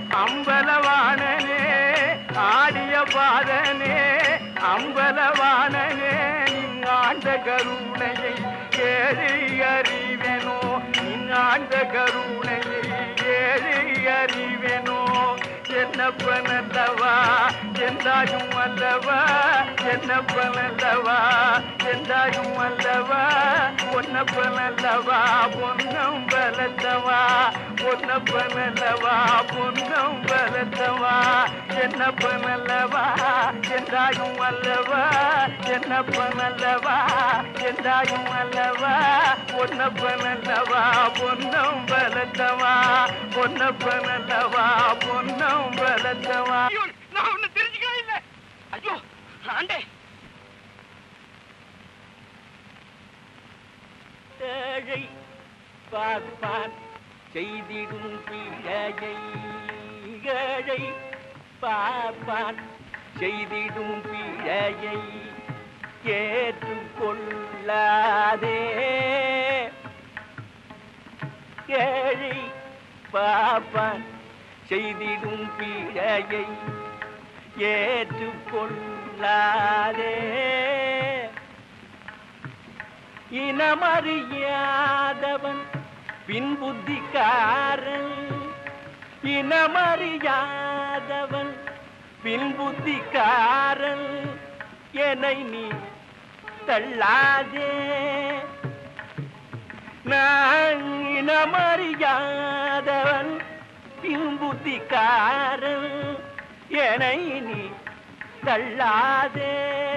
[SPEAKER 10] அம்பலவாணனே ஆடிய பாதனே அம்பலவாணனே நீங்காண்ட கருணையை ஏழு அறிவெனோ நீங்காண்ட கருணையை ஏழு அறிவெனோ என்னப்பனல்லவா எந்தாயும் அல்லவா என்னப்பனல்லவா எந்தாயும் அல்லவா பொன்னப்பனல்லவா பொன்னம் பலத்தவா பொன்னப்பனல்லவா பொன்னம் பலத்தவா என்னப்பனல்லவா எந்தாயும் அல்லவா என்னப்பனல்லவா எந்தாயும் அல்லவா பொன்னப்பனல்லவா பொன்னம் பலத்தவா பொன்னப்பனல்லவா பொன்னம் பலத்தவா
[SPEAKER 8] நான் ஒண்ணு தெரிஞ்சுக்கவே இல்லை ஐயோ ஆண்டே
[SPEAKER 10] ஏழை பார்ப்பான் செய்திடும் பிழையை ஏழை பார்ப்பான் செய்திடும் பிழையை ஏற்றுக்கொள்ளாதே ஏழை பார்ப்பான் செய்திடும் பிழையை ஏற்றுக்கொள்ளாதே இனமறியாதவன் பின்புத்திக்காரன் இனமறியாதவன் பின்புத்திக்காரன் என்னை நீ தள்ளாதே நான் இனமறியாதவன் பின்புத்திக்காரன் என்னை நீ தள்ளாதே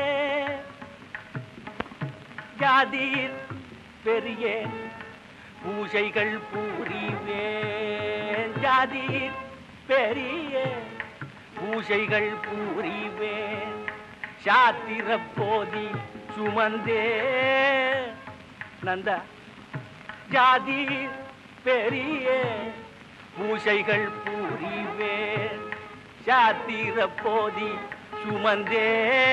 [SPEAKER 10] ஜாதீர் பெரிய பூஜைகள் பூரிவேன் ஜாதீர் பெரிய பூஜைகள் பூரிவேன் சாத்திர போதி சுமந்தே நந்தா ஜாதி பெரிய பூஜைகள் பூரிவேன் சாத்திர போதி சுமந்தே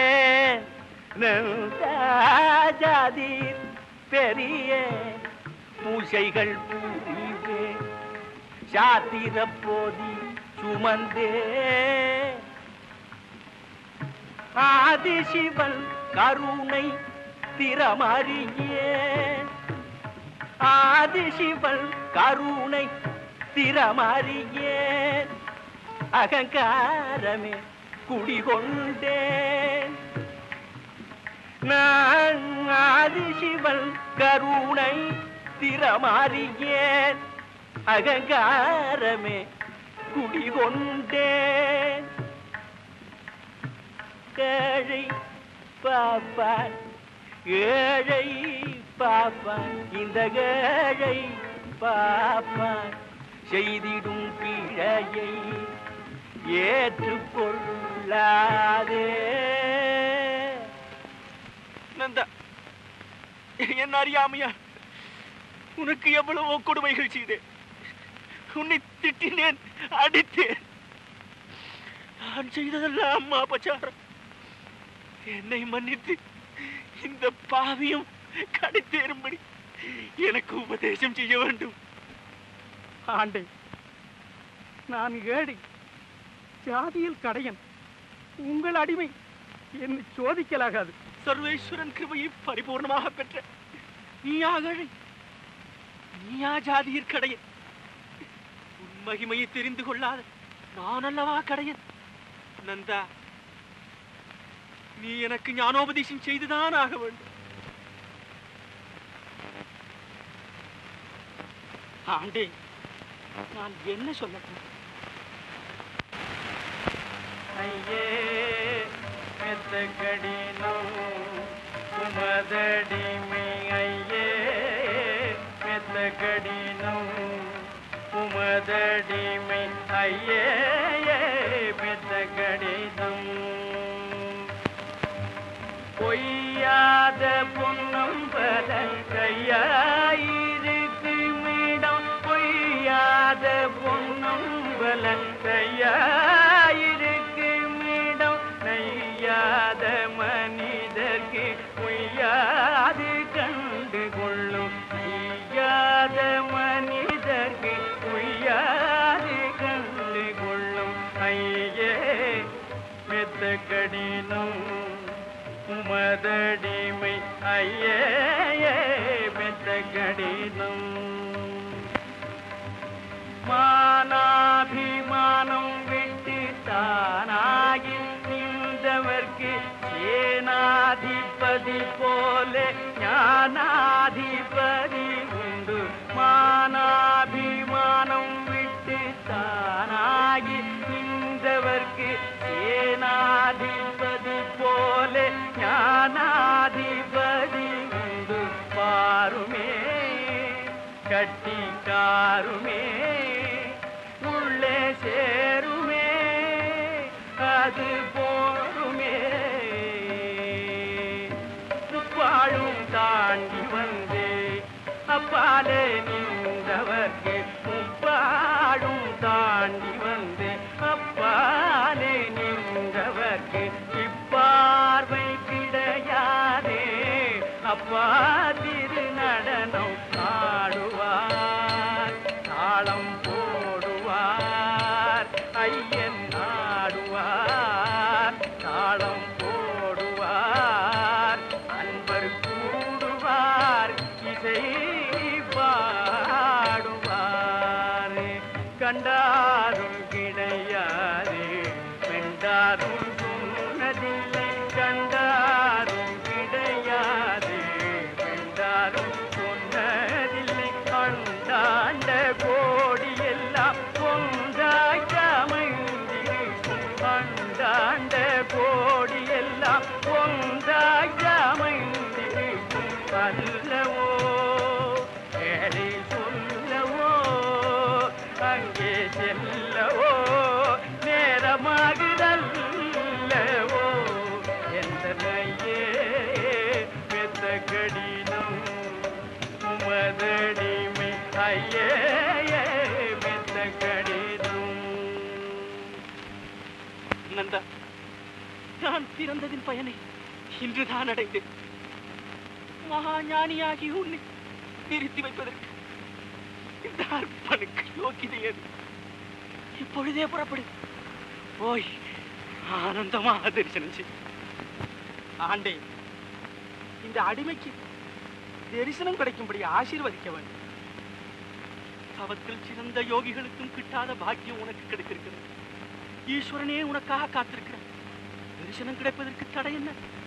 [SPEAKER 10] நந்தா ஜாதி பெரிய பூஜைகள் பூரிவேன் சாத்திர போதி சுமந்தே ஆதிசிவன் கருணை திறமறியே ஆதிசிவன் கருணை திறமறியே அகங்காரமே குடிகொண்டேன் நான் ஆதிசிவன் கருணை திறமறியேன் அகங்காரமே குடிகொண்டேன் ஏழை பாப்பான் ஏழை பாப்பான் இந்த ஏழை பாப்பான் செய்திடும் பிழையை ஏற்றுக்கொள்ளாதே
[SPEAKER 8] நந்தா என்ன அறியாமையா உனக்கு எவ்வளவோ கொடுமைகள் செய்தேன் உன்னை திட்டினேன் அடித்தேன் நான் செய்ததெல்லாம் அம்மா பச்சாரம் என்னை மன்னித்து இந்த பாவியும் கடைத்தேறும்படி எனக்கு உபதேசம் செய்ய வேண்டும்
[SPEAKER 7] ஆண்டே நான் ஏழை ஜாதியில் கடையன் உங்கள் அடிமை என்னை சோதிக்கலாகாது
[SPEAKER 8] சர்வேஸ்வரன் கிருபையை பரிபூர்ணமாக பெற்ற நீயா ஏழை நீயா ஜாதியிற் கடையன் உன் மகிமையை தெரிந்து கொள்ளாத நான் அல்லவா கடையன் நந்தா நீ எனக்கு ஞானோபதேசம் செய்துதான் ஆக வேண்டும்
[SPEAKER 7] ஆண்டே நான் என்ன சொல்லட்டும்
[SPEAKER 10] ஐயே மெத்த கடினோ உமதடிமை ஐயே மெத்த கடினோ உமதடிமை ஐயே மெத்த கடிதம் பொய்யாத பொன்னம் பதன் கையாயிருக்கு மீடம் பொய்யாத பொன்னம் பலன் கையாயிருக்கு மீடம் நெய்யாத மனிதர்க்கு பொய்யாது கண்டு கொள்ளும் நெய்யாத மனிதர்க்கு பொய்யாது கண்டு கொள்ளும் ஐயே மெத்த கடினம் உமதடிமை ஐயே மெத்த கடினம் மானாபிமானம் விட்டு பதி போலே ஞானாதிபதி உண்டு மானாபிமானம் விட்டு தானாகி நின்றவர்க்கு சேனாதிபதி போலே ஞானாதிபதி உண்டு பாருமே கட்டிக்காருமே உள்ளே சேருமே அது போருமே முப்பாழும் தாண்டி வந்தே அப்பாலே நின்றவர்க்கு முப்பாழும் தாண்டி வந்தே அப்பாலே நின்றவர்க்கு இப்பார்வை கிடையாதே அப்பா திரு நடனம் ஆடுவார் தாளம் போடுவார் ஐயன் ஆடுவார் தாளம் போடுவார் அன்பர் கூடுவார் இசை பாடுவார் கண்டாரும் கிடையாது வெண்டாரும் சொன்னதில்லை கண்டாரும் கிடையாது வெண்டாரும் சொன்னதில்லை அண்டாண்ட கோடி எல்லாம் ஒன்றாய் அமைந்திருக்கும் அண்டாண்ட கோடி எல்லாம் ஒன்றாய் அமைந்திருக்கும் அல்லவோ ஏழை சொல்லவோ அங்கே செல்லவோ நேரமாகுதல்லவோ எந்த நையே பெத்த கடினம் உமதடிமை ஐயே பெத்த கடினம்
[SPEAKER 7] நந்தா நான் பிறந்ததின் பயனை இன்றுதான் அடைந்தேன் மகா ஞானியாகி உன்னை நிறுத்தி வைப்பதற்கு இந்த அர்ப்பனுக்கு யோகிதையது இப்பொழுதே புறப்படு போய் ஆனந்தமாக தரிசனம் செய் ஆண்டே இந்த அடிமைக்கு தரிசனம் கிடைக்கும்படி ஆசீர்வதிக்க வேண்டும் தவத்தில் சிறந்த யோகிகளுக்கும் கிட்டாத பாக்கியம் உனக்கு கிடைத்திருக்கிறது ஈஸ்வரனே உனக்காக காத்திருக்கிறார் தரிசனம் கிடைப்பதற்கு தடை என்ன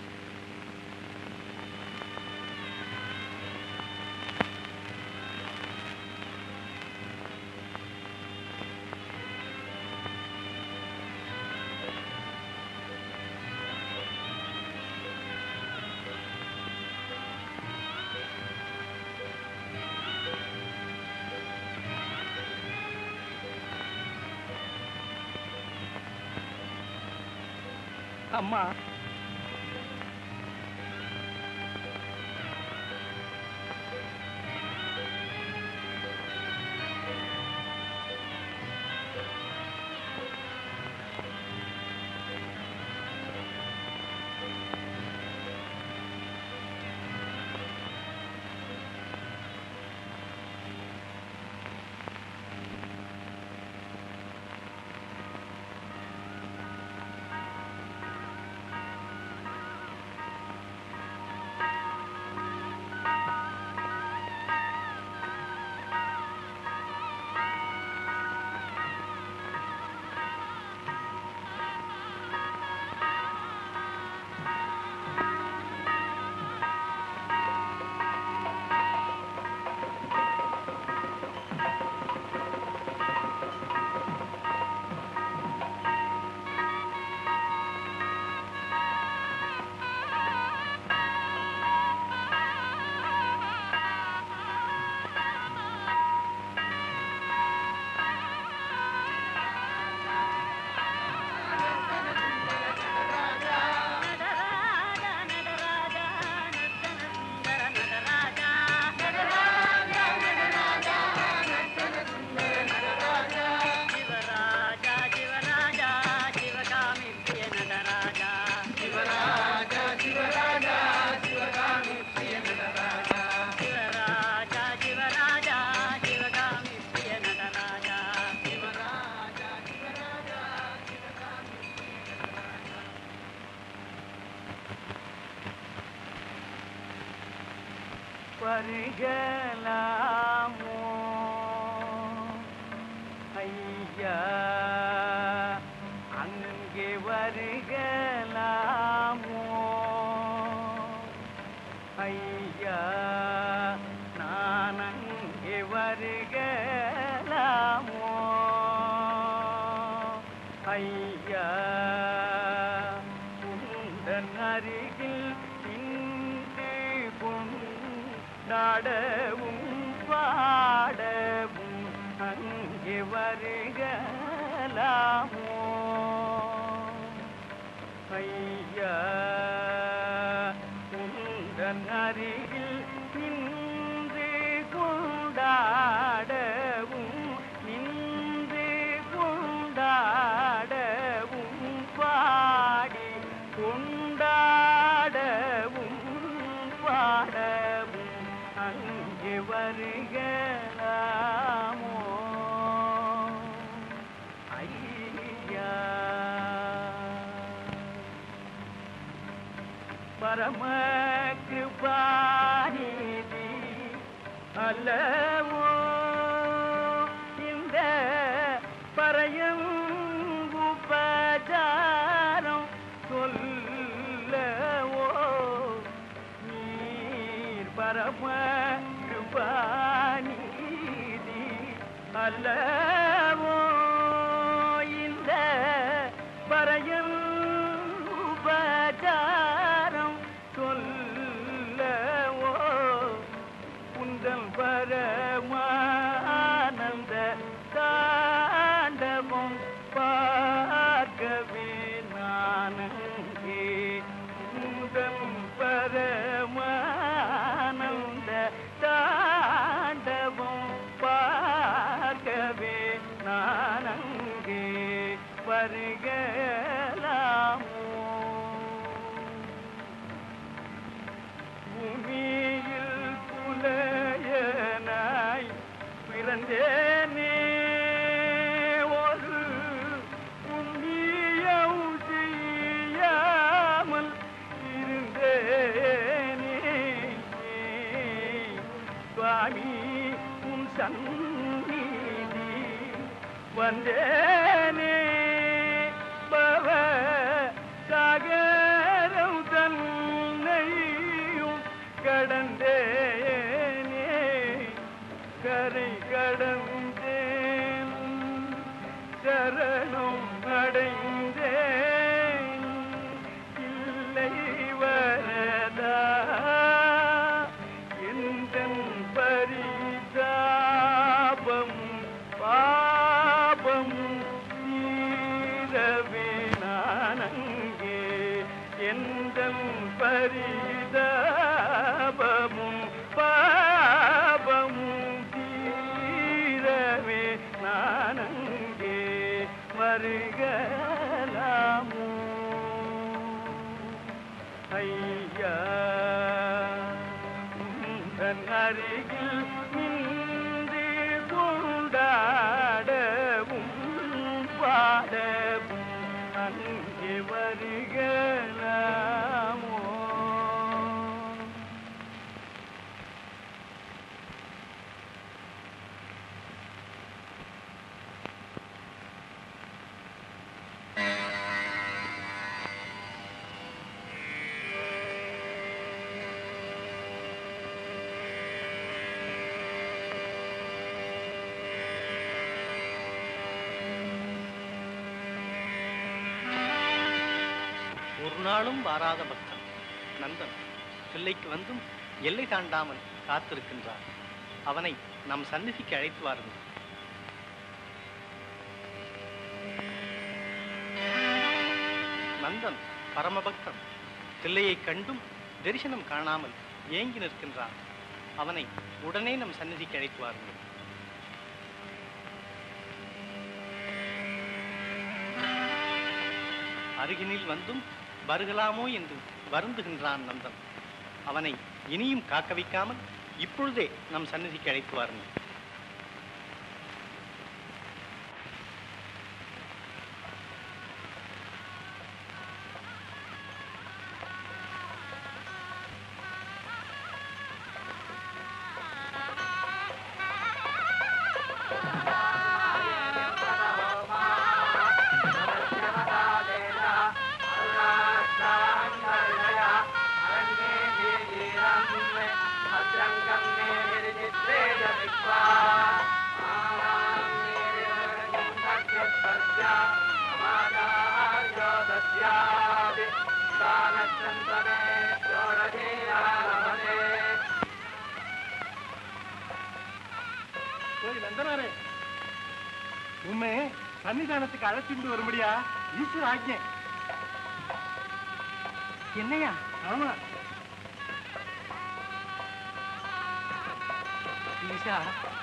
[SPEAKER 7] அம்மா வருகலாமோ ஐயா அங்கே வருகலாமோ
[SPEAKER 10] ஐயா உந்தன் அருகில் நின்று கொண்டாடவும் பாடவும் அங்கே வருகலாமோ ஐயா உந்தன் அருகில் நின்று கொண்டாடவும் நின்று கொண்டாடவும் பாடி கொண்டாடவும் பாடவும் அங்கே வருகலாமோ ஐயா பரம கிருபாநிதி அல்லவோ இந்த பறையும் உபஜாரம் சொல்லவோ நீர் பரம கிருபாநிதி அல்லவோ இந்த பறையும் உபஜாரம் சொல்லவோ குந்தல் பரமானந்த தாண்டவம் பார்க்கவே நானங்கே குந்தல் பரமானந்த தாண்டவம் பார்க்கவே நானங்கே வருகலாமோ பூமியில் புலையனாய் பிறந்தேனே ஒரு புண்ணியம் செய்யாமல் இருந்தேனே சுவாமி உன் சந்நிதி வந்தேனே பவ சாகரம் தன்னையும் கடந்தேனே கரை கடந்தேன் சரணம் அடைந்தேன் இல்லை வரதா எந்தன் பரிதாபம் பாபம் தீரவே நானங்கே எந்தன் பரிதாபமும் பாபமும் தீரவே நானங்கே வருகலாமோ ஐயா உந்தன் அருகில் நின்று கொண்டாடவும் பாடவும் அங்கே வருகலாமோ
[SPEAKER 7] ஒரு நாளும் வாராத பக்தன் நந்தன் பிள்ளைக்கு வந்தும் எல்லை தாண்டாமல் காத்திருக்கின்றார் அவனை நம் சந்நிதிக்கு அழைத்து வாருங்கள் நந்தன் பரமபக்தன் பிள்ளையைக் கண்டும் தரிசனம் காணாமல் ஏங்கி நிற்கின்றான் அவனை உடனே நம் சந்நிதிக்கு அழைத்து வாருங்கள் அருகினில் வந்தும் வருகலாமோ என்று வருந்துகின்றான் நந்தன் அவனை இனியும் காக்க வைக்காமல் இப்பொழுதே நம் சந்நிதிக்கு அழைத்து வாருங்கள்
[SPEAKER 10] శ్రేయ
[SPEAKER 2] உண்மை சன்னிதானத்துக்கு அழைச்சிட்டு வரும்படியா ஈஸ்வர ஆజ్ఞை
[SPEAKER 7] என்னையா
[SPEAKER 2] ஆமா
[SPEAKER 7] ஈஷா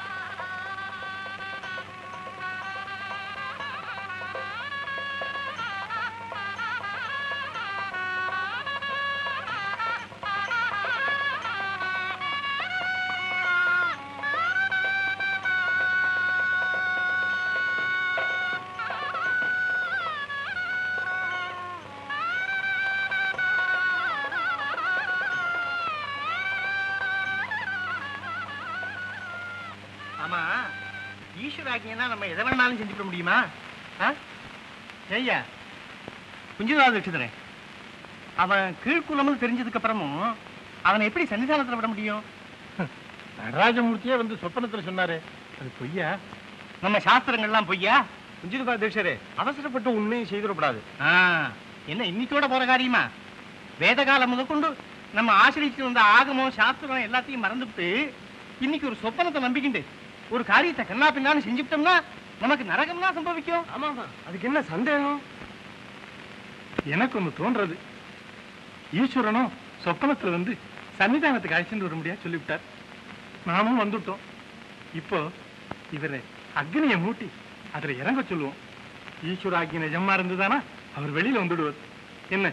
[SPEAKER 2] ஆமா ஈஸ்வர ஆజ్ఞைனா நம்ம எதை வேணாலும் செஞ்சுக்க முடியுமா ஆ? ஏய்யா குஞ்சுதாது வச்சுதுறேன் அவன் கீழ்குலம்னு தெரிஞ்சதுக்கு அப்புறமும் அவனை எப்படி சன்னிதானத்துல விட முடியும் நடராஜமூர்த்தியே வந்து சொப்பனத்துல சொன்னாரு அது பொய்யா நம்ம சாஸ்திரங்கள்லாம் பொய்யா குஞ்சுதா தீட்சரே அவசரப்பட்டு உண்மையை செய்திடக்கூடாது என்ன இன்னைக்கோட போற காரியமா வேத காலம் முதற்கொண்டு நம்ம ஆசிரியத்து வந்த ஆகமம் சாஸ்திரம் எல்லாத்தையும் மறந்துவிட்டு இன்னைக்கு ஒரு சொப்பனத்தை நம்பிக்கிண்டு ஒரு காரியத்தை கண்ணா பின்னான்னு செஞ்சுட்டோம்னா நமக்கு நரகம் தான் சம்பவிக்கும் ஆமாமா அதுக்கு என்ன சந்தேகம் எனக்கு ஒண்ணு தோன்றது ஈஸ்வரனும் சொப்பனத்துல வந்து சன்னிதானத்துக்கு அழைச்சிட்டு வர முடியாது சொல்லிவிட்டார் நாமும் வந்துட்டோம் இப்போ இவரை அக்னியை மூட்டி அதுல இறங்க சொல்லுவோம் ஈஸ்வர அக்னி நிஜமா இருந்ததானா அவர் வெளியில வந்துடுவார் என்ன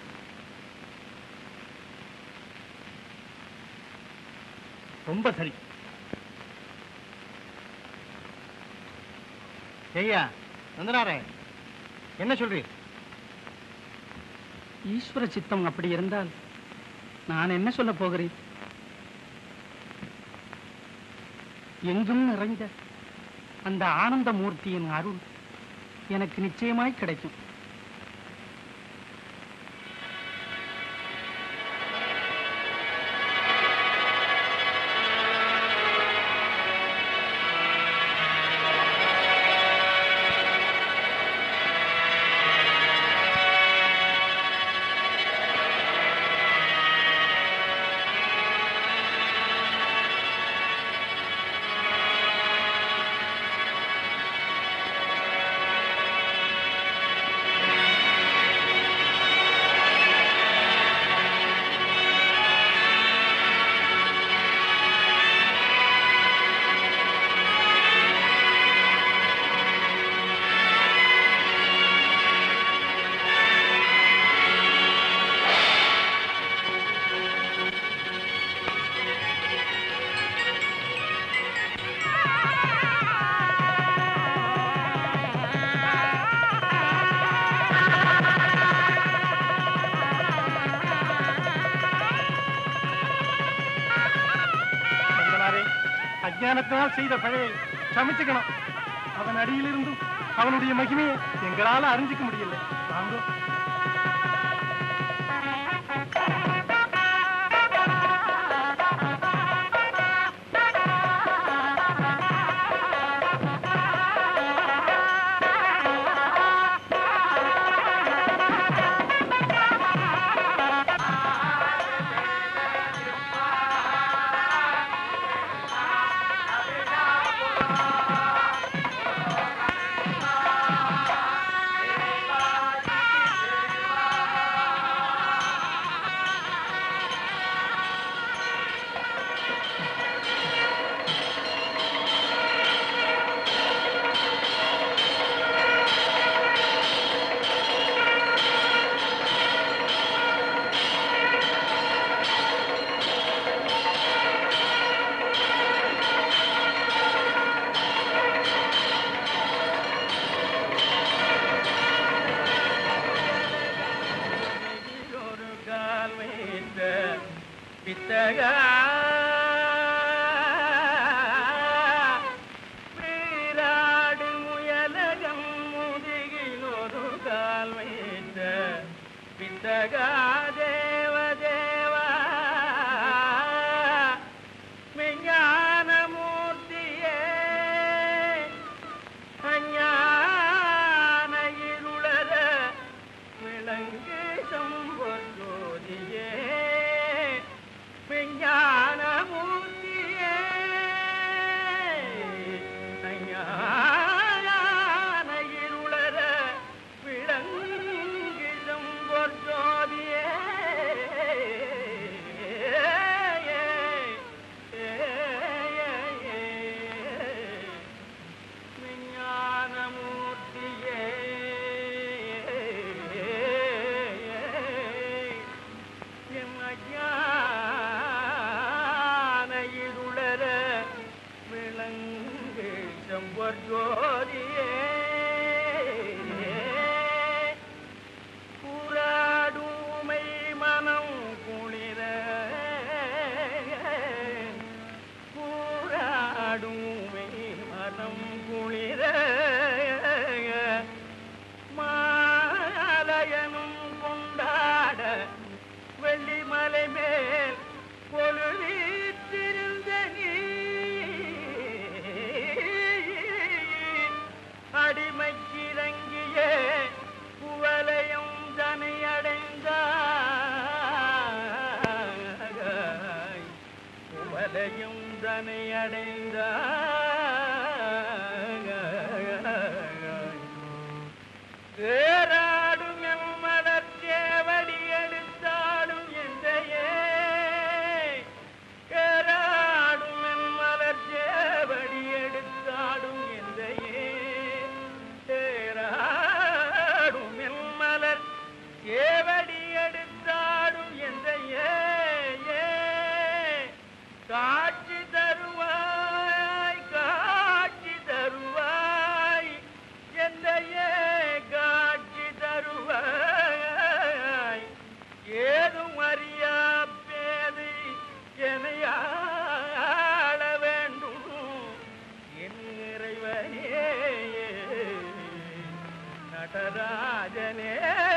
[SPEAKER 2] ரொம்ப சரி ஐயா நந்தனாரே என்ன சொல்றீ
[SPEAKER 7] ஈஸ்வர சித்தம் அப்படி இருந்தால் நான் என்ன சொல்ல போகிறேன் எங்கும் நிறைந்த அந்த ஆனந்த மூர்த்தியின் அருள் எனக்கு நிச்சயமாய் கிடைக்கும்
[SPEAKER 2] நந்தனாரே அஜானத்தினால் செய்த பழைய சமைச்சுக்கணும் அவன் அடியிலிருந்தும் அவனுடைய மகிமையை எங்களால அறிஞ்சிக்க முடியல வாங்கோ
[SPEAKER 10] ஒரு கால் வைத்த பித்தகா வீராடு முயலகம் முதுகில் ஒரு கால் வைத்த பித்தகா தேவ தேவா விஞ்ஞான மூர்த்தியே அஞ்ஞான இருளர விளங்கு சம்பொருதியே விஞ்ஞான மூர்த்தியே அஞ்ஞான அடைந்தாய் ஏறாடும் எம் மலர்ச்சேவடி எடுத்தாடும் எந்தையே ஏறாடும் என் மலர்ச்சேவடி எடுத்தாடும் எந்தையே ஏறாடும் என் மலர் சேவடி எடுத்தாடும் எந்தையே ஏ காட்சி தருவாய் காட்சி தருவாய் எந்தையே காட்சி தருவாய் ஏதும் அறியா பேதை எனையாள வேண்டும் என் இறைவனே நடராஜனே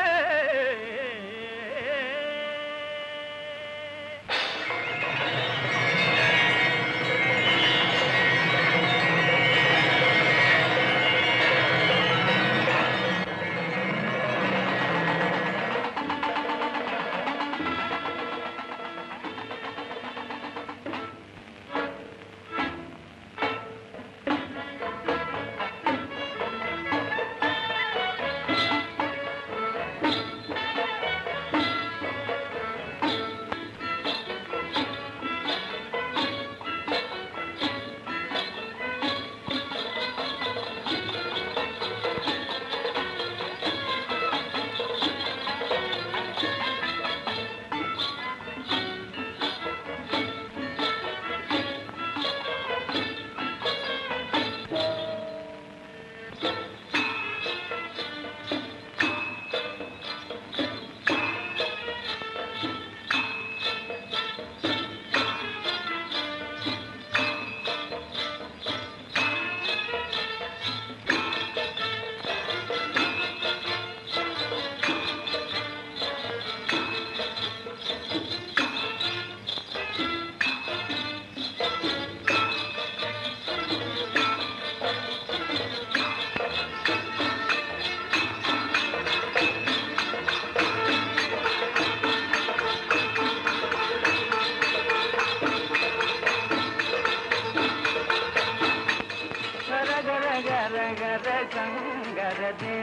[SPEAKER 10] கர கர கர கர சங்கரதே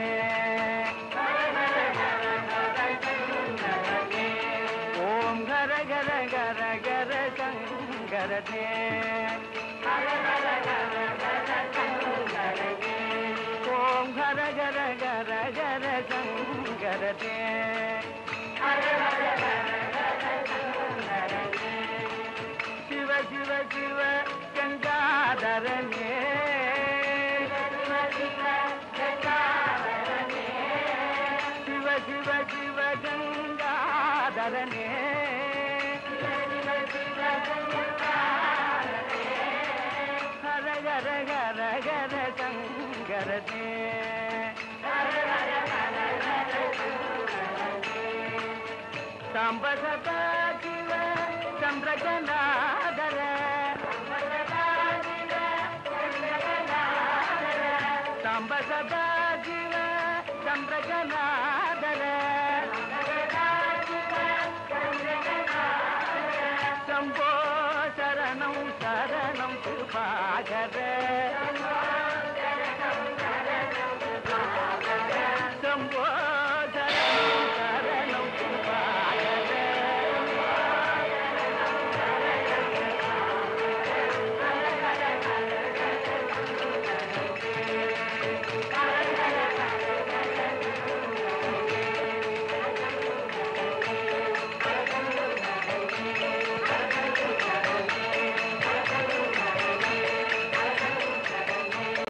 [SPEAKER 10] ஓம் கர கர கர கர சங்கரதே ஓம் கர கர கர கர சங்கரதே சிவ சிவ சிவ கங்காதரனே சிவ சிவ சிவ கங்காதரனே ஹர ஹர ஹர ஹர சங்கரதே சாம்ப சதா சிவ சந்திரகநாதர சாம்ப சதா சிவ சந்திரகநாதர